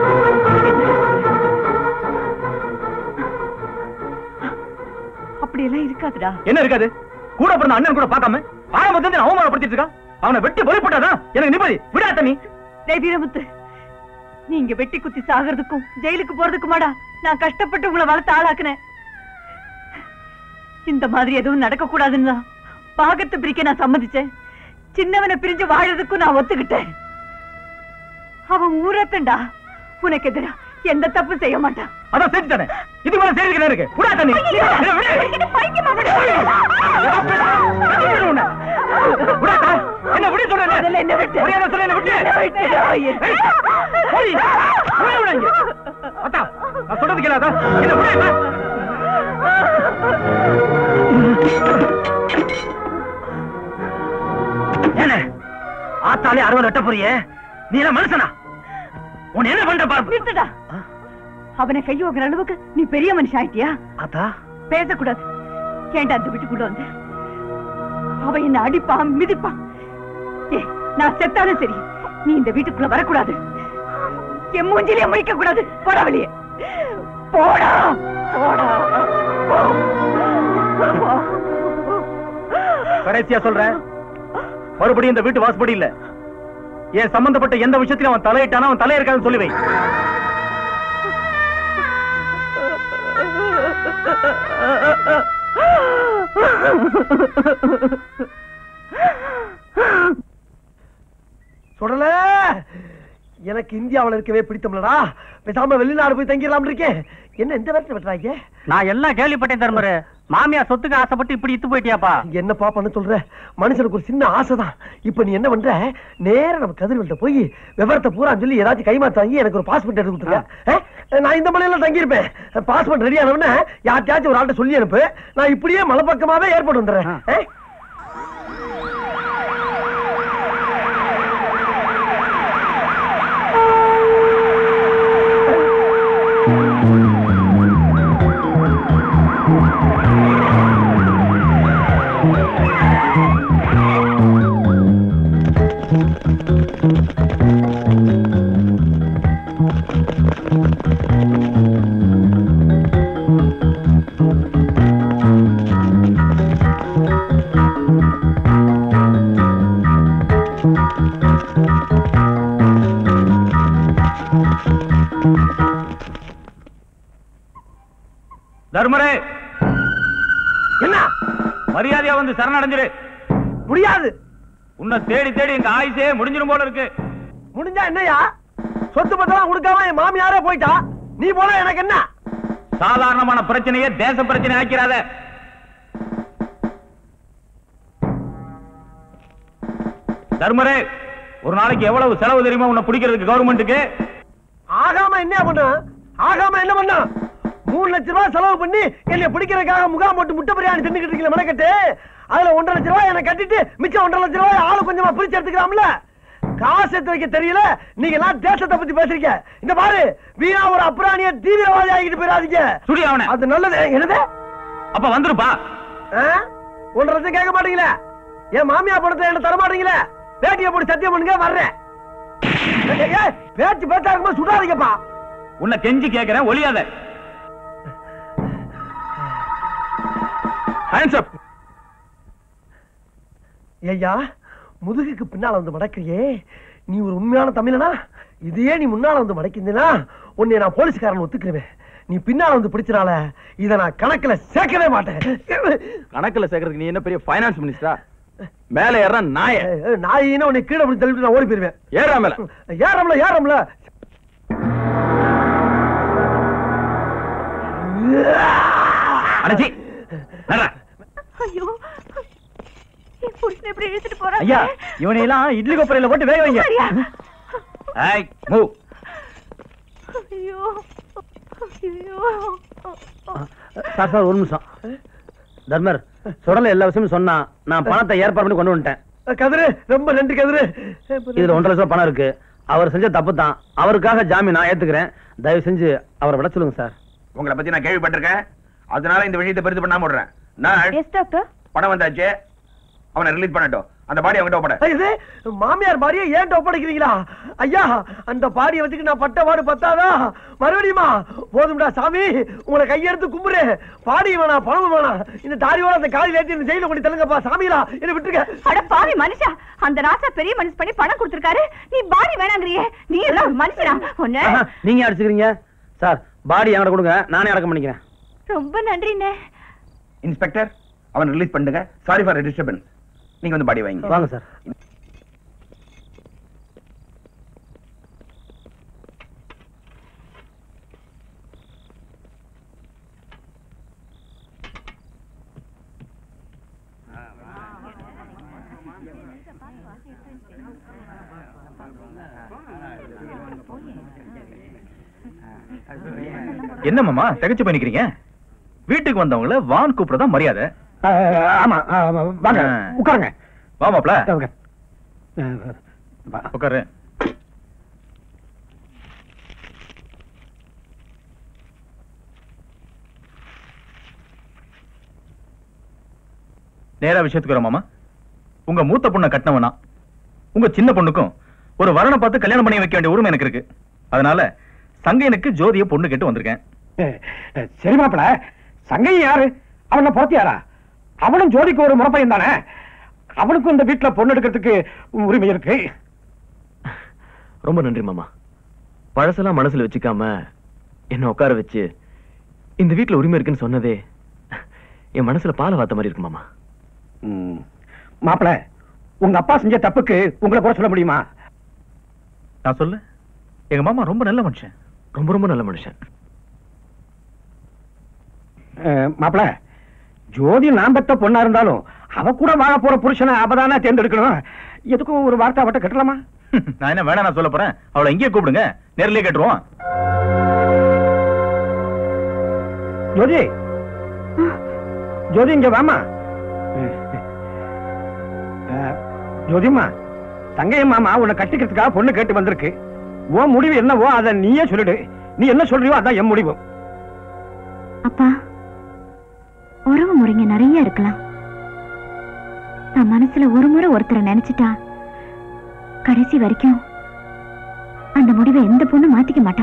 N: அப்படியெல்லாம் இருக்காதுடா
C: என்ன இருக்காது கூட பிறந்த அண்ணன் கூட பார்க்காம ஆரம்பத்துல இருந்து அவமானப்படுத்திட்டு இருக்கான் அவனை வெட்டி பலி போட்டாதான் எனக்கு நிம்மதி விடாத நீ
N: டேய் வீரமுத்து நீங்க வெட்டி குத்தி சாகிறதுக்கும் ஜெயிலுக்கு போறதுக்குமாடா நான் கஷ்டப்பட்டு உங்களை வளர்த்து ஆளாக்குனேன் இந்த மாதிரி எதுவும் நடக்க கூடாதுன்னு தான் பாகத்தை பிரிக்க நான் சம்மதிச்சேன் சின்னவனை பிரிஞ்சு வாழறதுக்கும் நான் ஒத்துக்கிட்டேன் அவன் ஊரத்தண்டா உனக்கு எதிரா எந்த தப்பு செய்ய மாட்டான்
C: அதான் செஞ்சுட்டானே இது மேல செய்திருக்கிறேன் இருக்கு விடா தண்ணி என்ன விட சொல்றேன் என்ன விட்டு மரியாதை சொல்ல என்ன விட்டு ஏய், போடி. போய் விடு இங்க. அத்தா, நான் சொல்றது கேளாதா என்ன விடு இப்ப.
M: ஏனே ஆத்தாலே அறுவடை வெட்ட போறியே நீ எல்லாம் மனுஷனா உன்னை என்ன பண்ற பாரு
N: நிறுத்துடா அவனை கையோகிற அளவுக்கு நீ பெரிய மனுஷன் ஆயிட்டியா
M: ஆத்தா
N: பேசக்கூடாது ஏன்டா அந்த வீட்டுக்குள்ள வந்து அவ என்ன அடிப்பான் மிதிப்பான் ஏ நான் செத்தாலும் சரி நீ இந்த வீட்டுக்குள்ள வரக்கூடாது என் மூஞ்சிலே முழிக்க கூடாது போடா வெளியே போடா போடா போ. போ.
C: கடைசியா சொல்றேன் மறுபடியும் இந்த வீட்டு வாசப்படி இல்ல ஏன் சம்பந்தப்பட்ட எந்த விஷயத்திலும் அவன் தலையிட்டானா அவன் தலைய இருக்காதுன்னு சொல்லி வை
K: சொல்லல எனக்கு இந்தியாவுல இருக்கவே பிடித்தமில்லடா பேசாம வெளிநாடு போய் தங்கிடலாம் இருக்கேன் என்ன இந்த வேலை வெட்டுறாங்க
P: நான் எல்லாம் கேள்விப்பட்டேன் தர்மரு மாமியார் சொத்துக்கு ஆசைப்பட்டு இப்படி இத்து போயிட்டியாப்பா
K: என்னப்பா பண்ண சொல்ற மனுஷனுக்கு ஒரு சின்ன ஆசைதான் இப்ப நீ என்ன பண்ற நேரா நம்ம கதிர்வெல்ட்ட போய் விவரத்தை பூரா சொல்லி ஏதாச்சும் கைமாத்த வாங்கி எனக்கு ஒரு பாஸ்போர்ட் எடுத்து கொடுத்துருக்க நான் இந்த மலையில தங்கியிருப்பேன் பாஸ்போர்ட் ரெடி ஆனவன யார்ட்டையாச்சும் ஒரு ஆள்கிட்ட சொல்லி அனுப்பு நான் இப்படியே மலைப்பக்கமாவே ஏற்பட்டு வந்துடுறேன் ஆ?
C: தர்மரே
K: என்ன
C: மரியாதையா வந்து சரணடைஞ்சிரு
K: முடியாது
C: உன்னை தேடி தேடி எங்க ஆயுசே முடிஞ்சிரும் போல இருக்கு
K: முடிஞ்சா என்னையா சொத்து பத்தெல்லாம் கொடுக்காம என் மாமியாரே போயிட்டா நீ போனா எனக்கு என்ன
C: சாதாரணமான பிரச்சனையே தேச பிரச்சனை ஆக்கிறாத தர்மரே ஒரு நாளைக்கு எவ்வளவு செலவு தெரியுமா உன்னை பிடிக்கிறதுக்கு கவர்மெண்ட்டுக்கு
K: ஆகாம என்ன பண்ண ஆகாம என்ன பண்ண மூணு லட்ச ரூபாய் செலவு பண்ணி என்னை பிடிக்கிறதுக்காக முகாம் போட்டு முட்டை பிரியாணி தின்னுக்கிட்டு இருக்கீங்க மெனக்கட்டு அதுல ஒன்றரை லட்ச ரூபாய் என்ன கட்டிட்டு மிச்சம் ஒன்றரை லட்ச ரூபாய் ஆளு கொஞ்சமா பிரிச்சு எடுத்துக்கலாம்ல காசு எடுத்து வைக்க தெரியல நீங்க எல்லாம் தேசத்தை பத்தி பேசுறீங்க இந்த பாரு வீணா ஒரு அப்புறாணிய தீவிரவாதி ஆகிட்டு போயிடாதீங்க
C: சுடி அவனை
K: அது நல்லது என்னது
C: அப்ப வந்துருப்பா
K: ஆ? ஒன்றரை லட்சம் கேட்க மாட்டீங்களே என் மாமியா பணத்தை என்ன தர மாட்டீங்களே வேட்டியை போட்டு சத்தியம் பண்ணுங்க வர்றேன் ஏய், ஏய், பேச்சு பேச்சா இருக்கும்போது சுடாதீங்கப்பா
C: உன்னை கெஞ்சி கேட்கிறேன் ஒளியாத ஹேண்ட்ஸ் அப்
K: ஐயா முதுகுக்கு பின்னால வந்து மடக்கிறியே நீ ஒரு உண்மையான தமிழனா இதையே நீ முன்னால வந்து மடக்கிந்தனா உன்னை நான் போலீஸ்காரன் ஒத்துக்குருவேன் நீ பின்னால வந்து பிடிச்சனால இத நான் கணக்குல சேர்க்கவே மாட்டேன்
H: கணக்குல சேர்க்கறதுக்கு நீ என்ன பெரிய ஃபைனான்ஸ் மினிஸ்டரா மேல ஏற நாய
K: நாயினா உன்னை கீழே பிடிச்சி தள்ளிட்டு நான் ஓடி போயிருவேன்
H: ஏறா மேல
K: ஏறம்ல ஏறம்ல
C: அடச்சி
A: ஐயோ என் புருஷனை இப்படி இழுத்துட்டு போறாங்க
C: ஐயா இவனை எல்லாம் இட்லி கொப்பரையில போட்டு வேக வைங்க
A: சரியா?
C: ஏய் மூவ்
A: ஐயோ ஐயோ
M: சார் சார் ஒரு நிமிஷம் தர்மர் சுடல எல்லா விஷயமும் சொன்னா நான் பணத்தை ஏற்பாடு பண்ணி கொண்டு வந்துட்டேன்
K: கதிரு ரொம்ப நன்றி கதிரு
M: இதுல ஒன்றரை லட்சம் பணம் இருக்கு அவர் செஞ்ச தப்பு தான் அவருக்காக ஜாமீன் நான் ஏத்துக்கிறேன் தயவு செஞ்சு அவரை விட சொல்லுங்க சார்
Q: உங்களை பத்தி நான் கேள்விப்பட்டிருக்கேன் அதனால இந்த விஷயத்தை பெருசு பண்ணாம விடுறேன் நான்
A: எஸ் டாக்டர்
Q: பணம் வந்தாச்சு அவனை ரிலீஸ் பண்ணட்டும் அந்த பாடி அவன்கிட்ட ஒப்பட
K: இது மாமியார் பாடியை ஏன் ஒப்படைக்கிறீங்களா ஐயா அந்த பாடியை வச்சுக்கு நான் பட்ட பாடு பத்தாதா மறுபடியுமா போதும்டா சாமி உங்களை கையெடுத்து கும்புறேன் பாடி வேணா பணமும் வேணாம் இந்த தாரியோட அந்த காலையில் ஏற்றி இந்த ஜெயில கொண்டு தள்ளுங்கப்பா சாமிகளா என்ன விட்டுருக்க
A: அட பாவி மனுஷா அந்த ராசா பெரிய மனுஷ் பண்ணி பணம் கொடுத்திருக்காரு நீ பாடி வேணாங்கறியே நீ எல்லாம் ஒரு மனுஷனா ஒண்ணு
M: ஆஹா, நீங்க அடிச்சுக்கிறீங்க சார் பாடி என்கிட்ட கொடுங்க நானே அடக்கம் பண்ணிக்கிறேன்
A: ரொம்ப நன்றிண்ணே
Q: இன்ஸ்பெக்டர் அவன் ரிலீஸ் பண்ணுங்க சாரி ஃபார் டிஸ்டர்பன்ஸ் நீங்க வந்து பாடி வாங்க
M: வாங்க சார்
C: என்ன மாமா திகச்சு பண்ணிக்கிறீங்க வீட்டுக்கு வந்தவங்கள வான் கூப்பிடுறதா மரியாதை
E: ஆமா ஆமா, வாங்க
C: ஆ.
E: உட்காருங்க
C: வா மாப்ள
E: உட்காரு. அஹ், வா.
C: உட்காரு நேரா விஷயத்துக்கு வரோம் மாமா உங்க மூத்த பொண்ணை கட்டினவனா உங்க சின்ன பொண்ணுக்கும் ஒரு வரனை பார்த்து கல்யாணம் பண்ணி வைக்க வேண்டிய உரிமை எனக்கு இருக்கு அதனால சங்கையனுக்கு ஜோதிய பொண்ணு கேட்டு வந்திருக்கேன்
E: அஹ், அஹ், சரி மாப்பிள சங்கையும் யாரு அவன பொறுத்தியாரா அவனும் ஜோதிக்கு ஒரு முறப்பையன் தானே அவனுக்கும் இந்த வீட்டுல பொண்ணு எடுக்கிறதுக்கு உரிமை இருக்கு
H: ரொம்ப நன்றி மாமா பழசெல்லாம் மனசுல வச்சுக்காம என்ன உட்கார வச்சு இந்த வீட்டுல உரிமை இருக்குன்னு சொன்னதே என் மனசுல பாலை வாத்த மாதிரி இருக்கு மாமா
E: மாப்பிள உங்க அப்பா செஞ்ச தப்புக்கு உங்களை குறை சொல்ல முடியுமா
C: நான் சொல்லு எங்க மாமா ரொம்ப நல்ல மனுஷன்
H: ரொம்ப ரொம்ப நல்ல மனுஷன்
E: அஹ், மாப்பிள ஜோதி நான் பெத்த பொண்ணா இருந்தாலும் அவ கூட வாழ போற புருஷனை அவதானே தேர்ந்தெடுக்கணும் எதுக்கும் ஒரு வார்த்தை அவட்ட கட்டலாமா
C: நான் என்ன வேணா நான் சொல்ல போறேன் அவளை இங்கேயே கூப்பிடுங்க நேர்லயே கேட்டுருவோம்
E: ஜோதி ஜோதி இங்க வாமா அஹ், ஜோதிம்மா தங்கைய மாமா உன்னை கட்டிக்கிறதுக்காக பொண்ணு கேட்டு வந்திருக்கு உன் முடிவு என்னவோ அதை நீயே சொல்லிடு நீ என்ன சொல்றியோ அதான் என் முடிவு
I: அப்பா உறவு முறைங்க நிறைய இருக்கலாம் நான் மனசுல ஒரு முறை ஒருத்தரை நினைச்சிட்டா கடைசி வரைக்கும் அந்த முடிவை எந்த பொண்ணு மாத்திக்க மாட்டா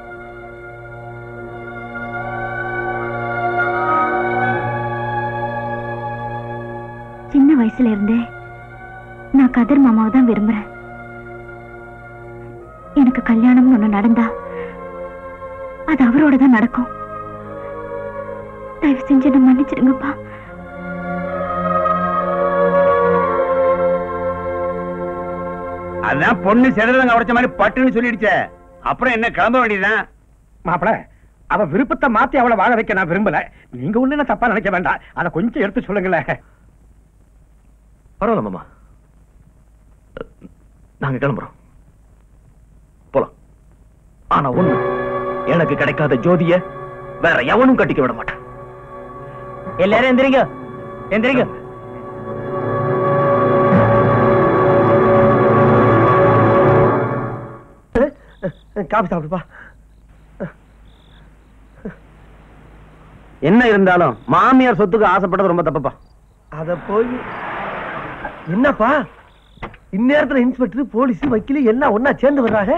I: சின்ன வயசுல இருந்தே நான் கதிர் மாமாவை தான் விரும்புறேன் எனக்கு கல்யாணம்னு ஒண்ணு நடந்தா அது அவரோட தான் நடக்கும் தயவு செஞ்சு என்ன மன்னிச்சிடுங்கப்பா
B: அதான் பொண்ணு செதறதங்க உடைச்ச மாதிரி பட்டுன்னு சொல்லிடுச்சே அப்புறம் என்ன கிளம்ப வேண்டியதுதான்
E: மாப்பிள அவ விருப்பத்தை மாத்தி அவளை வாழ வைக்க நான் விரும்பல நீங்க ஒண்ணு என்ன தப்பா நினைக்க வேண்டாம் அதை கொஞ்சம் எடுத்து சொல்லுங்களேன்
H: பரவாயில்ல மாமா நாங்க கிளம்புறோம் போலாம் ஆனா ஒண்ணு எனக்கு கிடைக்காத ஜோதிய வேற எவனும் கட்டிக்க விட மாட்டேன்
F: எல்லாரும் எந்திரிங்க எந்திரிங்க
K: காபி சாப்பிடுப்பா
M: என்ன இருந்தாலும் மாமியார் சொத்துக்கு ஆசைப்பட்டது ரொம்ப தப்புப்பா
K: அத போய் என்னப்பா இந்நேரத்துல இன்ஸ்பெக்டர் போலீஸ் வக்கீல் எல்லாம் ஒன்னா சேர்ந்து வர்றாங்க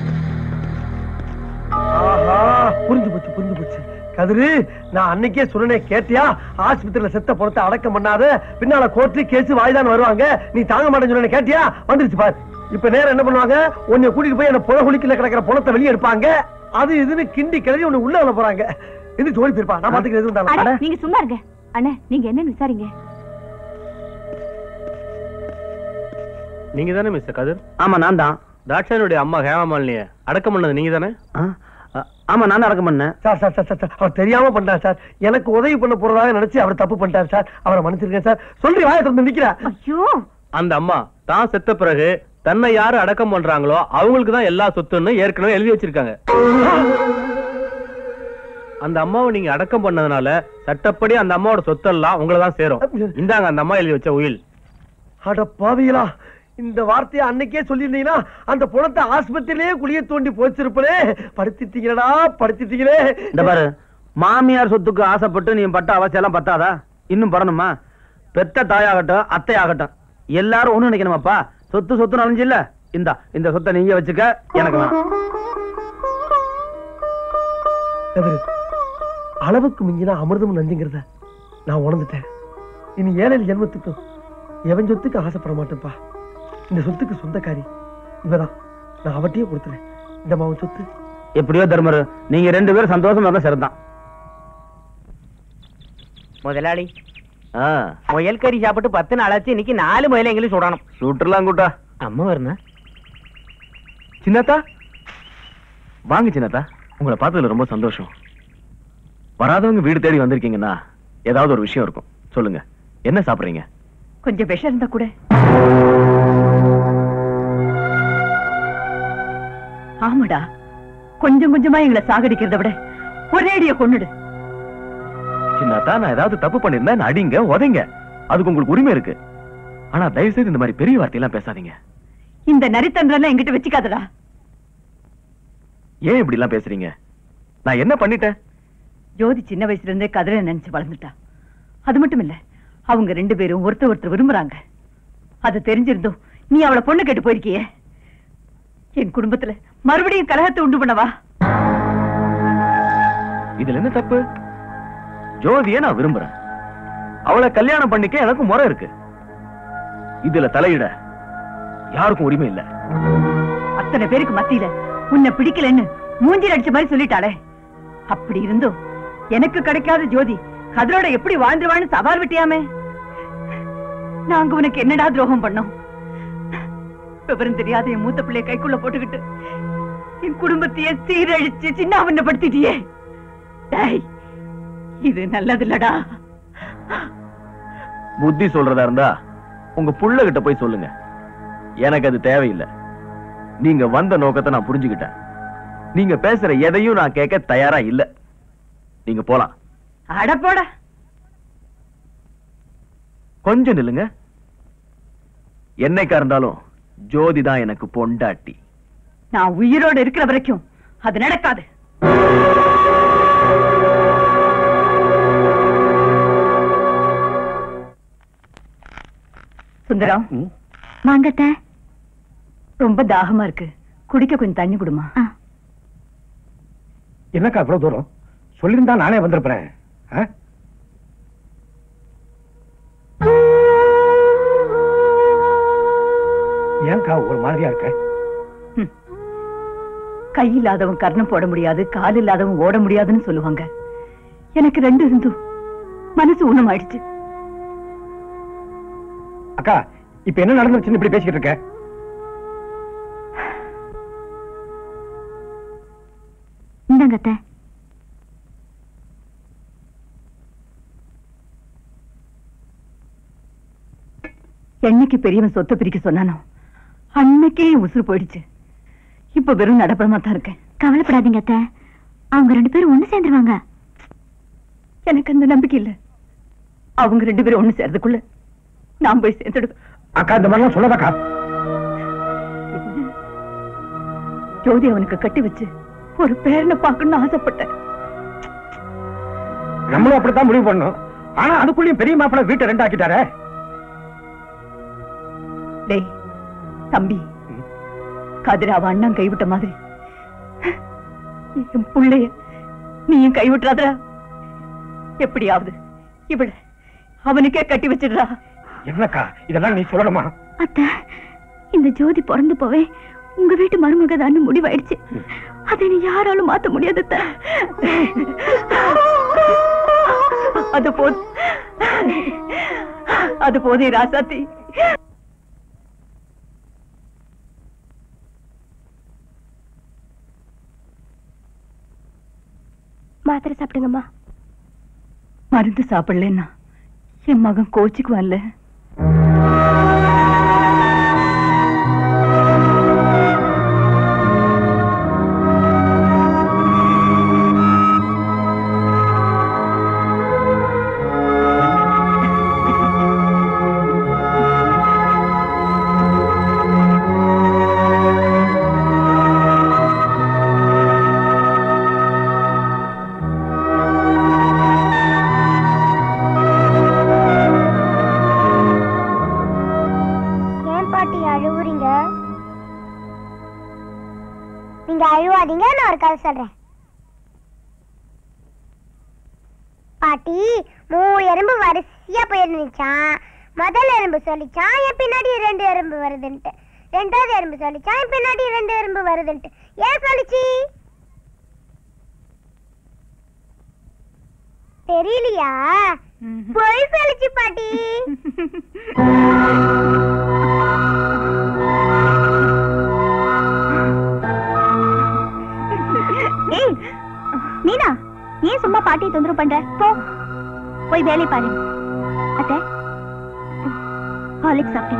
K: ஆஹா புரிஞ்சு போச்சு புரிஞ்சு போச்சு கதிரு நான் அன்னைக்கே சொன்னேன் கேட்டியா ஆஸ்பத்திரியில செத்த பணத்தை அடக்கம் பண்ணாத பின்னால கோர்ட்டு கேஸ் வாய்தான் வருவாங்க நீ தாங்க மாட்டேன்னு சொன்ன கேட்டியா வந்துருச்சு பாரு இப்ப நேரம் என்ன பண்ணுவாங்க உன்னை கூட்டிட்டு போய் அந்த புல குளிக்கல கிடக்கிற பணத்தை வெளியே எடுப்பாங்க அது இதுன்னு கிண்டி கிளறி உன்னை உள்ள வர போறாங்க இது ஓடி போயிருப்பா நான் பாத்துக்கிறேன் எதுவும்
A: அட,
K: இருந்தாலும்.
A: நீங்க சும்மா இருங்க அண்ணே நீங்க என்னன்னு விசாரிங்க
R: நீங்க தானே மிஸ்டர் கதிர்
M: ஆமா நான் தான்
R: தாட்சாயனுடைய அம்மா ஹேமாமாலினிய அடக்கம் பண்ணது நீங்க தானே
M: ஆமா நான் தான் அடக்கம் பண்ணேன்
K: sir sir sir sir, sir அவர் தெரியாம பண்ணார் சார் எனக்கு உதவி பண்ண போறதாக நினைச்சு அவர் தப்பு பண்ணிட்டார் சார் அவரை மன்னிச்சிருக்கேன் சார் சொல்லி வாயை திறந்து நிக்கிறா
A: ஐயோ
R: அந்த அம்மா தான் செத்த பிறகு தன்னை யாரு அடக்கம் பண்றாங்களோ அவங்களுக்கு தான் எல்லா சொத்துன்னு ஏற்கனவே எழுதி வச்சிருக்காங்க அந்த அம்மாவை நீங்க அடக்கம் பண்ணதுனால சட்டப்படி அந்த அம்மாவோட சொத்தெல்லாம் உங்களை தான் சேரும் இந்தாங்க அந்த அம்மா எழுதி வச்ச உயில்
K: அட பாவிகளா இந்த வார்த்தையை அன்னைக்கே சொல்லியிருந்தீங்கன்னா அந்த பணத்தை ஆஸ்பத்திரியிலே குழிய தோண்டி போச்சிருப்பனே படுத்திட்டீங்களடா படுத்திட்டீங்களே
M: இந்த பாரு மாமியார் சொத்துக்கு ஆசைப்பட்டு நீ பட்ட அவசியம் பத்தாதா இன்னும் படணுமா பெத்த தாயாகட்டும் அத்தை ஆகட்டும் எல்லாரும் ஒண்ணு நினைக்கணுமாப்பா சொத்து சொத்து நனைஞ்சு இல்ல இந்தா இந்த சொத்தை நீங்க வச்சுக்க எனக்கு வேணாம்
K: கதிரு, அளவுக்கு மிஞ்சினா அமிர்தம் நஞ்சுங்கிறத நான் உணர்ந்துட்டேன் இனி ஏழை ஜென்மத்துக்கும் எவன் சொத்துக்கு ஆசைப்பட மாட்டேன்ப்பா இந்த சொத்துக்கு சொந்தக்காரி இவதான் நான் அவட்டையே கொடுத்துறேன் இந்த மாவன் சொத்து
M: எப்படியோ தர்மரு நீங்க ரெண்டு பேரும் சந்தோஷமா இருந்தா சரிதான்
F: முதலாளி முயல் கறி சாப்பிட்டு பத்து நாளாச்சு இன்னைக்கு நாலு முயல எங்களுக்கு சுடணும்
H: சுட்டுலாம் கூட்டா
F: அம்மா வருண்ணா
H: சின்னத்தா வாங்க சின்னத்தா உங்களை பார்த்ததுல ரொம்ப சந்தோஷம் வராதவங்க வீடு தேடி வந்திருக்கீங்கன்னா ஏதாவது ஒரு விஷயம் இருக்கும் சொல்லுங்க என்ன சாப்பிடுறீங்க
N: கொஞ்சம் விஷம் இருந்தா கூட ஆமாடா கொஞ்சம் கொஞ்சமா எங்களை சாகடிக்கிறத விட ஒரேடிய கொன்னுடு
H: சின்னத்தா நான் ஏதாவது தப்பு பண்ணிருந்தா என்ன அடிங்க உதைங்க அதுக்கு உங்களுக்கு உரிமை இருக்கு ஆனா தயவு செய்து இந்த மாதிரி பெரிய வார்த்தையெல்லாம் பேசாதீங்க
N: இந்த நரித்தன்றெல்லாம் எங்கிட்ட வச்சுக்காதடா
H: ஏன் இப்படி எல்லாம் பேசுறீங்க நான் என்ன பண்ணிட்டேன்
N: ஜோதி சின்ன வயசுல இருந்தே கதிரை நினைச்சு வளர்ந்துட்டா அது மட்டும் இல்ல அவங்க ரெண்டு பேரும் ஒருத்தர் ஒருத்தர் விரும்புறாங்க அது தெரிஞ்சிருந்தும் நீ அவளை பொண்ணு கேட்டு போயிருக்கியே என் குடும்பத்துல மறுபடியும் கலகத்தை உண்டு பண்ணவா
H: இதுல என்ன தப்பு ஜோதியை நான் விரும்புறேன் அவளை கல்யாணம் பண்ணிக்க எனக்கு முறை இருக்கு இதுல தலையிட யாருக்கும் உரிமை இல்ல
N: அத்தனை பேருக்கு மத்தியில உன்னை பிடிக்கலன்னு மூஞ்சில் அடிச்ச மாதிரி சொல்லிட்டாளே அப்படி இருந்தும் எனக்கு கிடைக்காத ஜோதி கதிரோட எப்படி வாழ்ந்துருவான்னு சவால் விட்டியாமே நாங்க உனக்கு என்னடா துரோகம் பண்ணோம் விவரம் தெரியாத என் மூத்த பிள்ளைய கைக்குள்ள போட்டுக்கிட்டு என் குடும்பத்தையே சீரழிச்சு சின்ன படுத்திட்டியே டேய் இது நல்லதில்லடா
H: புத்தி சொல்றதா இருந்தா உங்க புள்ள கிட்ட போய் சொல்லுங்க எனக்கு அது தேவையில்லை நீங்க வந்த நோக்கத்தை நான் புரிஞ்சுக்கிட்டேன் நீங்க பேசுற எதையும் நான் கேட்க தயாரா இல்ல நீங்க போலாம்
N: அட போடா
H: கொஞ்சம் நில்லுங்க என்னைக்கா இருந்தாலும் ஜோதி தான் எனக்கு பொண்டாட்டி
N: நான் உயிரோட இருக்கிற வரைக்கும் அது நடக்காது சுந்தரம்
I: வாங்கத்த
N: ரொம்ப தாகமா இருக்கு குடிக்க கொஞ்சம் தண்ணி கொடுமா
E: என்னக்கா இவ்வளவு தூரம் சொல்லியிருந்தா நானே வந்திருப்பேன் ஆ? ஏன்க்கா ஒரு மாதிரியா இருக்க
N: கை இல்லாதவன் கர்ணம் போட முடியாது கால் இல்லாதவன் ஓட முடியாதுன்னு சொல்லுவாங்க எனக்கு ரெண்டு இருந்தும் மனசு ஊனமாயிடுச்சு
E: அக்கா இப்ப என்ன நடந்துச்சுன்னு இப்படி பேசிக்கிட்டு இருக்க
I: இந்தாங்க அத்தை
N: என்னைக்கு பெரியவன் சொத்தை பிரிக்க சொன்னானோ அன்னைக்கே என் உசுறு போயிடுச்சு இப்ப வெறும் நடப்படமா தான் இருக்கேன்
I: கவலைப்படாதீங்க அத்தை அவங்க ரெண்டு பேரும் ஒண்ணு சேர்ந்துருவாங்க
N: எனக்கு அந்த நம்பிக்கை இல்ல அவங்க ரெண்டு பேரும் ஒண்ணு சேர்றதுக்குள்ள நான் போய் சேர்ந்துடுவேன்
E: அக்கா இந்த மாதிரிலாம் சொல்லாதக்கா
N: ஜோதி அவனுக்கு கட்டி வச்சு ஒரு பேரனை பார்க்கணும்னு ஆசைப்பட்டேன்
E: நம்மளும் அப்படித்தான் முடிவு பண்ணோம் ஆனா அதுக்குள்ளயும் பெரிய மாப்பிள்ளை வீட்டை ரெண்டாக்கிட்டாரே
N: டேய் தம்பி கதிராவ அண்ணன் கைவிட்ட மாதிரி என் புள்ளைய நீயும் கைவிட்டுறாதடா எப்படியாவது இவள அவனுக்கே கட்டி வச்சிடுறா
E: என்னக்கா இதெல்லாம் நீ சொல்லணுமா
I: அத்தை இந்த ஜோதி பிறந்து போவே உங்க வீட்டு மருமகதான்னு முடிவாயிடுச்சு அதை நீ யாராலும் மாத்த முடியாது அத்தை.
N: அது போது அது போதே ராசாத்தி
G: மாத்திரை சாப்பிடுங்கம்மா
N: மருந்து சாப்பிடலன்னா என் மகன் கோச்சிக்குவான்ல
G: ஏன் பாட்டி அழுவுறீங்க நீங்க அழுவாதீங்க நான் ஒரு கதை சொல்றேன் பாட்டி மூணு எறும்பு வரிசையா போயிருந்துச்சான் முதல் எறும்பு சொல்லிச்சான் என் பின்னாடி ரெண்டு எறும்பு வருதுன்ட்டு ரெண்டாவது எறும்பு சொல்லிச்சான் என் பின்னாடி ரெண்டு எறும்பு வருதுன்ட்டு ஏன் சொல்லிச்சு தெரியலையா பொய் சொல்லிச்சு பாட்டி
I: ஏய் மீனா ஏன் சும்மா பாட்டியை தொந்தரவு பண்ற போ போய் வேலையை பாரு அத்தை ஹார்லிக்ஸ் சாப்பிட்டீங்க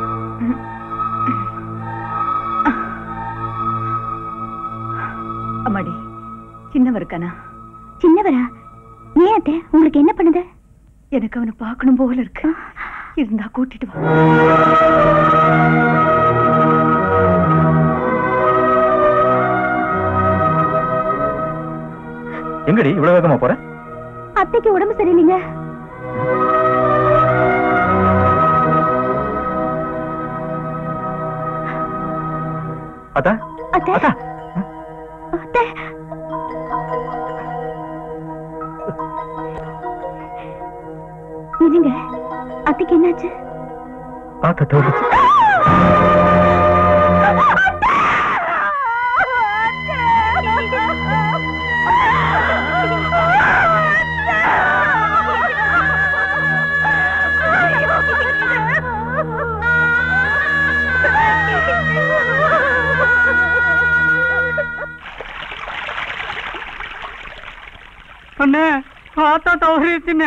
N: அம்மாடி சின்னவர் இருக்கானா
I: சின்னவரா ஏன் அத்தை உங்களுக்கு என்ன பண்ணுது
N: எனக்கு அவனை பார்க்கணும் போல இருக்கு இருந்தா கூட்டிட்டு வா
C: எங்கடி இவ்வளவு வேகமா போற
I: அத்தைக்கு உடம்பு சரியில்லைங்க
C: அத்தா
I: அத்தை அத்தை என்னங்க அத்தைக்கு என்னாச்சு
C: ஆத்தா தோணுச்சு
P: அண்ணே பார்த்தா தவறிடுச்சுண்ணே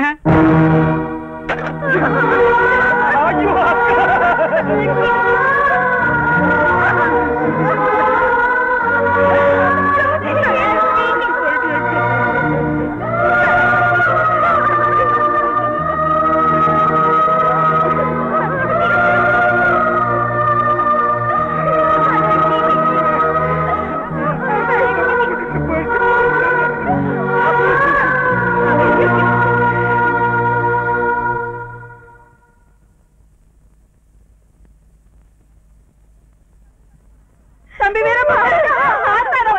N: தம்பி வீரப்பா ஆத்தாட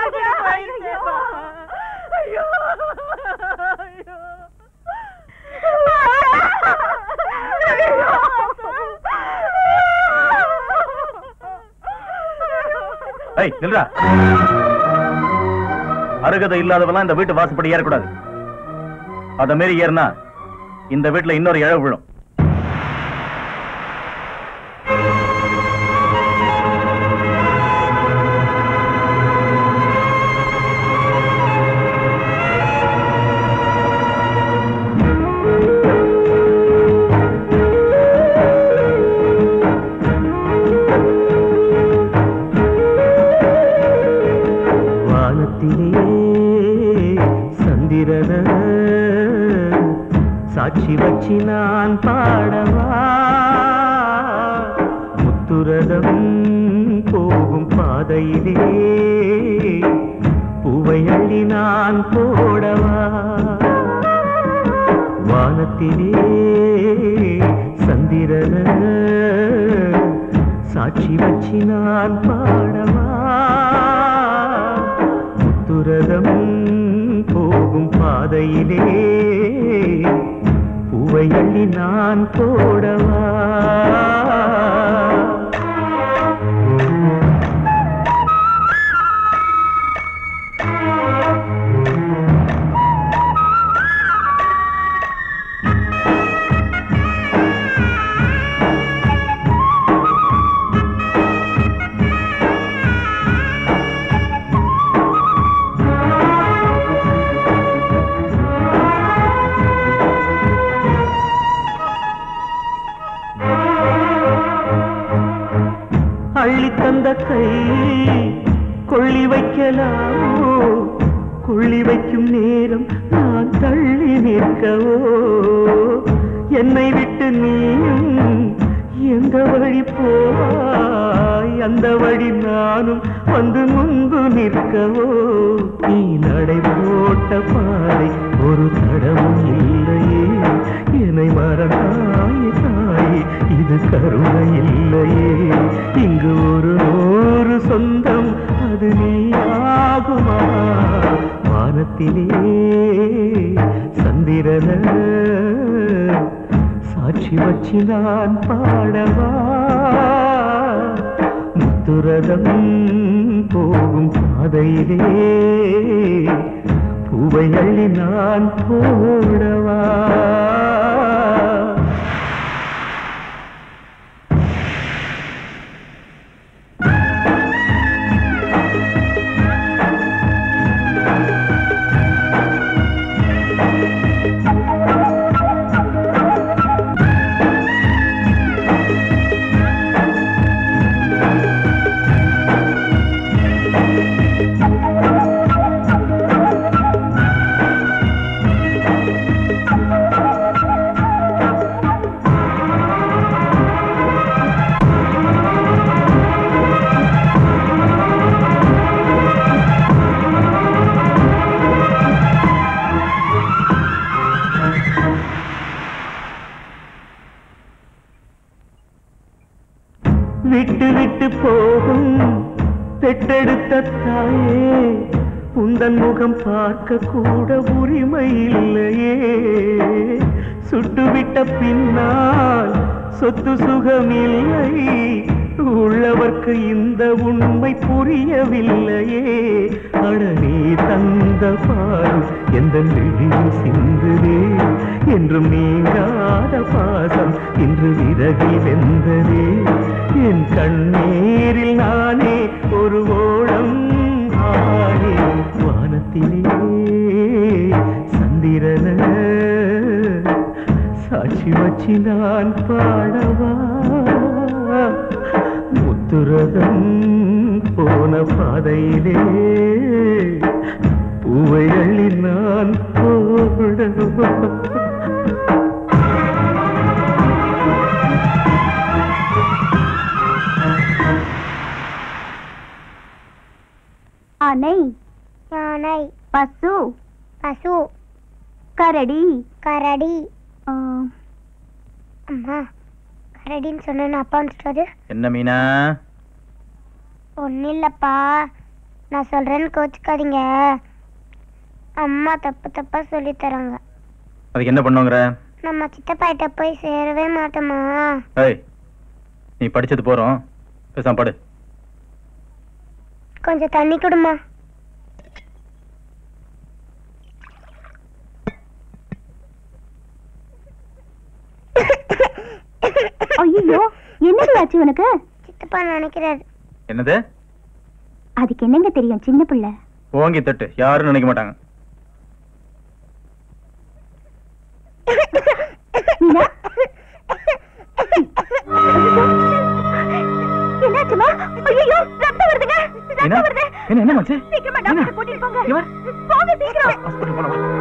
N: ஐயோ
C: ஏய் நில்றா அருகதை இல்லாதவெல்லாம் இந்த வீட்டு வாசப்படி ஏறக்கூடாது அத மாரி ஏறினா இந்த வீட்டுல இன்னொரு இழவு விழும்
L: வானத்திலே சந்திரன சாட்சி வச்சு நான் பாடவா முத்துரதம் போகும் பாதையிலே பூவை அள்ளி நான் போடவா வானத்திலே சந்திரன சாட்சி வச்சு நான் பாடவா முத்துரதம் போகும் பாதையிலே பூவை அள்ளி நான் போடவா அள்ளி தந்த கை கொள்ளி வைக்கலாமோ கொள்ளி வைக்கும் நேரம் நான் தள்ளி நிற்கவோ என்னை விட்டு நீயும் எந்த வழி போவாய் அந்த வழி நானும் வந்து முன்பு நிற்கவோ நீ நடை போட்ட பாதை ஒரு தடவும் இல்லையே என்னை மறந்தாய் தாய் இது கருணை இல்லையே இங்கு ஒரு நூறு சொந்தம் அது நீயாகுமா வானத்திலே சந்திரன சாட்சி வச்சு நான் பாடவா முத்துரதம் போகும் பாதையிலே பூவை அள்ளி நான் போடவா
G: ஆ
L: விட்டு விட்டு போகும் பெற்றெடுத்த தாயே உந்தன் முகம் பார்க்க கூட உரிமை இல்லையே சுட்டுவிட்ட பின்னால் சொத்து சுகம் இல்லை உள்ளவர்க்கு இந்த உண்மை புரியவில்லையே அட நீ தந்த பால் எந்த விழியில் சிந்துதே என்றும் நீங்காத பாசம் இன்று விறகில் வெந்ததே என் கண்ணீரில் நானே ஒரு ஓடம் ஆனே வானத்திலே சந்திரன சாட்சி வச்சு நான் பாடவா முத்துரதம் போன பாதையிலே பூவை அள்ளி நான் போடவா
I: ஆனை
G: யானை
I: பசு
G: பசு
I: கரடி
G: கரடி
I: ஆ,
G: அம்மா கரடின்னு சொன்னேன்னு அப்பா வந்துட்டாரு
C: என்ன மீனா
G: ஒன்றும் இல்லைப்பா நான் சொல்கிறேன்னு கோச்சுக்காதீங்க அம்மா தப்பு தப்பாக சொல்லி தராங்க
C: அதுக்கு என்ன பண்ணுங்கிற
G: நம்ம சித்தப்பாயிட்ட போய் சேரவே மாட்டோமா
C: ஏய் நீ படிச்சது போறோம் பேசாம படு
G: கொஞ்சம் தண்ணி கொடுமா
I: ஐயோ என்னடி ஆச்சு உனக்கு
G: சித்தப்பா நினைக்கிறாரு
C: என்னது
I: அதுக்கு என்னங்க தெரியும் சின்ன பிள்ளை
C: ஓங்கி தட்டு யாரும் நினைக்க மாட்டாங்க
I: மீனா என்னாச்சுமா ஐயோ ரத்தம் வருதுங்க
C: என்ன
I: ரத்தம் வருது
C: என்ன என்ன மச்சி
I: சீக்கிரமா டாக்டர் கூட்டிட்டு போங்க
C: இங்க வா.
I: போங்க சீக்கிரம்
C: ஹாஸ்பிடல் போலாம் வா.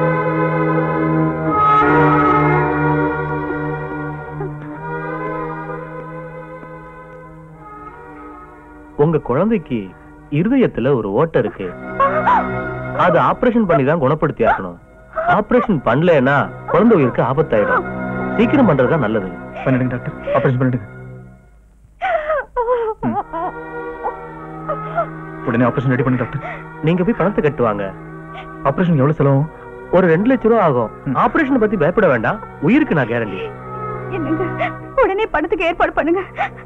H: உங்க குழந்தைக்கு இருதயத்துல ஒரு ஓட்டை இருக்கு அது ஆபரேஷன் பண்ணி தான் குணப்படுத்தி ஆக்கணும் ஆபரேஷன் பண்ணலைன்னா குழந்தை உயிருக்கு ஆபத்தாயிடும் சீக்கிரம் பண்றதுதான் நல்லது
C: பண்ணிடுங்க டாக்டர் ஆபரேஷன் பண்ணிடுங்க உடனே ஆபரேஷன் ரெடி பண்ணி டாக்டர்
H: நீங்க போய் பணத்தை கட்டுவாங்க
C: ஆபரேஷன் எவ்வளவு செலவும்
H: ஒரு ரெண்டு லட்சம் ரூபா ஆகும் ஆபரேஷன் பத்தி பயப்பட வேண்டாம் உயிருக்கு நான் கேரண்டி
N: என்னங்க உடனே பணத்துக்கு ஏற்பாடு பண்ணுங்க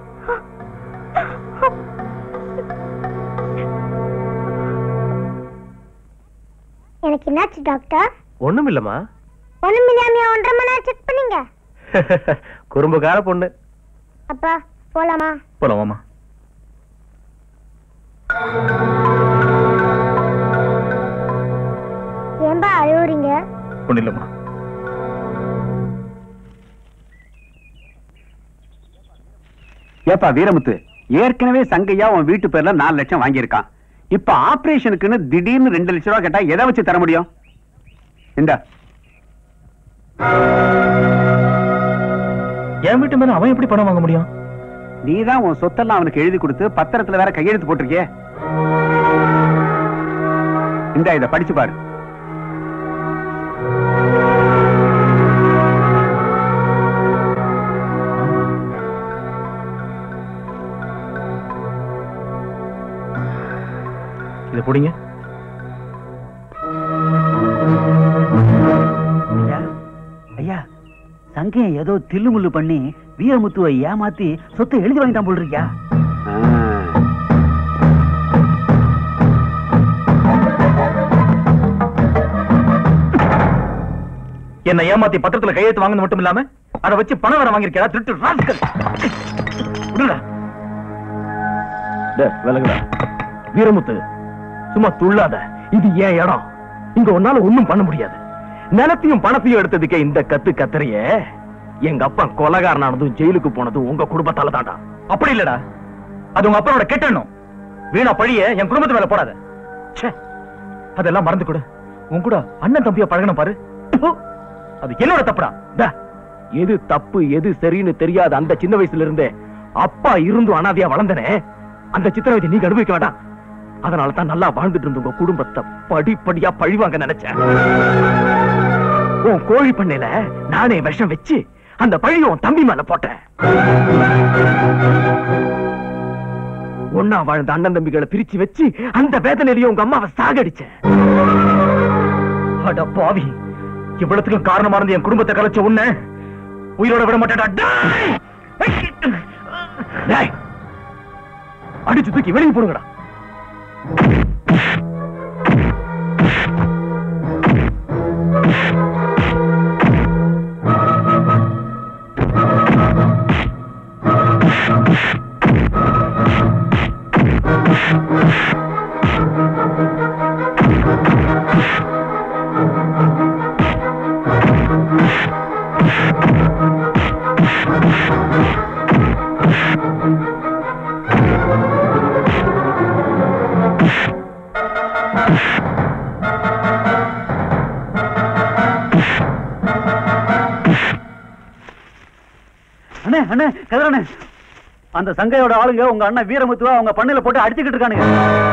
G: எனக்கு என்னாச்சு டாக்டர்
H: ஒண்ணும் இல்லம்மா
G: ஒண்ணும் இல்லாமையா ஒன்றரை மணி நேரம் செக் பண்ணீங்க
H: குறும்புக்கார பொண்ணு
G: அப்பா போலாமா
C: போலாம் வாமா
G: ஏன்பா அழுவுறீங்க
C: ஒண்ணு இல்லம்மா
B: ஏப்பா வீரமுத்து ஏற்கனவே சங்கையா உன் வீட்டு பேர்ல நாலு லட்சம் வாங்கியிருக்கான் இப்ப ஆபரேஷனுக்குன்னு திடீர்னு ரெண்டு லட்சம் ரூபாய் கேட்டா எதை வச்சு தர முடியும் இந்த
C: என் வீட்டு மேல அவன் எப்படி பணம் வாங்க முடியும்
B: நீதான் உன் சொத்தெல்லாம் அவனுக்கு எழுதி கொடுத்து பத்திரத்துல வேற கையெழுத்து போட்டிருக்கியே இந்த இத படிச்சு பாரு
C: இதை பிடிங்க
O: ஐயா ஐயா சங்கையன் ஏதோ தில்லுமுள்ளு பண்ணி வீரமுத்துவை ஏமாத்தி சொத்தை எழுதி வாங்கிட்டான் போல் இருக்கியா
C: என்ன ஏமாத்தி பத்திரத்துல கையெழுத்து வாங்கினது மட்டும் இல்லாம அதை வச்சு பணம் வேற வாங்கியிருக்கா திருட்டு ராஸ்கல் விடுடா
H: டேய், விலகுடா வீரமுத்து சும்மா துள்ளாத இது ஏன் இடம் இங்க உன்னால ஒண்ணும் பண்ண முடியாது நிலத்தையும் பணத்தையும் எடுத்ததுக்கே இந்த கத்து கத்துறிய எங்க அப்பா கொலகாரனானதும் ஜெயிலுக்கு போனதும் உங்க குடும்பத்தால தாண்டா
C: அப்படி இல்லடா அது உங்க அப்பனோட கெட்டணும் வீணா பழிய என் குடும்பத்து மேல போடாத ச்சே அதெல்லாம் மறந்து கொடு உன் கூட அண்ணன் தம்பியா பழகணும் பாரு ப்பு. அது என்னோட தப்புடா
H: டா, எது தப்பு எது சரின்னு தெரியாத அந்த சின்ன வயசுல இருந்தே அப்பா இருந்தும் அனாதையா வளர்ந்தனே அந்த சித்திரவதை நீங்க அனுபவிக்க வேண்டாம் அதனால தான் நல்லா வாழ்ந்துட்டு இருந்த உங்க குடும்பத்தை படிப்படியா பழிவாங்க நினைச்சேன் உன் கோழி பண்ணையில நானே விஷம் வச்சு அந்த பழியும் தம்பி மேல போட்டேன் ஒன்னா வாழ்ந்த அண்ணன் தம்பிகளை பிரிச்சு வச்சு அந்த வேதனையிலையும் உங்க அம்மாவை சாகடிச்சேன்
C: அட பாவி இவ்வளவுக்கும் காரணமா இருந்து என் குடும்பத்தை கலைச்ச உன்ன உயிரோட விட மாட்டேடா டேய்!
H: டேய், அடிச்சு தூக்கி வெளியே போடுங்கடா
O: அண்ணே அண்ணே கதிரண்ணே அந்த சங்கையோட ஆளுங்க உங்க அண்ணன் வீரமுத்துவா அவங்க பண்ணையில போட்டு அடிச்சுக்கிட்டு இருக்கானுங்க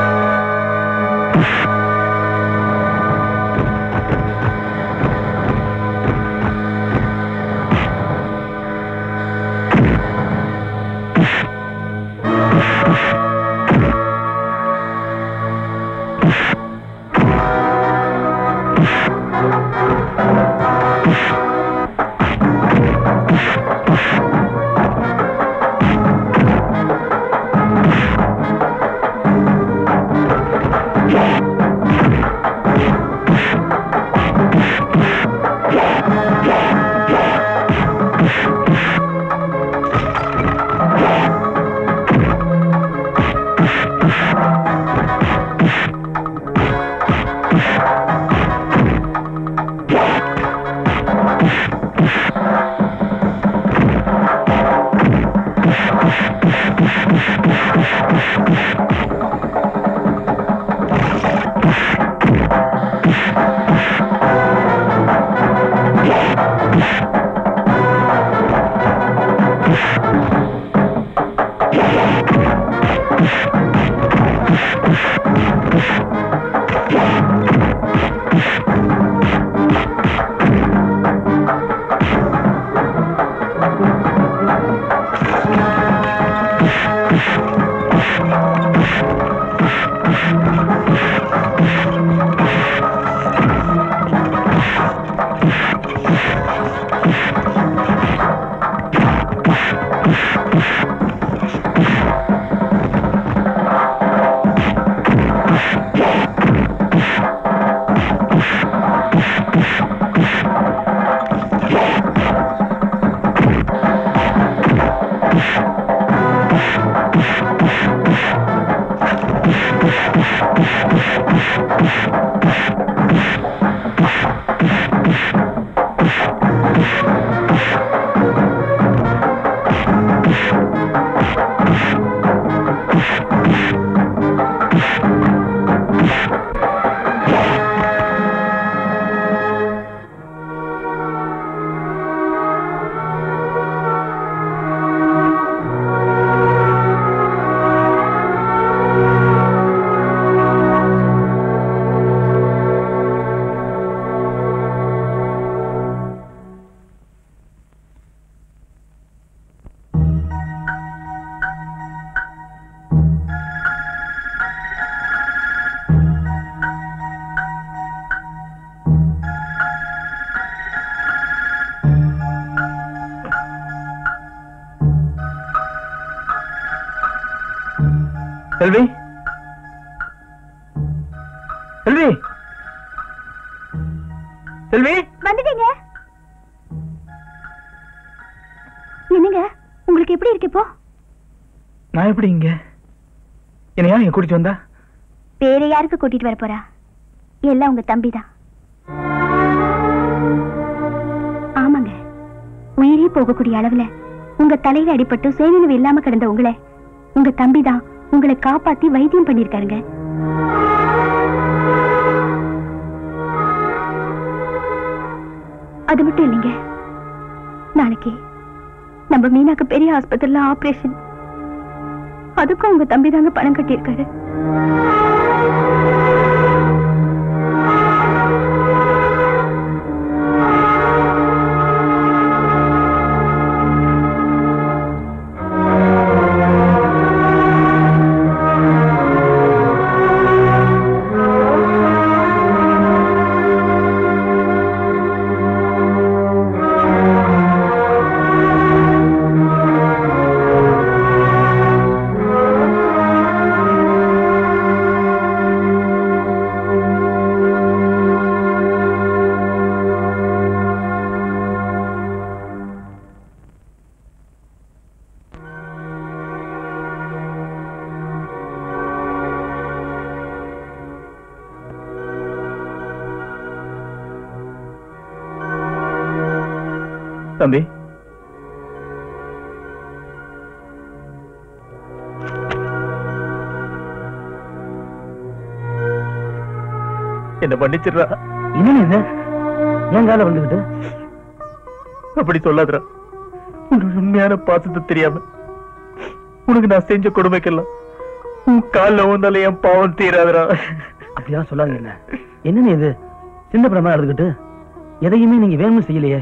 C: செல்வி செல்வி செல்வி
I: வந்துட்டீங்க என்னங்க உங்களுக்கு எப்படி இருக்கு இப்போ
C: நான் எப்படி இங்க என்ன யார் இங்க கூட்டிட்டு வந்தா
I: வேற யாருக்கு கூட்டிட்டு வர போறா எல்லாம் உங்க தம்பி தான் ஆமாங்க உயிரே போகக்கூடிய அளவுல உங்க தலையில அடிபட்டு சேனினவு இல்லாம கிடந்த உங்களை உங்க தம்பி தான் உங்களை காப்பாத்தி வைத்தியம் பண்ணிருக்காருங்க அது மட்டும் இல்லைங்க நாளைக்கு நம்ம மீனாக்கு பெரிய ஆஸ்பத்திரியில ஆபரேஷன் அதுக்கும் உங்க தம்பி தாங்க பணம் கட்டியிருக்காரு
C: தம்பி என்ன மன்னிச்சிடுறா
M: என்ன இது என் கால வந்துகிட்டு
C: அப்படி சொல்லாதடா உன்னோட உண்மையான பாசத்தை தெரியாம உனக்கு நான் செஞ்ச கொடுமைக்கெல்லாம் உன் காலில் வந்தாலே என் பாவம் தீராதடா
M: அப்படிலாம் சொல்லாதீங்க என்ன என்னன்னு இது சின்ன படமா எடுத்துக்கிட்டு எதையுமே நீங்க வேணும்னு செய்யலையே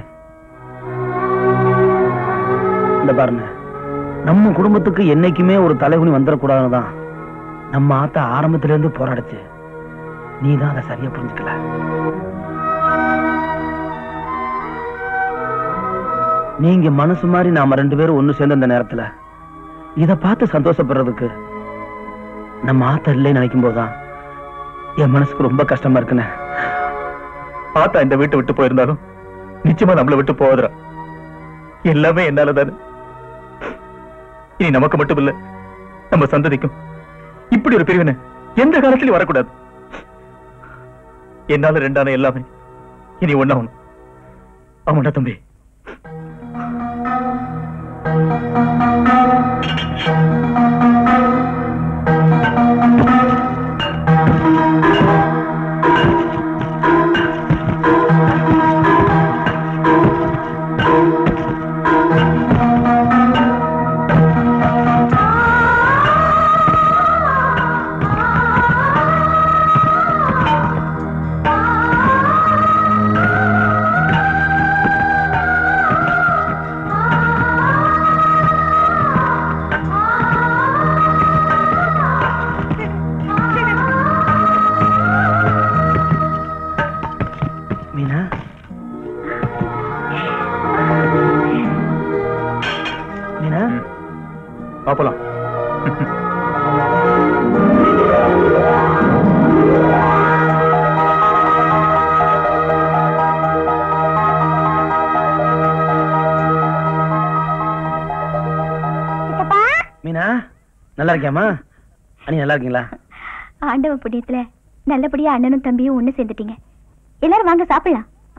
M: இந்த பாருங்க நம்ம குடும்பத்துக்கு என்னைக்குமே ஒரு தலைகுனி வந்துடக்கூடாதுன்னு தான் நம்ம ஆத்தா ஆரம்பத்துல இருந்து போராடுச்சு நீ தான் அதை சரியா புரிஞ்சுக்கல நீங்க மனசு மாதிரி நாம ரெண்டு பேரும் ஒண்ணு சேர்ந்த அந்த நேரத்துல இத பார்த்து சந்தோஷப்படுறதுக்கு நம்ம ஆத்தா இல்லைன்னு நினைக்கும் போதுதான் என் மனசுக்கு ரொம்ப கஷ்டமா இருக்குண்ணே
C: ஆத்தா இந்த வீட்டை விட்டு போயிருந்தாலும் நிச்சயமா நம்மளை விட்டு போவதுடா எல்லாமே என்னால தானே இனி நமக்கு மட்டும் இல்ல நம்ம சந்ததிக்கும் இப்படி ஒரு பிரிவினை எந்த காலத்திலயும் வரக்கூடாது என்னால ரெண்டான எல்லாமே இனி ஒன்னாகணும் ஆமாண்டா தம்பி
M: மீனா மீனா
C: பாப்பலாம்
M: மீனா நல்லா இருக்கியாமா அண்ணி நல்லா இருக்கீங்களா
I: ஆண்டவ புண்ணியத்துல நல்லபடியா அண்ணனும் தம்பியும் ஒண்ணு சேர்ந்துட்டீங்க எல்லாரும் வாங்க சாப்பிடலாம் ஆ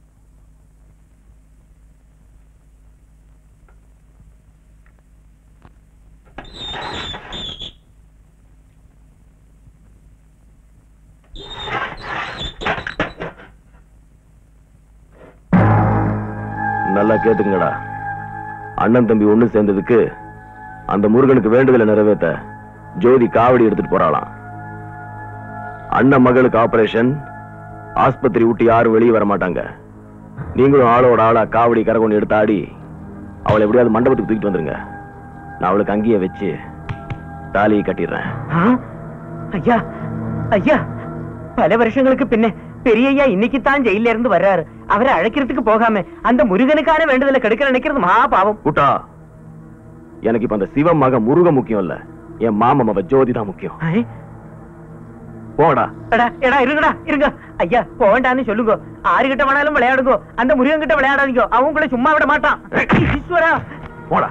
H: நல்லா கேட்டுங்கடா அண்ணன் தம்பி ஒண்ணு சேர்ந்ததுக்கு அந்த முருகனுக்கு வேண்டுதலை நிறைவேத்த ஜோதி காவடி எடுத்துட்டு போறாளாம் அண்ணன் மகளுக்கு ஆபரேஷன் ஆஸ்பத்திரி விட்டு யாரும் வெளியே வர மாட்டாங்க நீங்களும் ஆளோட ஆளா காவடி கரகொண்டு எடுத்து ஆடி அவளை எப்படியாவது மண்டபத்துக்கு தூக்கிட்டு வந்துருங்க நான் அவளுக்கு அங்கேயே வச்சு தாலியை கட்டிடுறேன்
F: ஆ? ஐயா ஐயா பல வருஷங்களுக்கு பின்ன பெரியய்யா இன்னைக்கு தான் ஜெயில இருந்து வர்றாரு அவரை அழைக்கிறதுக்கு போகாம அந்த முருகனுக்கான வேண்டுதலை கெடுக்க நினைக்கிறது மகா பாவம்
H: கூட்டா எனக்கு இப்ப அந்த சிவ மக முருக முக்கியம் இல்ல என் மாமன் அவ ஜோதி தான் முக்கியம் போடா
F: எடா எடா இருங்கடா இருங்க ஐயா போவேண்டான்னு சொல்லுங்க ஆறு கிட்ட வேணாலும் விளையாடுங்க அந்த முருகன் கிட்ட விளையாடாதீங்க அவன் உங்களை சும்மா விட மாட்டான் ஈஸ்வரா
H: போடா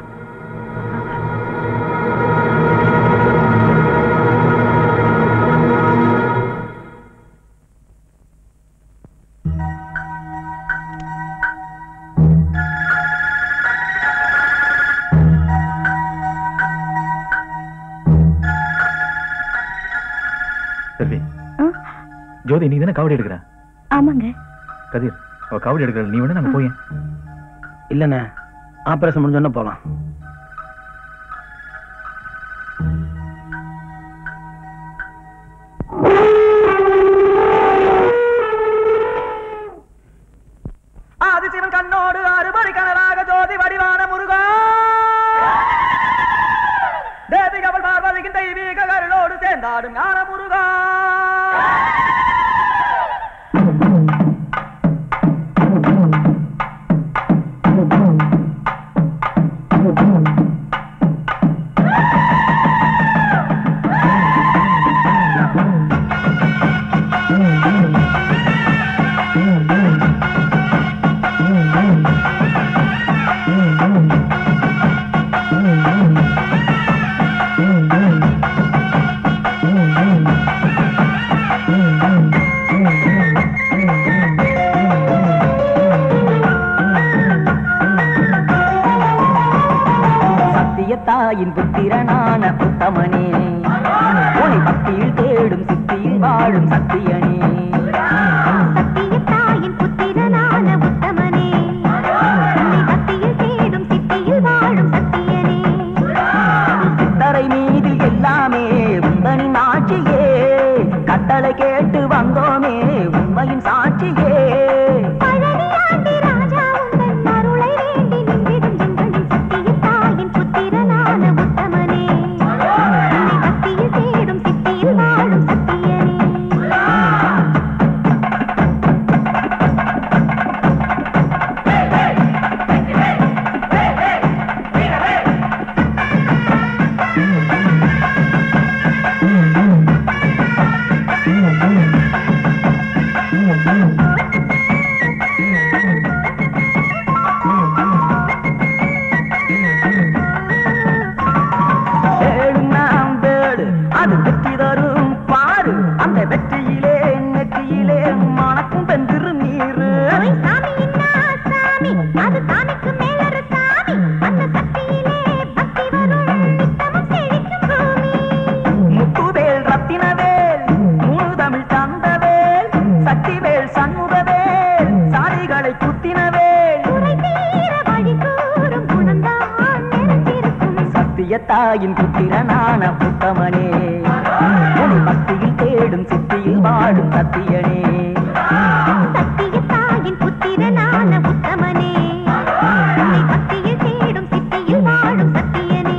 C: செல்வி ஜோதி நீ தானே காவடி எடுக்கிற
I: ஆமாங்க
C: கதிர் அவ காவடி எடுக்கிற நீ வேணா நாங்க போய்
M: இல்லண்ணே ஆபரேஷன் முடிஞ்சோன்னு போலாம்
L: ஆதிசிவன் கண்ணோடு அறுபடி கனலாக ஜோதி வடிவான முருகா தேவி கவல் பார்வதியின் தெய்வீக கருளோடு சேர்ந்தாடும் ஞான முருகா
K: Mm-hmm.
L: சத்தியத்தாயின் புத்திரனான உத்தமனே உனை பக்தியில் தேடும் சித்தியில் வாழும் சத்தியனே
I: சத்தியத்தாயின் புத்திரனான உத்தமனே உன்னை பக்தியில் தேடும் சித்தியில் வாழும் சத்தியனே
L: சித்தரை மீதில் எல்லாமே உந்தனின் ஆட்சியே கட்டளை கேட்டு வந்தோமே உண்மையின் சாட்சியே
I: பழனியாண்டி ராஜா உந்தன் அருளை வேண்டி நின்றிடும் எங்களின் சத்தியத்தாயின் புத்திரனான உத்தமனே உன்னை பக்தியில் தேடும் சித்தியில் வாழும் சத்தியனே
L: தேடும் நாம் தேடு அது வெற்றி தரும் பாரு அந்த வெற்றியிலே நெற்றியிலே மணக்கும் பெந்திரு நீரு
I: ஓய் சாமி இன்னா சாமி அது சாமிக்கு மேலொரு சாமி அந்த சக்தியிலே பக்தி வரும் நித்தமும் செழிக்கும் பூமி
L: முத்துவேல் ரத்தினவேல் மூணு தமிழ் தந்தவேல் சக்திவேல் சண்முகவேல் சாதிகளை குத்தினவேல்
I: குறை தீர வழி கூறும் குணம்தான் நிறைந்திருக்கும்
L: சத்தியத்தாயின் புத்திரனான புத்தமனே உன் பக்தியில் தேடும் சித்தியில் வாழும் சத்தியனே
I: சத்தியத்தாயின் புத்திரனான உத்தமனே உன்னை பக்தியில் தேடும் சித்தியில் வாழும் சத்தியனே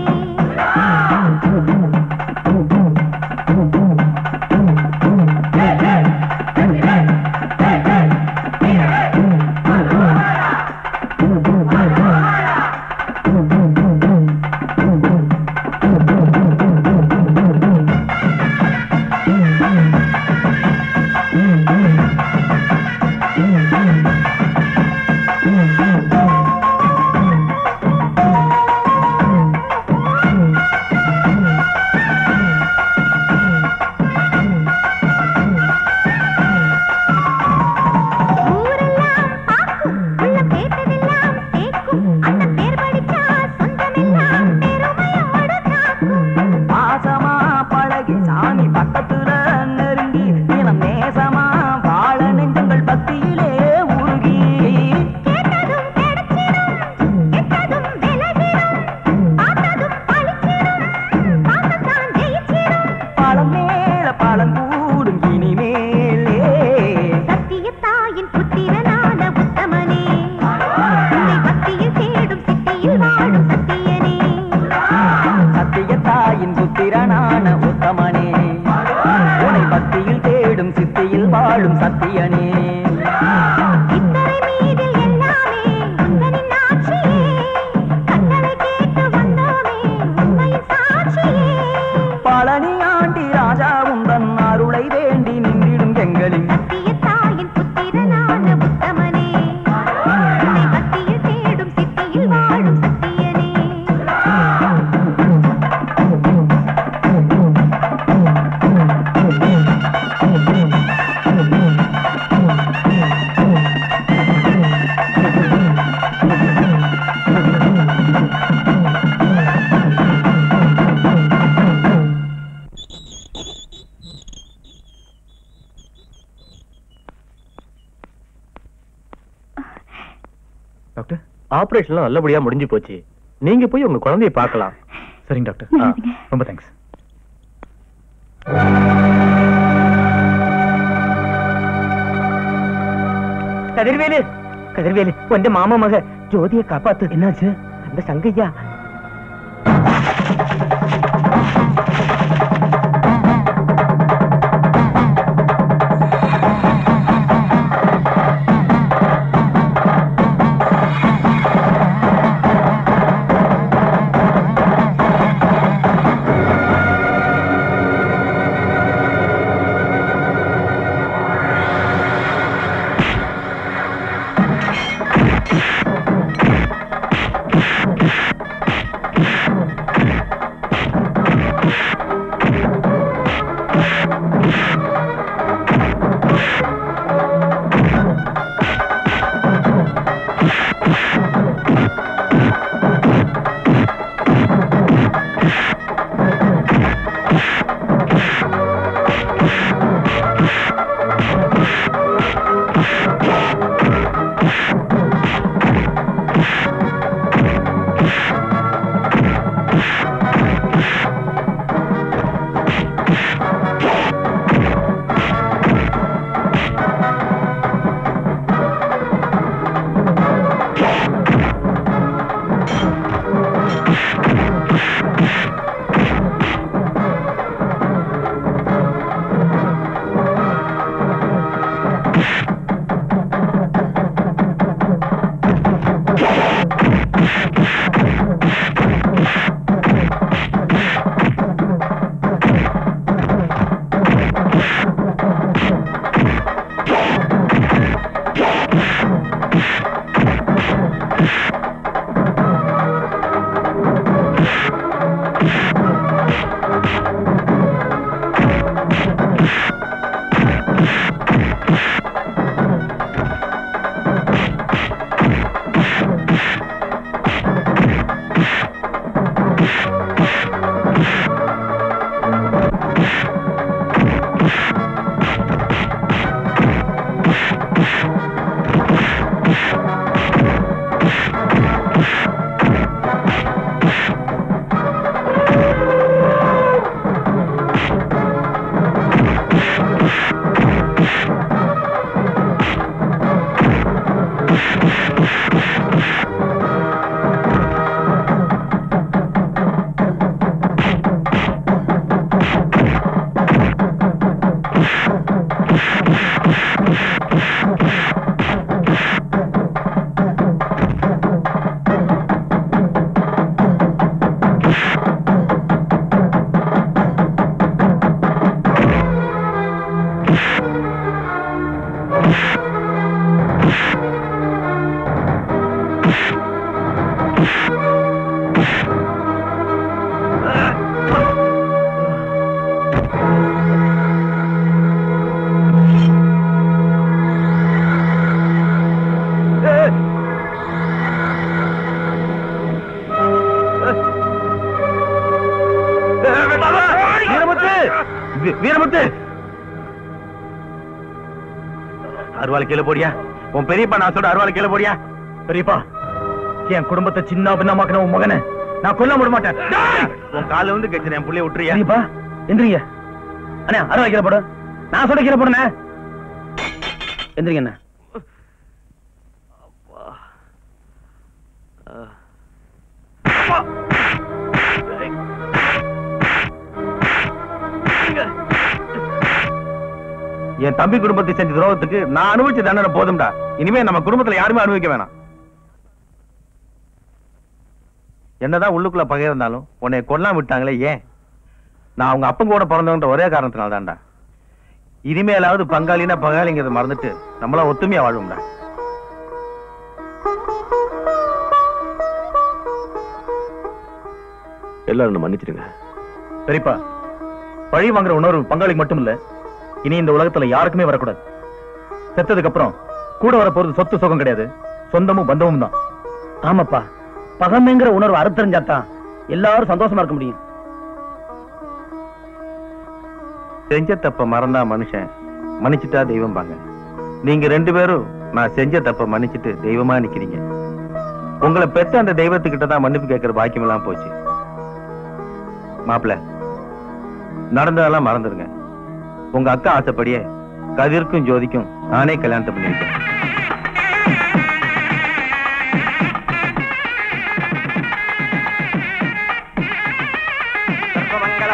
I: ஊரெல்லாம் பார்க்கும் உள்ள கேட்டதெல்லாம் கேட்கும் அந்த பேர் படிச்சா சொந்தமெல்லாம் பெருமையோடு காக்கும்
L: பாசமா பழகி சாமி பக்கத்துல நெருங்கி தினம் நேசமா வாழ நெஞ்சங்கள் பக்தியிலே உருகி
I: கேட்டதும் கிடைச்சிடும் கெட்டதும் விலகிடும் பார்த்ததும் பழிச்சிடும் பார்க்கத்தான் ஜெயிச்சிடும்
L: பழம் மேல பழம் கூடும் இனிமேலே
I: சத்தியத்தாயின் புத்திரனான உத்தமனே உன்னை பக்தியில் தேடும் சித்தியில் வாழும் சத்தியனே
L: சத்தியத்தாயின் புத்திரனான உத்தமனே உனை பக்தியில் தேடும் சித்தியில் வாழும் சத்தியனே
I: இத்தரை மீதில் எல்லாமே உந்தனின் ஆட்சியே கட்டளை கேட்டு வந்தோமே உண்மையின் சாட்சியே
L: பழனி ஆண்டி ராஜா உந்தன் அருளை வேண்டி நின்றிடும் எங்களின்
I: சத்தியத்தாயின் புத்திரனான உத்தமனே உன்னை பக்தியில் தேடும் சித்தியில் வாழும் சத்தியனே
R: டாக்டர் ஆபரேஷன்லாம் நல்லபடியா முடிஞ்சு போச்சு நீங்க போய் உங்க குழந்தைய பார்க்கலாம்
C: சரிங்க டாக்டர் ஆ, ரொம்ப தேங்க்ஸ்
F: கதிர்வேலு கதிர்வேலு உന്റെ மாமா மக ஜோதியை காப்பாத்து என்னாச்சு அந்த சங்கையா
C: வீ- வீரமுத்து அருவாள் கீழே போடியா உன் பெரியப்பா நான் சொல்ற அருவாள் கீழே போடியா பெரியப்பா என் குடும்பத்தை சின்ன பின்னமாக்கின உன் மகனை நான் கொல்ல விட மாட்டேன் டேய்! உன் கால வந்து கெச்சு என் புள்ளைய விட்டுறியா
M: பெரியப்பா எந்திரிங்க அண்ணா அறுவை கீழே போடு நான் சொல்ல கீழே போடுண்ணே எந்திரிங்க அண்ணா
C: என் தம்பி குடும்பத்தை செஞ்ச துரோகத்துக்கு நான் அனுபவிச்ச தண்டனை போதும்டா இனிமே நம்ம குடும்பத்துல யாருமே அனுபவிக்க வேணாம் என்னதான் உள்ளுக்குள்ள பகை இருந்தாலும் உன்னை கொல்லாம விட்டாங்களே ஏன் நான் அவங்க அப்பன் கூட பிறந்தவன்ற ஒரே காரணத்தினால தான்டா இனிமேலாவது பங்காளினா பங்காளிங்கிறத மறந்துட்டு நம்மளா ஒத்துமையா வாழ்வோம்டா
H: எல்லாரும் என்னை மன்னிச்சிடுங்க
C: சரிப்பா பழி வாங்குற உணர்வு பங்காளிக்கு மட்டும் இல்ல இனி இந்த உலகத்துல யாருக்குமே வரக்கூடாது செத்ததுக்கு அப்புறம் கூட வர போறது சொத்து சுகம் கிடையாது சொந்தமும் பந்தமும் தான்
M: ஆமாப்பா பகமைங்கிற உணர்வு அறுத்தறிஞ்சாத்தான் எல்லாரும் சந்தோஷமா இருக்க முடியும்
C: செஞ்ச தப்ப மறந்தா மனுஷன் மன்னிச்சுட்டா தெய்வம் பாங்க நீங்க ரெண்டு பேரும் நான் செஞ்ச தப்ப மன்னிச்சிட்டு தெய்வமா நிக்கிறீங்க உங்களை பெத்த அந்த தெய்வத்துக்கிட்ட தான் மன்னிப்பு கேட்கிற பாக்கியம் எல்லாம் போச்சு மாப்பிள நடந்ததெல்லாம் மறந்துருங்க உங்க அக்கா ஆசைப்படியே கதிர்க்கும் ஜோதிக்கும் நானே கல்யாணத்தை பண்ணிருக்கேன்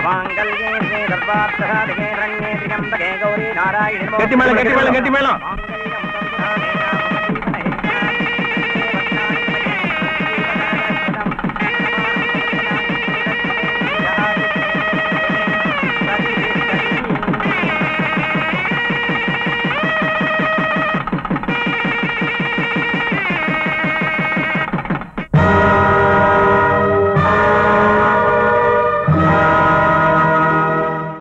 C: கெட்டி மேளம் கெட்டி மேளம் கெட்டி மேளம்